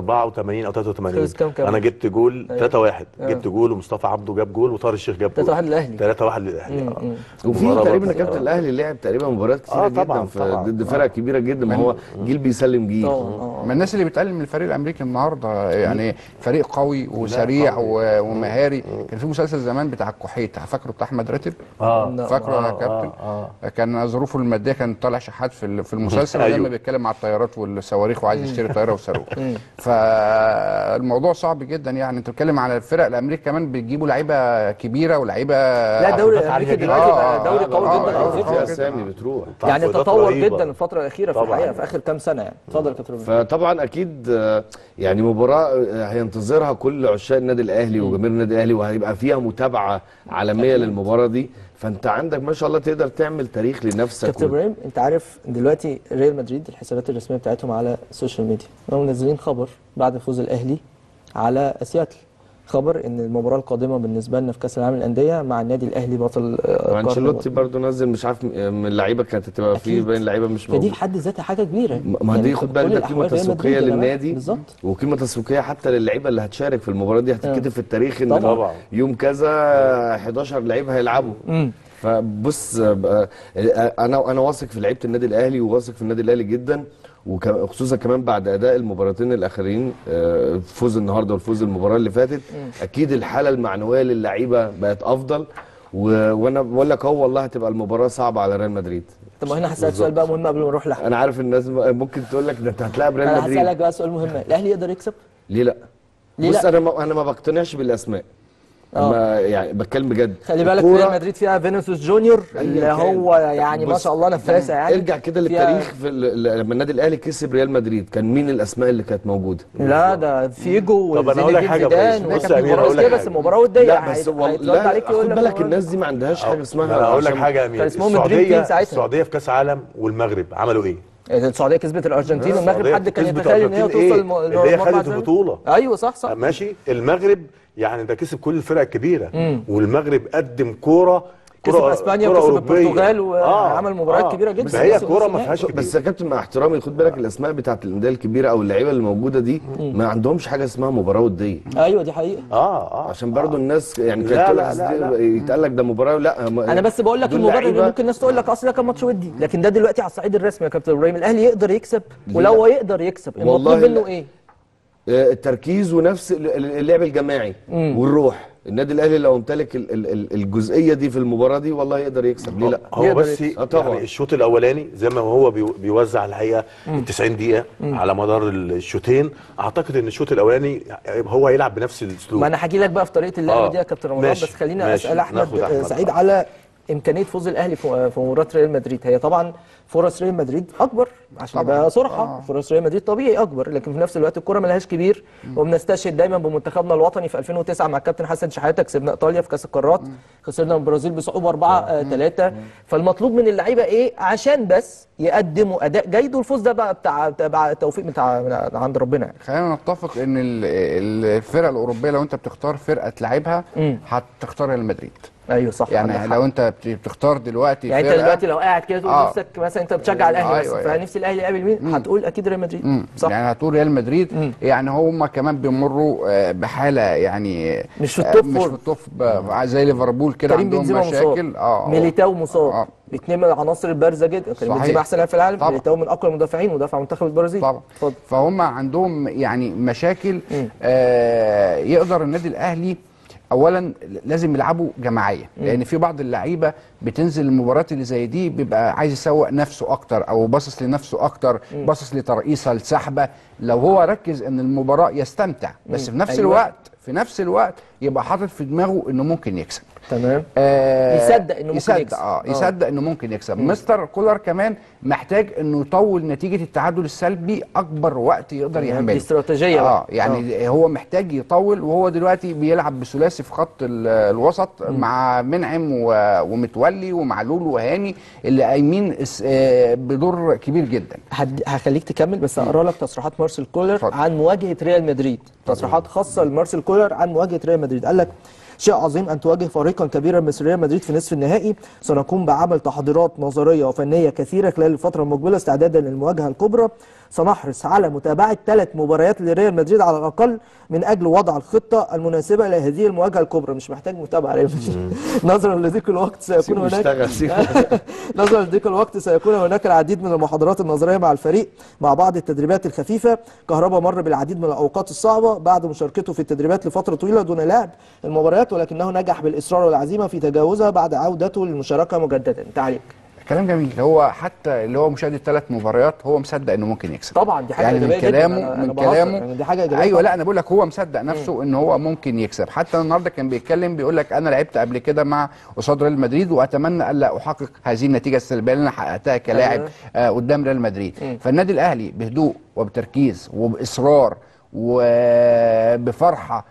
84 او 83 خلص كام كام؟ انا جبت جول أيوة. 3 1 آه. جبت جول ومصطفى عبده جاب جول وطاهر الشيخ جاب جول 3-1 للأهلي. 3 1 للاهلي مم، آه. مم. وفي مباراة تقريبا برضه. كابتن الاهلي لعب تقريبا مباريات كتيره آه، طبعاً، جدا في طبعاً. ضد فرق كبيره جدا ما هو جيل بيسلم جيل طبعا اه من الناس اللي بتقلل من الفريق الامريكي النهارده يعني فريق قوي وسريع و- ومهاري كان في مسلسل زمان بتاع الكحيت فاكره بتاع احمد راتب اه فاكره يا آه، كابتن آه، كان ظروفه الماديه كان طالع شحات في ال- في المسلسل أيوه. ولما بيتكلم على الطيارات والصواريخ وعايز يشتري طياره وصاروخ فالموضوع صعب جدا يعني انت بتتكلم على الفرق الامريكي كمان بيجيبوا لعيبه كبيره ولعيبه لا الدوري الامريكي دلوقتي بقى دوري قوي آه، جدا آه، على في فكره اسامي بتروح يعني تعاقدات تطور رهيبة. جدا الفتره الاخيره في طبعاً. الحقيقه في اخر كام سنه يعني اتفضل يا كابتن ربيع. فطبعا اكيد آه، يعني مباراه آه، هينتظرها كل عشاق النادي الاهلي وجماهير النادي الاهلي وهيبقى فيها متابعه عالميه للمباراه دي فانت عندك ما شاء الله تقدر تعمل تاريخ لنفسك كابتن و- ابراهيم انت عارف دلوقتي ريال مدريد الحسابات الرسميه بتاعتهم على السوشيال ميديا هم منزلين خبر بعد فوز الاهلي على سياتل خبر ان المباراه القادمه بالنسبه لنا في كاس العالم للانديه مع النادي الاهلي بطل آه، وانشيلوتي قارة- برضو نزل مش عارف م- من اللعيبه كانت هتبقى في أكيد. باين لعيبه مش فدي موجوده في حد ذاتها حاجه كبيره ما دي يعني خد في بالك كل ده قيمه الأحوال ريال تسويقيه مدريد يا جماعة. للنادي بالظبط وقيمه تسويقيه حتى للعيبه اللي هتشارك في المباراه دي هتتكتب في التاريخ ان طبعاً. يوم كذا 11 لعيب هيلعبوا مم. فبص آه، انا انا واثق في لعيبه النادي الاهلي وواثق في النادي الاهلي جدا وخصوصا كمان بعد اداء المباراتين الاخرين آه، فوز النهارده والفوز المباراه اللي فاتت اكيد الحاله المعنويه للعيبه بقت افضل و... وانا بقول لك هو والله هتبقى المباراه صعبه على ريال مدريد طب ما هنا هسالك سؤال بقى مهم قبل ما نروح لحد انا عارف الناس ممكن تقول لك ده انت هتلاعب ريال انا هسالك مدريد بقى سؤال مهم الاهلي يقدر يكسب ليه لا ليه بص لا؟ انا ما انا ما بقتنعش بالاسماء آه. ما يعني بتكلم بجد خلي بالك الكورة- ريال مدريد فيها فينيسيوس جونيور اللي كان. هو يعني ما بص، شاء الله نفاسه يعني ارجع كده فيها- للتاريخ في ال- ال- لما النادي الاهلي كسب ريال مدريد كان مين الاسماء اللي كانت موجوده لا ده فيجو طب أنا أقول لك وزين حاجة الدين يا زيدان باشا. بص وكانت يا أمير، مباراه أقول لك كده بس حاجة. مباراه وديه لا بس هيت- والله هيترد لا عليك خد يقول لك بالك هو- الناس دي ما عندهاش حاجه اسمها انا اقول لك عشان- حاجه يا امير كان اسمهم دريم تيم السعوديه ساعتها. السعوديه في كاس عالم والمغرب عملوا ايه؟ السعوديه كسبت الارجنتين والمغرب السعودية حد كان كسبت يتخيل ان هي الأرجنتين توصل إيه؟ الم- اللي هي المربع خدت ده. البطولة. ايوه صح صح ماشي المغرب يعني ده كسب كل الفرق الكبيره والمغرب قدم كوره كسب اسبانيا كرة وكسب أوروبية. البرتغال وعمل مباريات كبيرة جدا. فهي وصل كوره نص ما فيهاش بس يا كابتن مع احترامي خد بالك الاسماء بتاعت الانديه الكبيره او اللعيبه اللي موجوده دي ما عندهمش حاجه اسمها مباراه وديه ايوه دي حقيقه اه اه عشان برضو الناس يعني لا، كانت تقول لا، لك لا، لا. يتقال لك ده مباراه لا هم- انا بس بقول لك دول المبرر لعيبة- اللي ممكن الناس تقول لك اصل ده كان ماتش ودي لكن ده دلوقتي على الصعيد الرسمي يا كابتن ابراهيم الاهلي يقدر يكسب ولو هو يقدر يكسب والله المطلوب منه لا. ايه آه، التركيز ونفس ال- ال- اللعب الجماعي والروح النادي الاهلي لو امتلك ال- ال- ال- الجزئيه دي في المباراه دي والله يقدر يكسب ليه لا هو يقدر بس آه طبعاً. يعني الشوط الاولاني زي ما هو بي- بيوزع الحقيقه ال 90 دقيقه على مدار الشوطين اعتقد ان الشوط الاولاني هو هيلعب بنفس الاسلوب ما انا هحكي لك بقى في طريقه اللعبه آه. دي يا كابتن رمضان ماشي، بس خليني ماشي. اسال احمد, ناخد أحمد. سعيد على امكانيه فوز الاهلي في في مباراه ريال مدريد هي طبعا فرص ريال مدريد اكبر عشان طبعاً. نبقى صراحه فرص ريال مدريد طبيعي اكبر لكن في نفس الوقت الكره ملهاش كبير وبنستشهد دايما بمنتخبنا الوطني في 2009 مع الكابتن حسن شحاته كسبنا ايطاليا في كاس القارات خسرنا من البرازيل بصعوبه 4 3 فالمطلوب من اللعيبه ايه عشان بس يقدموا اداء جيد والفوز ده بقى بتاع بتاع التوفيق بتاع من عند ربنا يعني خلينا نتفق ان ال- ال- الفرق الاوروبيه لو انت بتختار فرقه تلعبها مم. هتختار ريال مدريد ايوه صح عندك يعني حق. لو انت بت- بتختار دلوقتي يعني انت فرقة دلوقتي لو قاعد كده تقول آه. نفسك مثلا انت بتشجع الاهلي بس أيوة، أيوة. فنفسي الاهلي يقابل مين هتقول اكيد ريال مدريد مم. صح يعني هتقول ريال مدريد مم. يعني هم كمان بيمروا آه، بحاله يعني مش في آه، التوب مش فور. في التوب ب- زي ليفربول كده كريم عندهم بنزيما مشاكل مصاب ميليتاو مصاب آه. اثنين من العناصر البارزه جدا كريم صحيح. بنزيما احسن لاعب في العالم طبعا. ميليتاو من اقوى المدافعين مدافع منتخب البرازيل طبعا اتفضل فهم عندهم يعني مشاكل مم. آه يقدر النادي الاهلي اولا لازم يلعبوا جماعيه لان في بعض اللعيبه بتنزل المباريات اللي زي دي بيبقى عايز يسوق نفسه اكتر او باصص لنفسه اكتر باصص لترقيصه لسحبه لو هو ركز ان المباراه يستمتع بس في نفس أيوة. الوقت في نفس الوقت يبقى حاطط في دماغه انه ممكن يكسب تمام آه يصدق إنه ممكن يصدق يكسب. اه آه. يصدق انه ممكن يكسب مستر كولر كمان محتاج انه يطول نتيجه التعادل السلبي اكبر وقت يقدر دي يعمله استراتيجية اه بقى. يعني هو محتاج يطول وهو دلوقتي بيلعب بثلاثي في خط ال- الوسط مع منعم و- ومتولي ومعلول وهاني اللي قايمين اس- آه، بدور كبير جدا هد- هخليك تكمل بس هقرا لك تصريحات مارسيل كولر اتفضل. عن مواجهه ريال مدريد تصريحات خاصه لمارسيل كولر عن مواجهه ريال مدريد قال لك شيء عظيم ان تواجه فريقا كبيرا مثل ريال مدريد في نصف النهائي سنقوم بعمل تحضيرات نظريه وفنيه كثيره خلال الفتره المقبله استعدادا للمواجهه الكبرى سنحرص على متابعه ثلاث مباريات لريال مدريد على الاقل من اجل وضع الخطه المناسبه لهذه المواجهه الكبرى مش محتاج متابعه ريال مدريد نظرا لضيق الوقت سيكون سيبه هناك يشتغل سيبه نظرا لضيق الوقت سيكون هناك العديد من المحاضرات النظريه مع الفريق مع بعض التدريبات الخفيفه كهربا مر بالعديد من الاوقات الصعبه بعد مشاركته في التدريبات لفتره طويله دون لعب المباريات ولكنه نجح بالاصرار والعزيمه في تجاوزها بعد عودته للمشاركه مجددا تعليق كلام جميل هو حتى اللي هو مشاهد الثلاث مباريات هو مصدق انه ممكن يكسب طبعا دي حاجه يعني من إيجابية جداً. كلامه أنا- أنا من بهزر. كلامه يعني دي حاجه ايجابيه ايوه طبعاً. لا انا بقول لك هو مصدق نفسه ان هو ممكن يكسب حتى النهارده كان بيتكلم بيقول لك انا لعبت قبل كده مع قصاد ريال مدريد واتمنى الا احقق هذه النتيجه السلبيه اللي انا حققتها كلاعب أيوة. آه قدام ريال مدريد فالنادي الاهلي بهدوء وبتركيز وباصرار وبفرحه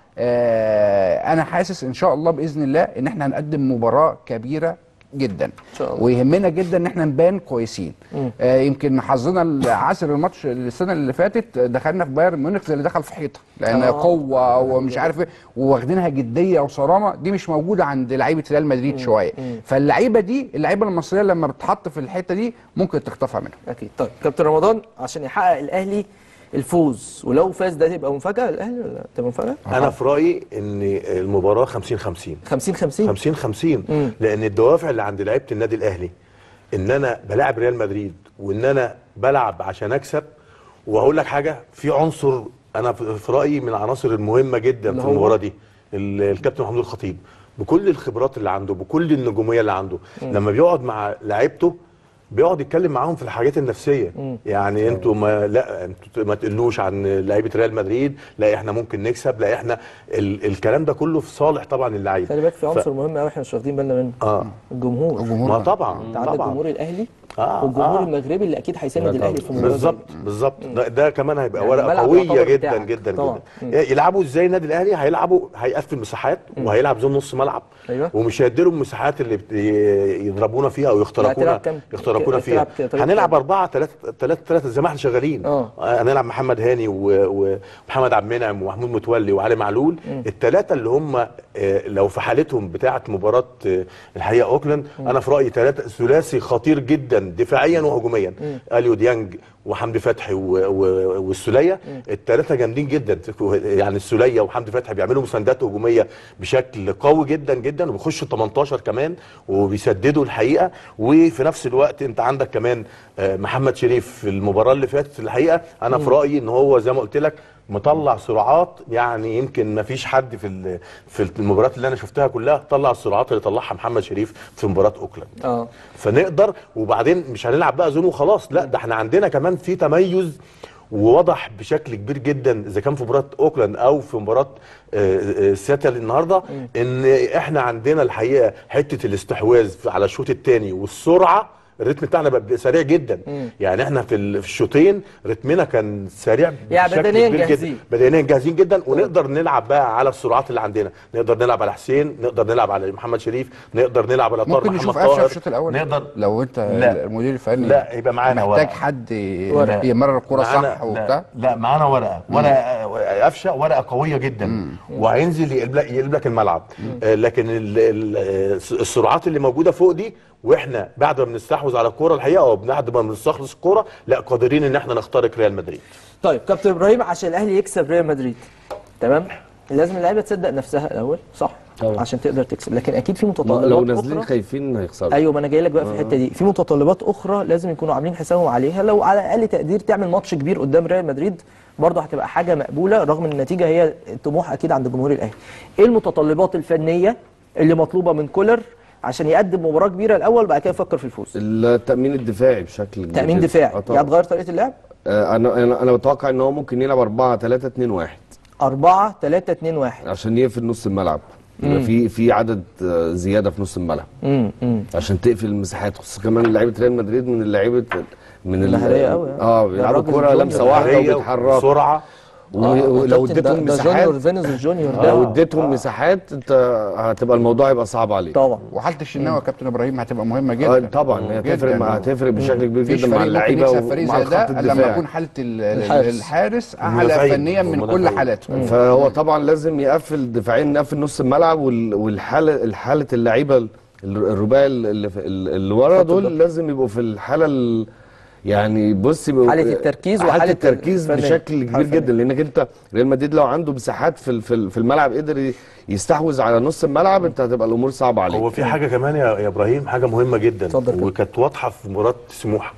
آه انا حاسس ان شاء الله باذن الله ان احنا هنقدم مباراه كبيره جدا ان شاء الله. ويهمنا جدا ان احنا نبان كويسين آه يمكن حظنا عصر الماتش السنه اللي فاتت دخلنا في بايرن ميونخ زي اللي دخل في حيطه لان آه. قوه ومش عارف ايه وواخدينها جديه وصرامه دي مش موجوده عند لعيبه ريال مدريد شويه فاللعيبه دي اللعيبه المصريه لما بتتحط في الحته دي ممكن تخطفها منها اكيد طيب كابتن رمضان عشان يحقق الاهلي الفوز ولو فاز ده تبقى مفاجاه للاهلي ولا تبقى مفاجاه انا في رايي ان المباراه 50 50 50 50 50 50 لان الدوافع اللي عند لعيبه النادي الاهلي ان انا بلاعب ريال مدريد وان انا بلعب عشان اكسب وهقول لك حاجه في عنصر انا في في رايي من العناصر المهمه جدا اللي في هو؟ المباراه دي ال- الكابتن محمود الخطيب بكل الخبرات اللي عنده بكل النجوميه اللي عنده لما بيقعد مع لعيبته بيقعد يتكلم معاهم في الحاجات النفسيه يعني انتوا ما لا انتوا ما تقلوش عن لعيبه ريال مدريد لا احنا ممكن نكسب لا احنا ال الكلام ده كله في صالح طبعا اللعيبه خلي بالك في ف- عنصر مهم قوي احنا مش واخدين بالنا منه اه الجمهور الجمهور ما ده. طبعا انت عندك طبعا الجمهور الاهلي آه، والجمهور آه. المغربي اللي اكيد هيساند الاهلي في المباراه بالظبط بالظبط ده, ده كمان هيبقى يعني ورقه الملعب قويه يعتبر جدا بتاعك. جدا طبعا. جدا يلعبوا ازاي النادي الاهلي هيلعبوا هيقفل مساحات وهيلعب زون نص ملعب أيوة. ومش هيديلهم المساحات اللي بت- يضربونا فيها او يخترقونا هتلعب كام- يخترقونا ك- فيها تلعب ك- طريقة هنلعب كام؟ 4 3 3 3 زي ما احنا شغالين آه. هنلعب محمد هاني و- ومحمد عبد المنعم ومحمود متولي وعلي معلول الثلاثه اللي هم آه، لو في حالتهم بتاعه مباراه آه، الحقيقه اوكلاند انا في رايي ثلاثه ثلاثي خطير جدا دفاعيا وهجوميا اليو ديانج وحمدي فتحي و- و- والسوليه الثلاثه جامدين جدا يعني السوليه وحمدي فتحي بيعملوا مساندات هجوميه بشكل قوي جدا جدا وبيخشوا 18 كمان وبيسددوا الحقيقه وفي نفس الوقت انت عندك كمان آه، محمد شريف في المباراه اللي فاتت الحقيقه انا في رايي ان هو زي ما قلت لك مطلع سرعات يعني يمكن ما فيش حد في ال- في المباريات اللي انا شفتها كلها طلع السرعات اللي طلعها محمد شريف في مباراه اوكلاند اه فنقدر وبعدين مش هنلعب بقى زون وخلاص لا ده احنا عندنا كمان في تميز ووضح بشكل كبير جدا اذا كان في مباراه اوكلاند او في مباراه آه، آه، سياتل النهارده ان احنا عندنا الحقيقه حته الاستحواذ على الشوط الثاني والسرعه الريتم بتاعنا بقى سريع جدا يعني احنا في ال- في الشوطين رتمنا كان سريع يعني بشكل بدنياً كبير جاهزين. جدا بدنيا جاهزين جدا ونقدر نلعب بقى على السرعات اللي عندنا نقدر نلعب على حسين نقدر نلعب على محمد شريف نقدر نلعب على طاهر ممكن محمد نشوف قفشه طاهر في الشوط الاول نقدر لو انت لا. المدير الفني لا يبقى معانا محتاج ورقة. حد ورقة. يمرر الكوره معانا- صح لا- وبتاع لا معانا ورقه ورقه قفشه ورقه قويه جدا وهينزل يقلب لك يقلب لك الملعب آه، لكن ال- ال- آه، السرعات اللي موجوده فوق دي واحنا بعد ما بنستحوذ على الكوره الحقيقه او بعد ما بنستخلص الكوره لا قادرين ان احنا نخترق ريال مدريد طيب كابتن ابراهيم عشان الاهلي يكسب ريال مدريد تمام لازم اللعيبه تصدق نفسها الاول صح طبعا. عشان تقدر تكسب لكن اكيد في ما متطلبات لو نازلين أخرى. خايفين هيخسروا ايوه ما انا جاي لك بقى في الحته دي في متطلبات اخرى لازم يكونوا عاملين حسابهم عليها لو على اقل تقدير تعمل ماتش كبير قدام ريال مدريد برضه هتبقى حاجه مقبوله رغم ان النتيجه هي الطموح اكيد عند جمهور الاهلي ايه المتطلبات الفنيه اللي مطلوبه من كولر عشان يقدم مباراه كبيره الاول بعد كده يفكر في الفوز التامين الدفاعي بشكل كبير تامين جداً. دفاعي آه طبعاً. يعني تغير طريقه اللعب آه، انا انا انا بتوقع ان هو ممكن يلعب 4 3 2 1 4 3 2 1 عشان يقفل نص الملعب يبقى في في عدد آه، زياده في نص الملعب امم امم عشان تقفل المساحات خصوصا كمان لعيبه ريال مدريد من اللعيبه من ال- مهارية أوي، آه. اه ده بيلعبوا الراجل كوره جونيور لمسه واحده مهارية وبيتحركوا وسرعه و- ولو كابتن اديتهم ده- ده مساحات جونيور فينيسيوس جونيور ده لو اديتهم مساحات انت هتبقى الموضوع هيبقى صعب عليك طبعا وحاله الشناوي يا كابتن ابراهيم هتبقى مهمه آه جدا طبعا هي هتفرق جداً. مع هتفرق بشكل كبير مفيش جدا مع فريق اللعيبه ممكن يكسب فريق ومع زي الخط ده الا لما الدفاعي يكون حاله ال- ال- الحارس. الحارس اعلى المدافعين. فنيا من كل والمدافعين. حالاته فهو طبعا لازم يقفل دفاعين نقفل نص الملعب وال- والحاله الحاله اللعيبه ال- الرباعي اللي, في- اللي ورا خط دول الضغط. لازم يبقوا في الحاله ال- يعني بص يبقوا حالة التركيز حاله وحالة التركيز الفنية. بشكل حالة كبير الفنية. جدا لانك انت ريال مدريد لو عنده مساحات في ال- في ال- في الملعب قدر ي- يستحوذ على نص الملعب انت هتبقى الامور صعبه عليك هو في حاجه كمان يا يا ابراهيم حاجه مهمه جدا اتفضل كده. وكانت واضحه في مباراه سموحه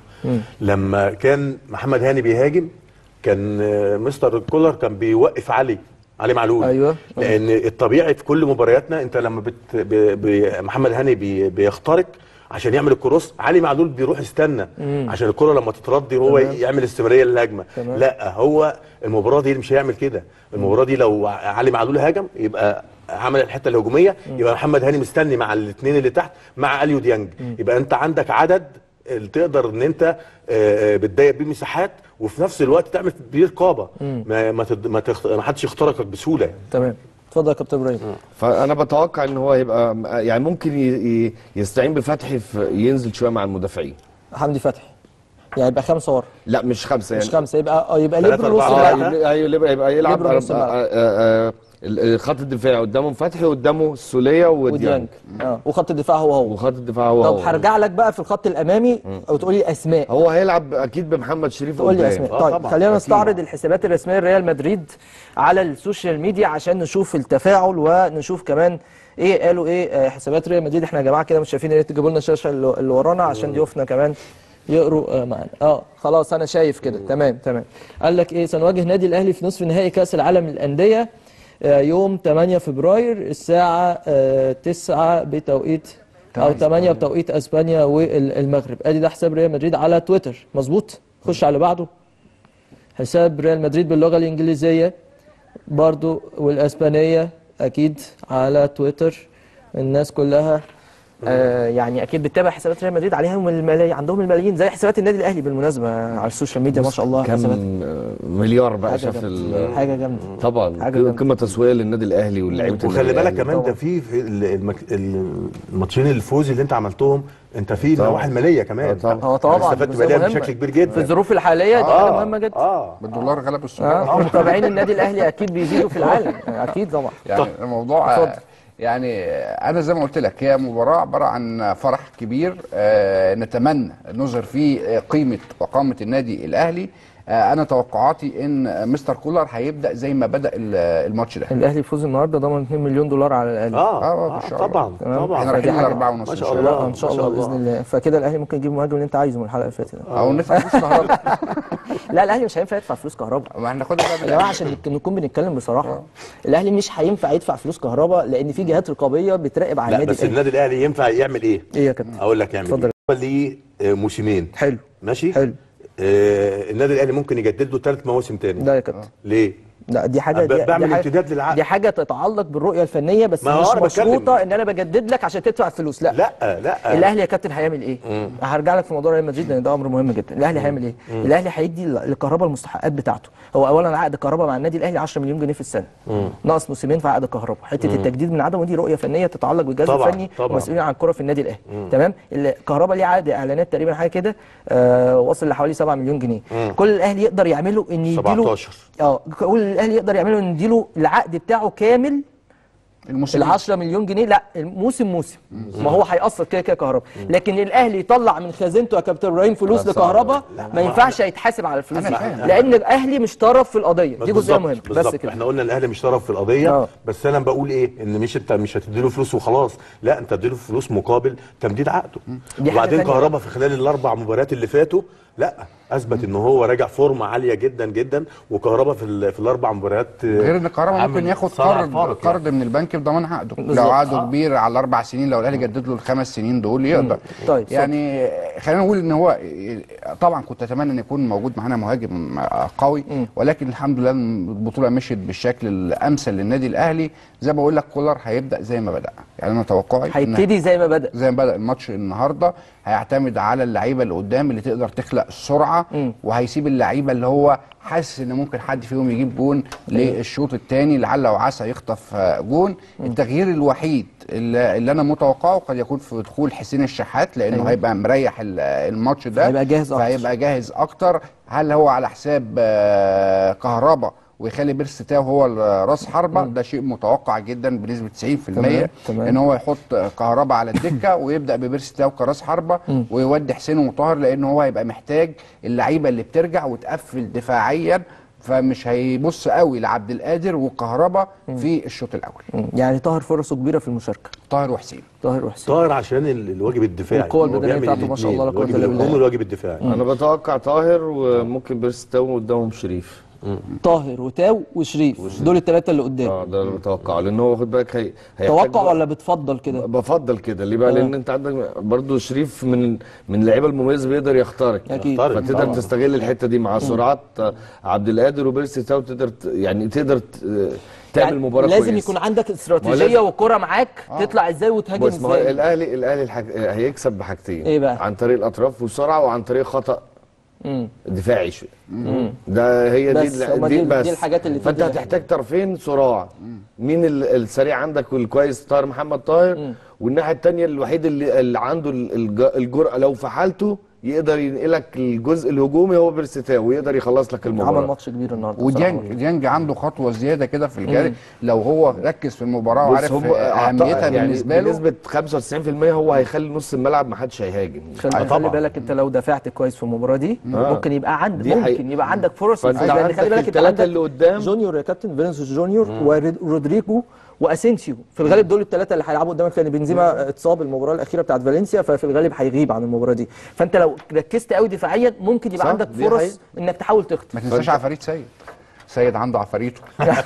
لما كان محمد هاني بيهاجم كان آه، مستر كولر كان بيوقف علي علي معلول أيوة. لان الطبيعي في كل مبارياتنا انت لما بت ب ب محمد هاني بي بيخترق عشان يعمل الكروس علي معلول بيروح يستنى عشان الكره لما تتردي هو يعمل استمراريه للهجمه تمام. لا هو المباراه دي مش هيعمل كده المباراه دي لو علي معلول هاجم يبقى عمل الحته الهجوميه يبقى محمد هاني مستني مع الاثنين اللي تحت مع اليو ديانج يبقى انت عندك عدد اللي تقدر ان انت آه، آه، بتضيق بيه مساحات وفي نفس الوقت تعمل بيه رقابه ما ما, تد- ما, تخت... ما حدش يخترقك بسهوله يعني. تمام اتفضل يا كابتن ابراهيم فانا بتوقع ان هو هيبقى يعني ممكن ي- ي- يستعين بفتحي في ينزل شويه مع المدافعين حمدي فتحي يعني يبقى خمسه ورا لا مش خمسه يعني مش خمسه يبقى اه يبقى ثلاثة ليبرو نص أربعة. اه ملعب. يبقى- يبقى يبقى يلعب ليبرو نص آه، ملعب. آه، آه، ال- الخط الدفاعي قدامهم فتحي قدامه السوليه وديانج وديانج اه وخط الدفاع هو هو وخط الدفاع هو طب هو. هرجع لك بقى في الخط الامامي وتقول لي اسماء هو هيلعب اكيد بمحمد شريف تقول لي قدام. اسماء آه طيب طبعاً. خلينا أكيد. نستعرض الحسابات الرسميه لريال مدريد على السوشيال ميديا عشان نشوف التفاعل ونشوف كمان ايه قالوا ايه آه، حسابات ريال مدريد احنا يا جماعه كده مش شايفين يا ريت تجيبوا لنا الشاشه اللي اللي ورانا عشان ضيوفنا كمان يقروا آه، معانا اه خلاص انا شايف كده تمام تمام قال لك ايه سنواجه نادي الاهلي في نصف نهائي كاس العالم للانديه آه، يوم 8 فبراير الساعه آه، 9 بتوقيت او 8 بتوقيت اسبانيا والمغرب ادي ده حساب ريال مدريد على تويتر مظبوط خش على اللي بعده حساب ريال مدريد باللغه الانجليزيه برضو والاسبانيه اكيد على تويتر الناس كلها آه يعني اكيد بتتابع حسابات ريال مدريد عليهم الملايين عندهم الملايين زي حسابات النادي الاهلي بالمناسبه على السوشيال ميديا ما شاء الله حسابات كم آه، مليار بقى حاجه شاف جامده ال- حاجه جامده طبعا حاجة جامدة. قمه تسويقيه للنادي الاهلي واللعيبه النادي وخلي بالك الأهلي. كمان طبعاً. ده في في ال- المك... ال- الماتشين الفوز اللي انت عملتهم انت في طبعاً. النواحي الماليه كمان آه طبعاً. هو طبعا استفدت جزئية ماليا مهمة. بشكل كبير جدا في الظروف الحاليه دي حاجه مهمه جدا اه بالدولار غلب السعر اه متابعين النادي الاهلي اكيد بيزيدوا في العالم اكيد طبعا يعني الموضوع اتفضل. آه، يعني آه، انا زي ما قلت لك هي مباراه عباره عن فرح كبير آه، نتمنى نظهر فيه آه، قيمه وقامه النادي الاهلي آه، انا توقعاتي ان آه، مستر كولر هيبدا زي ما بدا ال- الماتش ده الاهلي يفوز النهارده ضمن 2 مليون دولار على الاقل اه, آه، آه, إن شاء الله. طبعا تمام. طبعا احنا فدي رايحين حاجة- لأربعة ونص ما إن شاء شاء الله. الله. لا ان شاء ما الله شاء باذن الله فكده الاهلي ممكن يجيب المهاجم اللي انت عايزه من الحلقه اللي فاتت او ندفع فلوس كهرباء لا الاهلي مش هينفع يدفع فلوس كهرباء ما احنا ناخدها بقى يا جماعه عشان نك- نكون بنتكلم بصراحه الاهلي مش هينفع يدفع فلوس كهرباء لان في جهات رقابيه بتراقب على لا النادي بس الاهلي النادي الاهلي ينفع يعمل ايه؟ ايه يا كابتن اقول لك يعمل اتفضل. ايه؟ هو ليه آه، موسمين حلو ماشي؟ حلو. آه النادي الاهلي ممكن يجدد له ثلاث مواسم تاني لا يا كابتن ليه؟ لا دي حاجه ب- دي بعمل دي حاجة- امتداد للعقد. دي حاجه تتعلق بالرؤيه الفنيه بس ما هو مش أنا بتكلم. مشروطه ان انا بجدد لك عشان تدفع فلوس لا لا لا الاهلي يا كابتن هيعمل ايه؟ هرجع لك في موضوع ريال مدريد لان ده امر مهم جدا، الاهلي هيعمل ايه؟ الاهلي هيدي للكهرباء المستحقات بتاعته، هو اولا عقد كهرباء مع النادي الاهلي 10 مليون جنيه في السنه ناقص موسمين في عقد كهرباء، حته التجديد من عدمه دي رؤيه فنيه تتعلق بالجهاز طبعاً، الفني طبعاً. ومسؤولين عن الكره في النادي الاهلي تمام؟ الكهرباء ليه عقد اعلانات تقريبا حاجه كده آه وصل لحوالي 7 مليون جنيه، كل الاهلي يقدر يعمله ان يديله 17 اه كل الاهلي يقدر يعمله ان يديله العقد بتاعه كامل الموسم ال 10 مليون جنيه لا الموسم موسم ما هو هيقسط كده كده كهرباء لكن الاهلي يطلع من خزينته يا كابتن ابراهيم فلوس لا، صعب. لكهرباء ما ينفعش يتحاسب على الفلوس أنا دي فاهم. لان الاهلي مش طرف في القضيه بس دي جزئيه بالظبط- مهمه بس بالظبط. كده احنا قلنا الاهلي مش طرف في القضيه آه. بس انا بقول ايه ان مش انت مش هتديله فلوس وخلاص لا انت هتديله فلوس مقابل تمديد عقده دي حاجة وبعدين تانية. كهربا في خلال الاربع مباريات اللي فاتوا لا اثبت ان هو راجع فورمه عاليه جدا جدا وكهربا في, ال- في الاربع مباريات غير ان الكهرباء عامل ممكن ياخد صنع قرض فارق يعني. قرض من البنك بضمان عقده بالظبط. لو عقده كبير على اربع سنين لو الاهلي جدد له الخمس سنين دول يقدر طيب، يعني خلينا نقول ان هو طبعا كنت اتمنى ان يكون موجود معانا مهاجم قوي ولكن الحمد لله البطوله مشيت بالشكل الامثل للنادي الاهلي زي ما بقول لك كولر هيبدا زي ما بدا يعني انا توقعي إن هيبتدي زي ما بدا زي ما بدا الماتش النهارده هيعتمد على اللعيبه اللي قدام اللي تقدر تخلق السرعه وهيسيب اللعيبه اللي هو حاسس ان ممكن حد فيهم يجيب جون للشوط الثاني لعل وعسى يخطف آه، جون التغيير الوحيد اللي, اللي انا متوقعه قد يكون في دخول حسين الشحات لانه أيوة. هيبقى مريح ال- الماتش ده هيبقى جاهز أكتر. فهيبقى جاهز اكتر هل هو على حساب آه، كهربا ويخلي بيرس تاو هو ال- راس حربه ده شيء متوقع جدا بنسبه 90% تمام، تمام. ان هو يحط كهربا على الدكه ويبدا ببيرس تاو كراس حربه ويودي حسين ومطهر لان هو هيبقى محتاج اللعيبه اللي بترجع وتقفل دفاعيا فمش هيبص قوي لعبد القادر وكهربا في الشوط الاول مم. يعني طاهر فرصه كبيره في المشاركه طاهر وحسين طاهر وحسين طاهر عشان ال- الواجب الدفاعي والقوة هو البدنية بيعمل بتاعته ما شاء الله لا الاتنين، قوة الواجب إلا بالله. الهجومي والواجب الدفاعي انا بتوقع طاهر وممكن بيرستاو قدامهم شريف طاهر وتاو وشريف دول الثلاثه اللي قدام اه ده اللي متوقعه لان هو خد بالك هي هيحتاج توقع بقى- ولا بتفضل كده بفضل كده ليه بقى لان انت عندك برضو شريف من من اللعيبه المميزه بيقدر يخترق أكيد. يخترق فتقدر طبعاً. تستغل الحته دي مع سرعات آه، عبد القادر وبيرسي تاو تقدر ت- يعني تقدر ت- آه، تعمل يعني مباراه لازم كويسة. يكون عندك ما هو استراتيجيه لازم- والكره معاك تطلع ازاي وتهاجم بص ما هو ازاي الاهلي الاهلي الحاج... هيكسب بحاجتين إيه بقى؟ عن طريق الاطراف والسرعه وعن طريق خطا مم. دفاعي شويه ده هي بس دي هما دي, دي- بس دي الحاجات اللي فانت تدي هتحتاج طرفين صراع مين ال- السريع عندك والكويس طاهر محمد طاهر والناحيه الثانيه الوحيد اللي, اللي عنده ال- الج- الجرأه لو في حالته يقدر ينقلك الجزء الهجومي هو بيرستاو ويقدر يخلص لك عمل المباراه ماتش كبير النهارده وديانج بصراحة. ديانج عنده خطوه زياده كده في الجري لو هو ركز في المباراه بص وعارف هم اهميتها يعني بالنسبه له بنسبه 95% هو هيخلي نص الملعب ما حدش هيهاجم خلي, خلي طبعاً. بالك انت لو دافعت كويس في المباراه دي آه. ممكن يبقى عندك دي ممكن حقيقة. يبقى عندك فرص فانت لان عندك خلي بالك انت الثلاثه عندك اللي قدام جونيور يا كابتن فينيسيوس جونيور ورودريجو واسينسيو في الغالب دول الثلاثه اللي هيلعبوا قدامك لان بنزيما اتصاب المباراه الاخيره بتاعت فالنسيا ففي الغالب هيغيب عن المباراه دي فانت لو ركزت قوي دفاعيا ممكن يبقى صح، عندك دي فرص حقيقة. انك تحاول تخطف ما تنساش عفاريت سيد سيد عنده عفاريته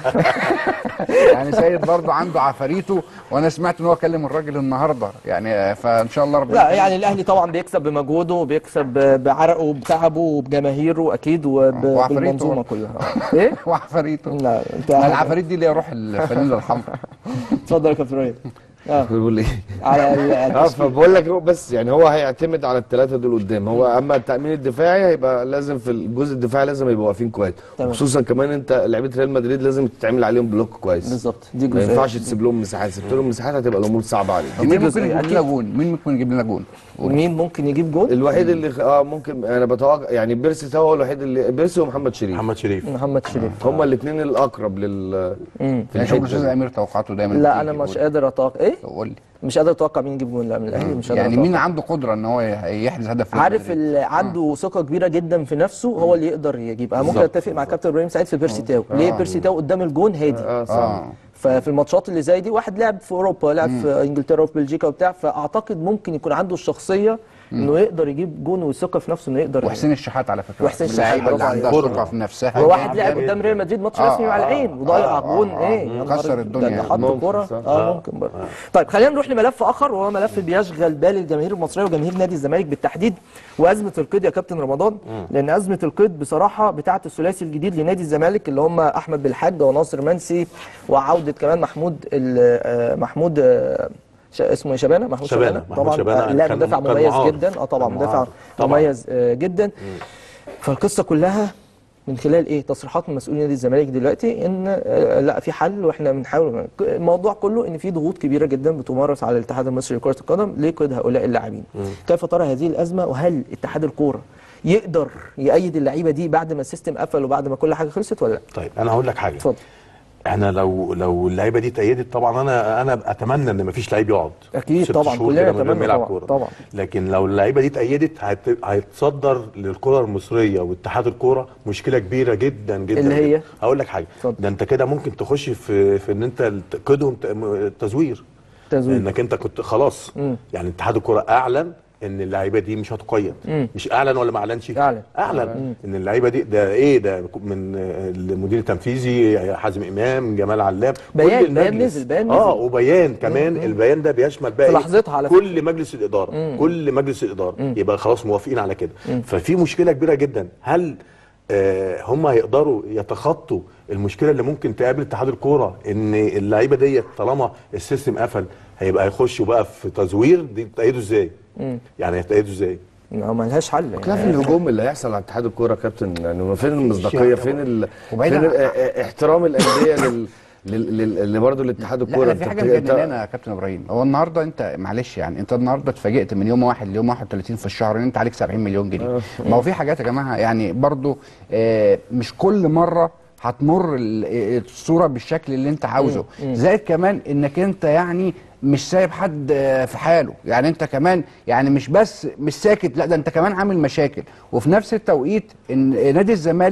يعني سيد برضه عنده عفاريته وانا سمعت ان هو كلم الراجل النهارده يعني فان شاء الله ربنا لا يخليه. يعني الاهلي طبعا بيكسب بمجهوده وبيكسب بعرقه وبتعبه وبجماهيره اكيد وعفاريته. وبالمنظومه كلها ايه وعفاريته لا انت ما العفاريت دي اللي هي روح الفانيلا الحمراء اتفضل يا كابتن ريان اه بيقول ايه على ال- اه التشكيل. فبقول لك هو بس يعني هو هيعتمد على الثلاثه دول قدام هو اما التامين الدفاعي هيبقى لازم في الجزء الدفاعي لازم يبقوا واقفين كويس تمام. خصوصا كمان انت لعيبه ريال مدريد لازم تتعمل عليهم بلوك كويس بالظبط دي ما جزئيه ينفعش تسيب لهم مساحات سبت لهم مساحات هتبقى الامور صعبه عليك دي مين ممكن جزئية. يجيب لنا أكيد. جون مين ممكن يجيب لنا جون مين ممكن يجيب جول الوحيد اللي اه ممكن انا بتوقع يعني بيرسي تاو هو الوحيد اللي بيرسي ومحمد شريف محمد شريف محمد شريف هما الاثنين الاقرب لل مم. في يعني شوف الحته الاستاذ دي. امير توقعاته دايما لا بتيجي انا مش جون. قادر اتوقع ايه قول لي مش قادر اتوقع مين يجيب جول لا من الاهلي مش قادر يعني أتوقع. مين عنده قدره ان هو يحرز هدف ريال عارف مدريد؟ اللي عنده ثقه كبيره جدا في نفسه هو اللي يقدر يجيب انا ممكن بالظبط. اتفق مع كابتن ابراهيم سعيد في بيرسي تاو ليه بيرسي تاو قدام الجون هادي اه صح اه ففي الماتشات اللي زي دي واحد لعب في اوروبا لعب في انجلترا وفي بلجيكا وبتاع فاعتقد ممكن يكون عنده الشخصيه انه يقدر يجيب جون والثقه في نفسه انه يقدر وحسين الشحات على فكره وحسين الشحات، اللعيبه اللي برافو عندها عليك. ثقه في نفسها وواحد جامد. لعب قدام ريال مدريد ماتش آه، رسمي مع آه، العين آه، وضيع آه، جون آه، ايه يا نهار كسر أبيض. الدنيا. ده حط ممكن، كوره صح. اه ممكن برضه طيب خلينا نروح لملف اخر وهو ملف بيشغل بال الجماهير المصريه وجماهير نادي الزمالك بالتحديد وازمه القيد يا كابتن رمضان لان ازمه القيد بصراحه بتاعه الثلاثي الجديد لنادي الزمالك اللي هم احمد بالحاج وناصر منسي وعوده كمان محمود ال- آه، محمود آه، ش- اسمه ايه شبانه محمود شبانة، شبانه محمود طبعا شبانة آه، لا كان- مدافع كان مميز معار. جدا اه طبعا كان مدافع معار. طبعا. مميز آه، جدا فالقصه كلها من خلال ايه تصريحات من مسؤولي نادي الزمالك دلوقتي ان آه، لا في حل واحنا بنحاول الموضوع كله ان في ضغوط كبيره جدا بتمارس على الاتحاد المصري لكره القدم لقيد هؤلاء اللاعبين كيف ترى هذه الازمه وهل اتحاد الكوره يقدر يأيد اللعيبه دي بعد ما السيستم قفل وبعد ما كل حاجه خلصت ولا لا طيب انا هقول لك حاجه اتفضل احنا لو لو اللعيبه دي اتأيدت طبعا انا انا اتمنى ان مفيش لعيب يقعد أكيد ست طبعاً، شهور كلنا كده من غير نتمنى ما يلعب طبعاً، كورة. طبعاً. لكن لو اللعيبه دي اتأيدت هت- هيتصدر للكره المصريه واتحاد الكوره مشكله كبيره جدا جدا اللي هي؟ جداً. هقول لك حاجه اتفضل. ده انت كده ممكن تخش في في ان انت تقيدهم ت- م- تزوير تزوير انك انت كنت خلاص مم. يعني اتحاد الكوره اعلن ان اللعيبه دي مش هتقيد مم. مش اعلن ولا ما اعلنش أعلن. اعلن ان اللعيبه دي ده ايه ده من آه، المدير التنفيذي حازم امام جمال علام بيان- كل بيان المجلس. نزل، بيان اه نزل. وبيان كمان البيان ده بيشمل بقى في إيه؟ لحظتها على كل مجلس الاداره كل مجلس الاداره يبقى خلاص موافقين على كده ففي مشكله كبيره جدا هل آه هم هيقدروا يتخطوا المشكله اللي ممكن تقابل اتحاد الكوره ان اللعيبه ديت طالما السيستم قفل هيبقى هيخشوا بقى في تزوير دي تأيدوا ازاي؟ يعني هيتأيدوا ازاي؟ ما ما لهاش حل خلاف الهجوم اللي هيحصل على اتحاد الكوره يا كابتن يعني فين المصداقيه يعني فين ال... وبعيداً فين ال... عن- اه- احترام الانديه لل لل- لل- اللي برضه لاتحاد لا الكوره انا في أنت حاجه بت- أنت- مجننانا يا كابتن ابراهيم هو النهارده انت معلش يعني انت النهارده اتفاجئت من يوم واحد ليوم 31 في الشهر ان انت عليك 70 مليون جنيه ما هو في حاجات يا جماعه يعني برضو آه مش كل مره هتمر ال- آه، الصوره بالشكل اللي انت عاوزه زائد كمان انك انت يعني مش سايب حد آه، في حاله يعني انت كمان يعني مش بس مش ساكت لا ده انت كمان عامل مشاكل وفي نفس التوقيت ان نادي الزمالك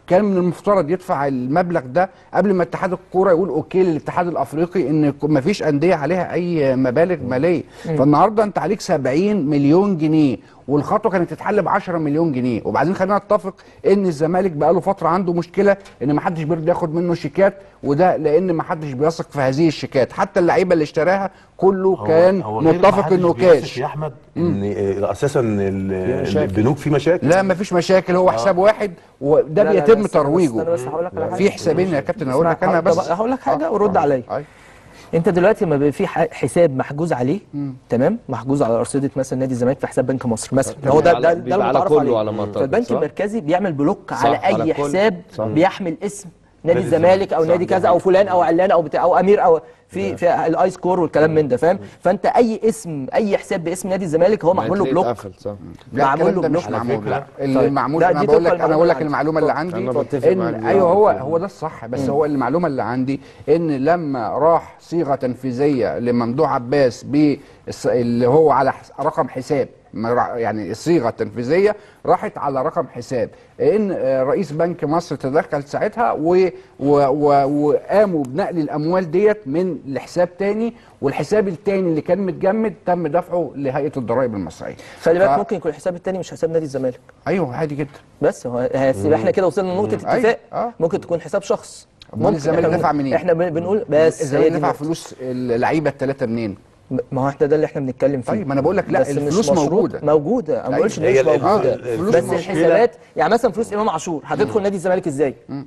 كان من المفترض يدفع المبلغ ده قبل ما اتحاد الكوره يقول اوكي للاتحاد الافريقي ان ما فيش انديه عليها اي مبالغ ماليه فالنهارده انت عليك 70 مليون جنيه والخطوه كانت تتحل ب 10 مليون جنيه وبعدين خلينا نتفق ان الزمالك بقى له فتره عنده مشكله ان ما حدش بيرضى ياخد منه شيكات وده لان ما حدش بيثق في هذه الشيكات حتى اللعيبه اللي اشتراها كله هو- كان هو غير متفق محدش انه بيثق كاش يا احمد ان آه، اساسا ال- مشاكل. البنوك في مشاكل لا ما فيش مشاكل هو حساب واحد وده لا، لا، لا، بيتم بس- ترويجه بس انا بس هقول لك على حاجه في حسابين يا كابتن اقول لك انا اسمع، بس طب هقول لك حاجة ورد آه. عليا. أي. انت دلوقتي لما بيبقى في ح- حساب محجوز عليه تمام محجوز على ارصده مثلا نادي الزمالك في حساب بنك مصر مثلا هو ده على- ده, ده بيبقى على المتعارف كله عليه على ما أعتقد، فالبنك صح؟ المركزي بيعمل بلوك صح، على على اي كل- حساب صح. بيحمل اسم نادي نادي الزمالك الزمالك، او صح، نادي دي كذا او فلان او علان او بتاع او امير او في في الاي سكور والكلام من ده فاهم فانت اي اسم اي حساب باسم نادي الزمالك هو معمول له هتلاقيه بلوك اتقفل، صح لا معمول الكلام له ده مش بلوك. معمول فكرة. لا اللي طيب. معمول لا، انا دي بقول طبقاً لك انا بقول لك المعلومة المعلومه اللي عندي. عندي أنا بتفق ان معاك دي. ايوه هو اتفق. هو ده الصح بس هو المعلومه اللي عندي ان لما راح صيغه تنفيذيه لممدوح عباس ب اللي هو على حس- رقم حساب ما را- يعني الصيغه التنفيذيه راحت على رقم حساب ان آه، رئيس بنك مصر تدخل ساعتها و- و- و- وقاموا بنقل الاموال ديت من لحساب تاني والحساب التاني اللي كان متجمد تم دفعه لهيئه الضرائب المصريه خلي بالك ف- ممكن يكون الحساب التاني مش حساب نادي الزمالك ايوه عادي جدا بس هو هس- يبقى احنا كده وصلنا لنقطه أيوة، اتفاق آه. ممكن تكون حساب شخص أمال الزمالك إحنا دفع بن- منين؟ احنا بن- بنقول بس هي الزمالك دي دفع النقطة. فلوس اللعيبه الثلاثه منين؟ ما هو احنا ده اللي احنا بنتكلم فيه طيب، ما أنا بقول لك لا، بس مش الفلوس مشروط. موجودة. موجوده انا ما بقولش ان هي هي مش ال- موجوده ال- الفلوس بس المشكلة- الحسابات يعني مثلا فلوس امام عاشور هتدخل نادي الزمالك ازاي؟ ما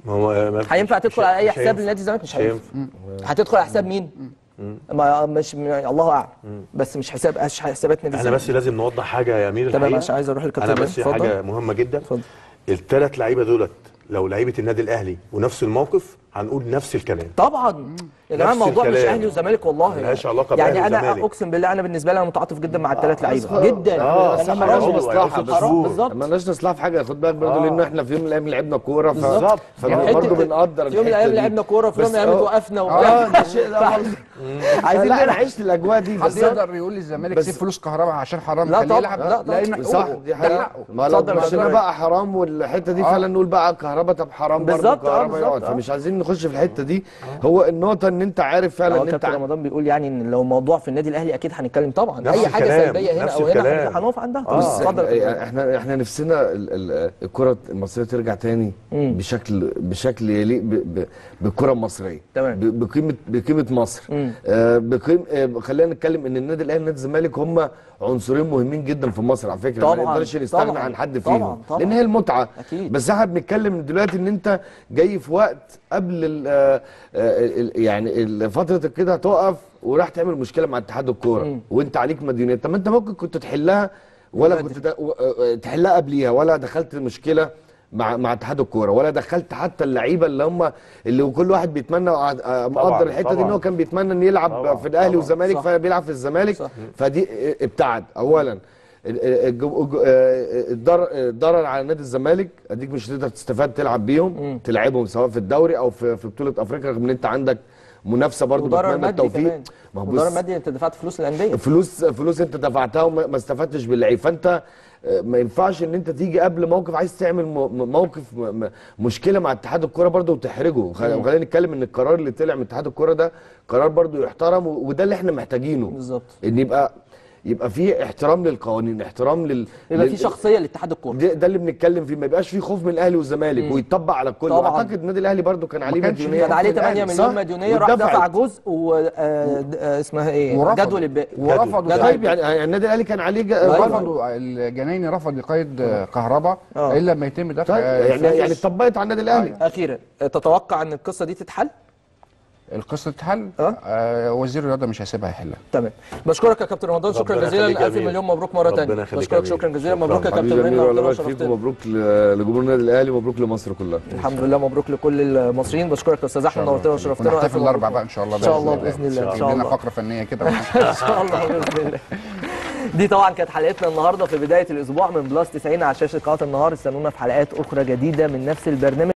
هو ما- هينفع مش- تدخل على اي مش حساب هينفع. لنادي الزمالك مش مش هينفع هتدخل على حساب مين؟ ما مش م- الله اعلم بس مش حساب مش حسابات نادي احنا الزمالك بس لازم نوضح حاجه يا امير تمام الحقيقة. عشان عايز اروح للكابتن انا إبراهيم. بس اتفضل. حاجه مهمه جدا اتفضل. الثلاث لعيبه دولت لو لعيبه النادي الاهلي ونفس الموقف هنقول نفس الكلام طبعا يا جماعه نفس الموضوع مش الكلام. اهلي وزمالك والله ملهاش علاقة يعني بأهلي انا وزمالك. اقسم بالله انا بالنسبه لي انا متعاطف جدا مع الثلاث لعيبه جدا آه، انا صح، حرام هياخدوا- مصلحه هياخدوا بس حرام شهور. بالظبط ما لناش نصلحه في حاجه خد بالك برضه آه. لان احنا في يوم من الايام لعبنا كوره ف... بالظبط فبرضه حتة- بنقدر في يوم من الايام الحتة دي. لعبنا كوره في يوم بس من الايام آه. وقفنا اه وبتاع ده شيء ده برضه عايزين لا انا نلعب. عشت الاجواء دي حد بس يقدر يقول للزمالك بس- سيب فلوس كهرباء عشان حرام لا خليه طبعا، يلعب لا طبعا. لان صح حقوقه. دي ده حقيقه حقه. ما لو اتفضل يا مشينا كابتن. بقى حرام والحته دي آه. فعلا نقول بقى كهرباء طب حرام برضه بالظبط، آه، كهرباء بالظبط، يقعد آه. فمش عايزين نخش في الحته دي هو النقطه ان انت عارف فعلا هو ان انت كابتن رمضان بيقول يعني ان لو موضوع في النادي الاهلي اكيد هنتكلم طبعا نفس اي حاجه الكلام، سلبيه هنا نفس او هنا الكلام. هنقف عندها آه. بس اتفضل يا كابتن. احنا احنا نفسنا ال- ال- الكره المصريه ترجع تاني مم. بشكل بشكل يليق ب- ب- بالكره المصريه تمام. ب- بقيمه بقيمه مصر مم. آه بقيم آه خلينا نتكلم ان النادي الاهلي والنادي الزمالك هم عنصرين مهمين جدا في مصر على فكره ما طبعاً، نقدرش نستغنى طبعاً، عن حد طبعاً، فيهم طبعاً. لان هي المتعه أكيد. بس احنا بنتكلم دلوقتي ان انت جاي في وقت قبل ال آه آه ال- يعني ال- فتره كده هتقف وراح تعمل مشكله مع اتحاد الكوره مم. وانت عليك مديونيات طب ما انت ممكن كنت تحلها ولا بدري. كنت د- و- آه، تحلها قبليها ولا دخلت المشكله مع مع اتحاد الكوره ولا دخلت حتى اللعيبه اللي هم اللي كل واحد بيتمنى وقعد- آه، مقدر الحته دي ان هو كان بيتمنى ان يلعب طبعاً، في الاهلي طبعاً. والزمالك صح. فبيلعب في الزمالك صح. فدي آه، ابتعد اولا ال- ال- الج- الج- آه، الضرر الضرر على نادي الزمالك اديك مش هتقدر تستفاد تلعب بيهم تلعبهم سواء في الدوري او في في بطوله افريقيا رغم ان انت عندك منافسه برضه وضرر بتمنى مادي التوفيق كمان ما هو وضرر بص- مادي انت دفعت فلوس للانديه فلوس فلوس انت دفعتها وما ما استفدتش باللعيب فانت آه، ما ينفعش ان انت تيجي قبل موقف عايز تعمل مو- م- موقف م- م- مشكله مع اتحاد الكوره برضه وتحرجه وخ- وخلينا نتكلم ان القرار اللي طلع من اتحاد الكوره ده قرار برضه يحترم و- وده اللي احنا محتاجينه بالظبط ان يبقى يبقى في احترام للقوانين احترام لل يبقى لل- في شخصيه لاتحاد الكوره ده, ده اللي بنتكلم فيه ما يبقاش في خوف من الاهلي والزمالك ويطبق على الكل طبعاً. واعتقد النادي الاهلي برضه كان عليه كانش مديونيه كان عليه الأهلي، 8 صح؟ مليون مديونيه راح واتدفعت. دفع جزء و آه، د- آه، اسمها ايه ورفض. جدول الباقي ورفضوا جدول. طيب يعني يعني النادي الاهلي كان عليه ج- رفض. رفضوا الجنايني رفض يقيد كهرباء آه. الا لما يتم دفع طيب يعني فلوس. يعني اتطبقت على النادي الاهلي اخيرا تتوقع ان القصه دي تتحل القصه تتحل آه. آه وزير الرياضه مش هيسيبها يحلها تمام بشكرك يا كابتن رمضان شكرا ربنا جزيلا يخليك يا الف أمير. مليون مبروك مره ربنا ثانيه يخليك بشكرك يا أمير. شكرا جزيلا شكراً. مبروك يا حبيبي كابتن يا ابراهيم امير والله نورتنا يبارك فيك وشرفتنا ومبروك ل- لجمهور النادي الاهلي ومبروك لمصر كلها الحمد لله مبروك لكل المصريين بشكرك يا استاذ احمد نورتنا وشرفتنا وألف ونحتفل الاربع مبروك. بقى ان شاء الله ان شاء الله باذن الله ان شاء عندنا الله فقره فنيه كده ان شاء الله باذن الله دي طبعا كانت حلقتنا النهارده في بدايه الاسبوع من بلس 90 على شاشه قناه النهار استنونا في حلقات اخرى جديده من نفس البرنامج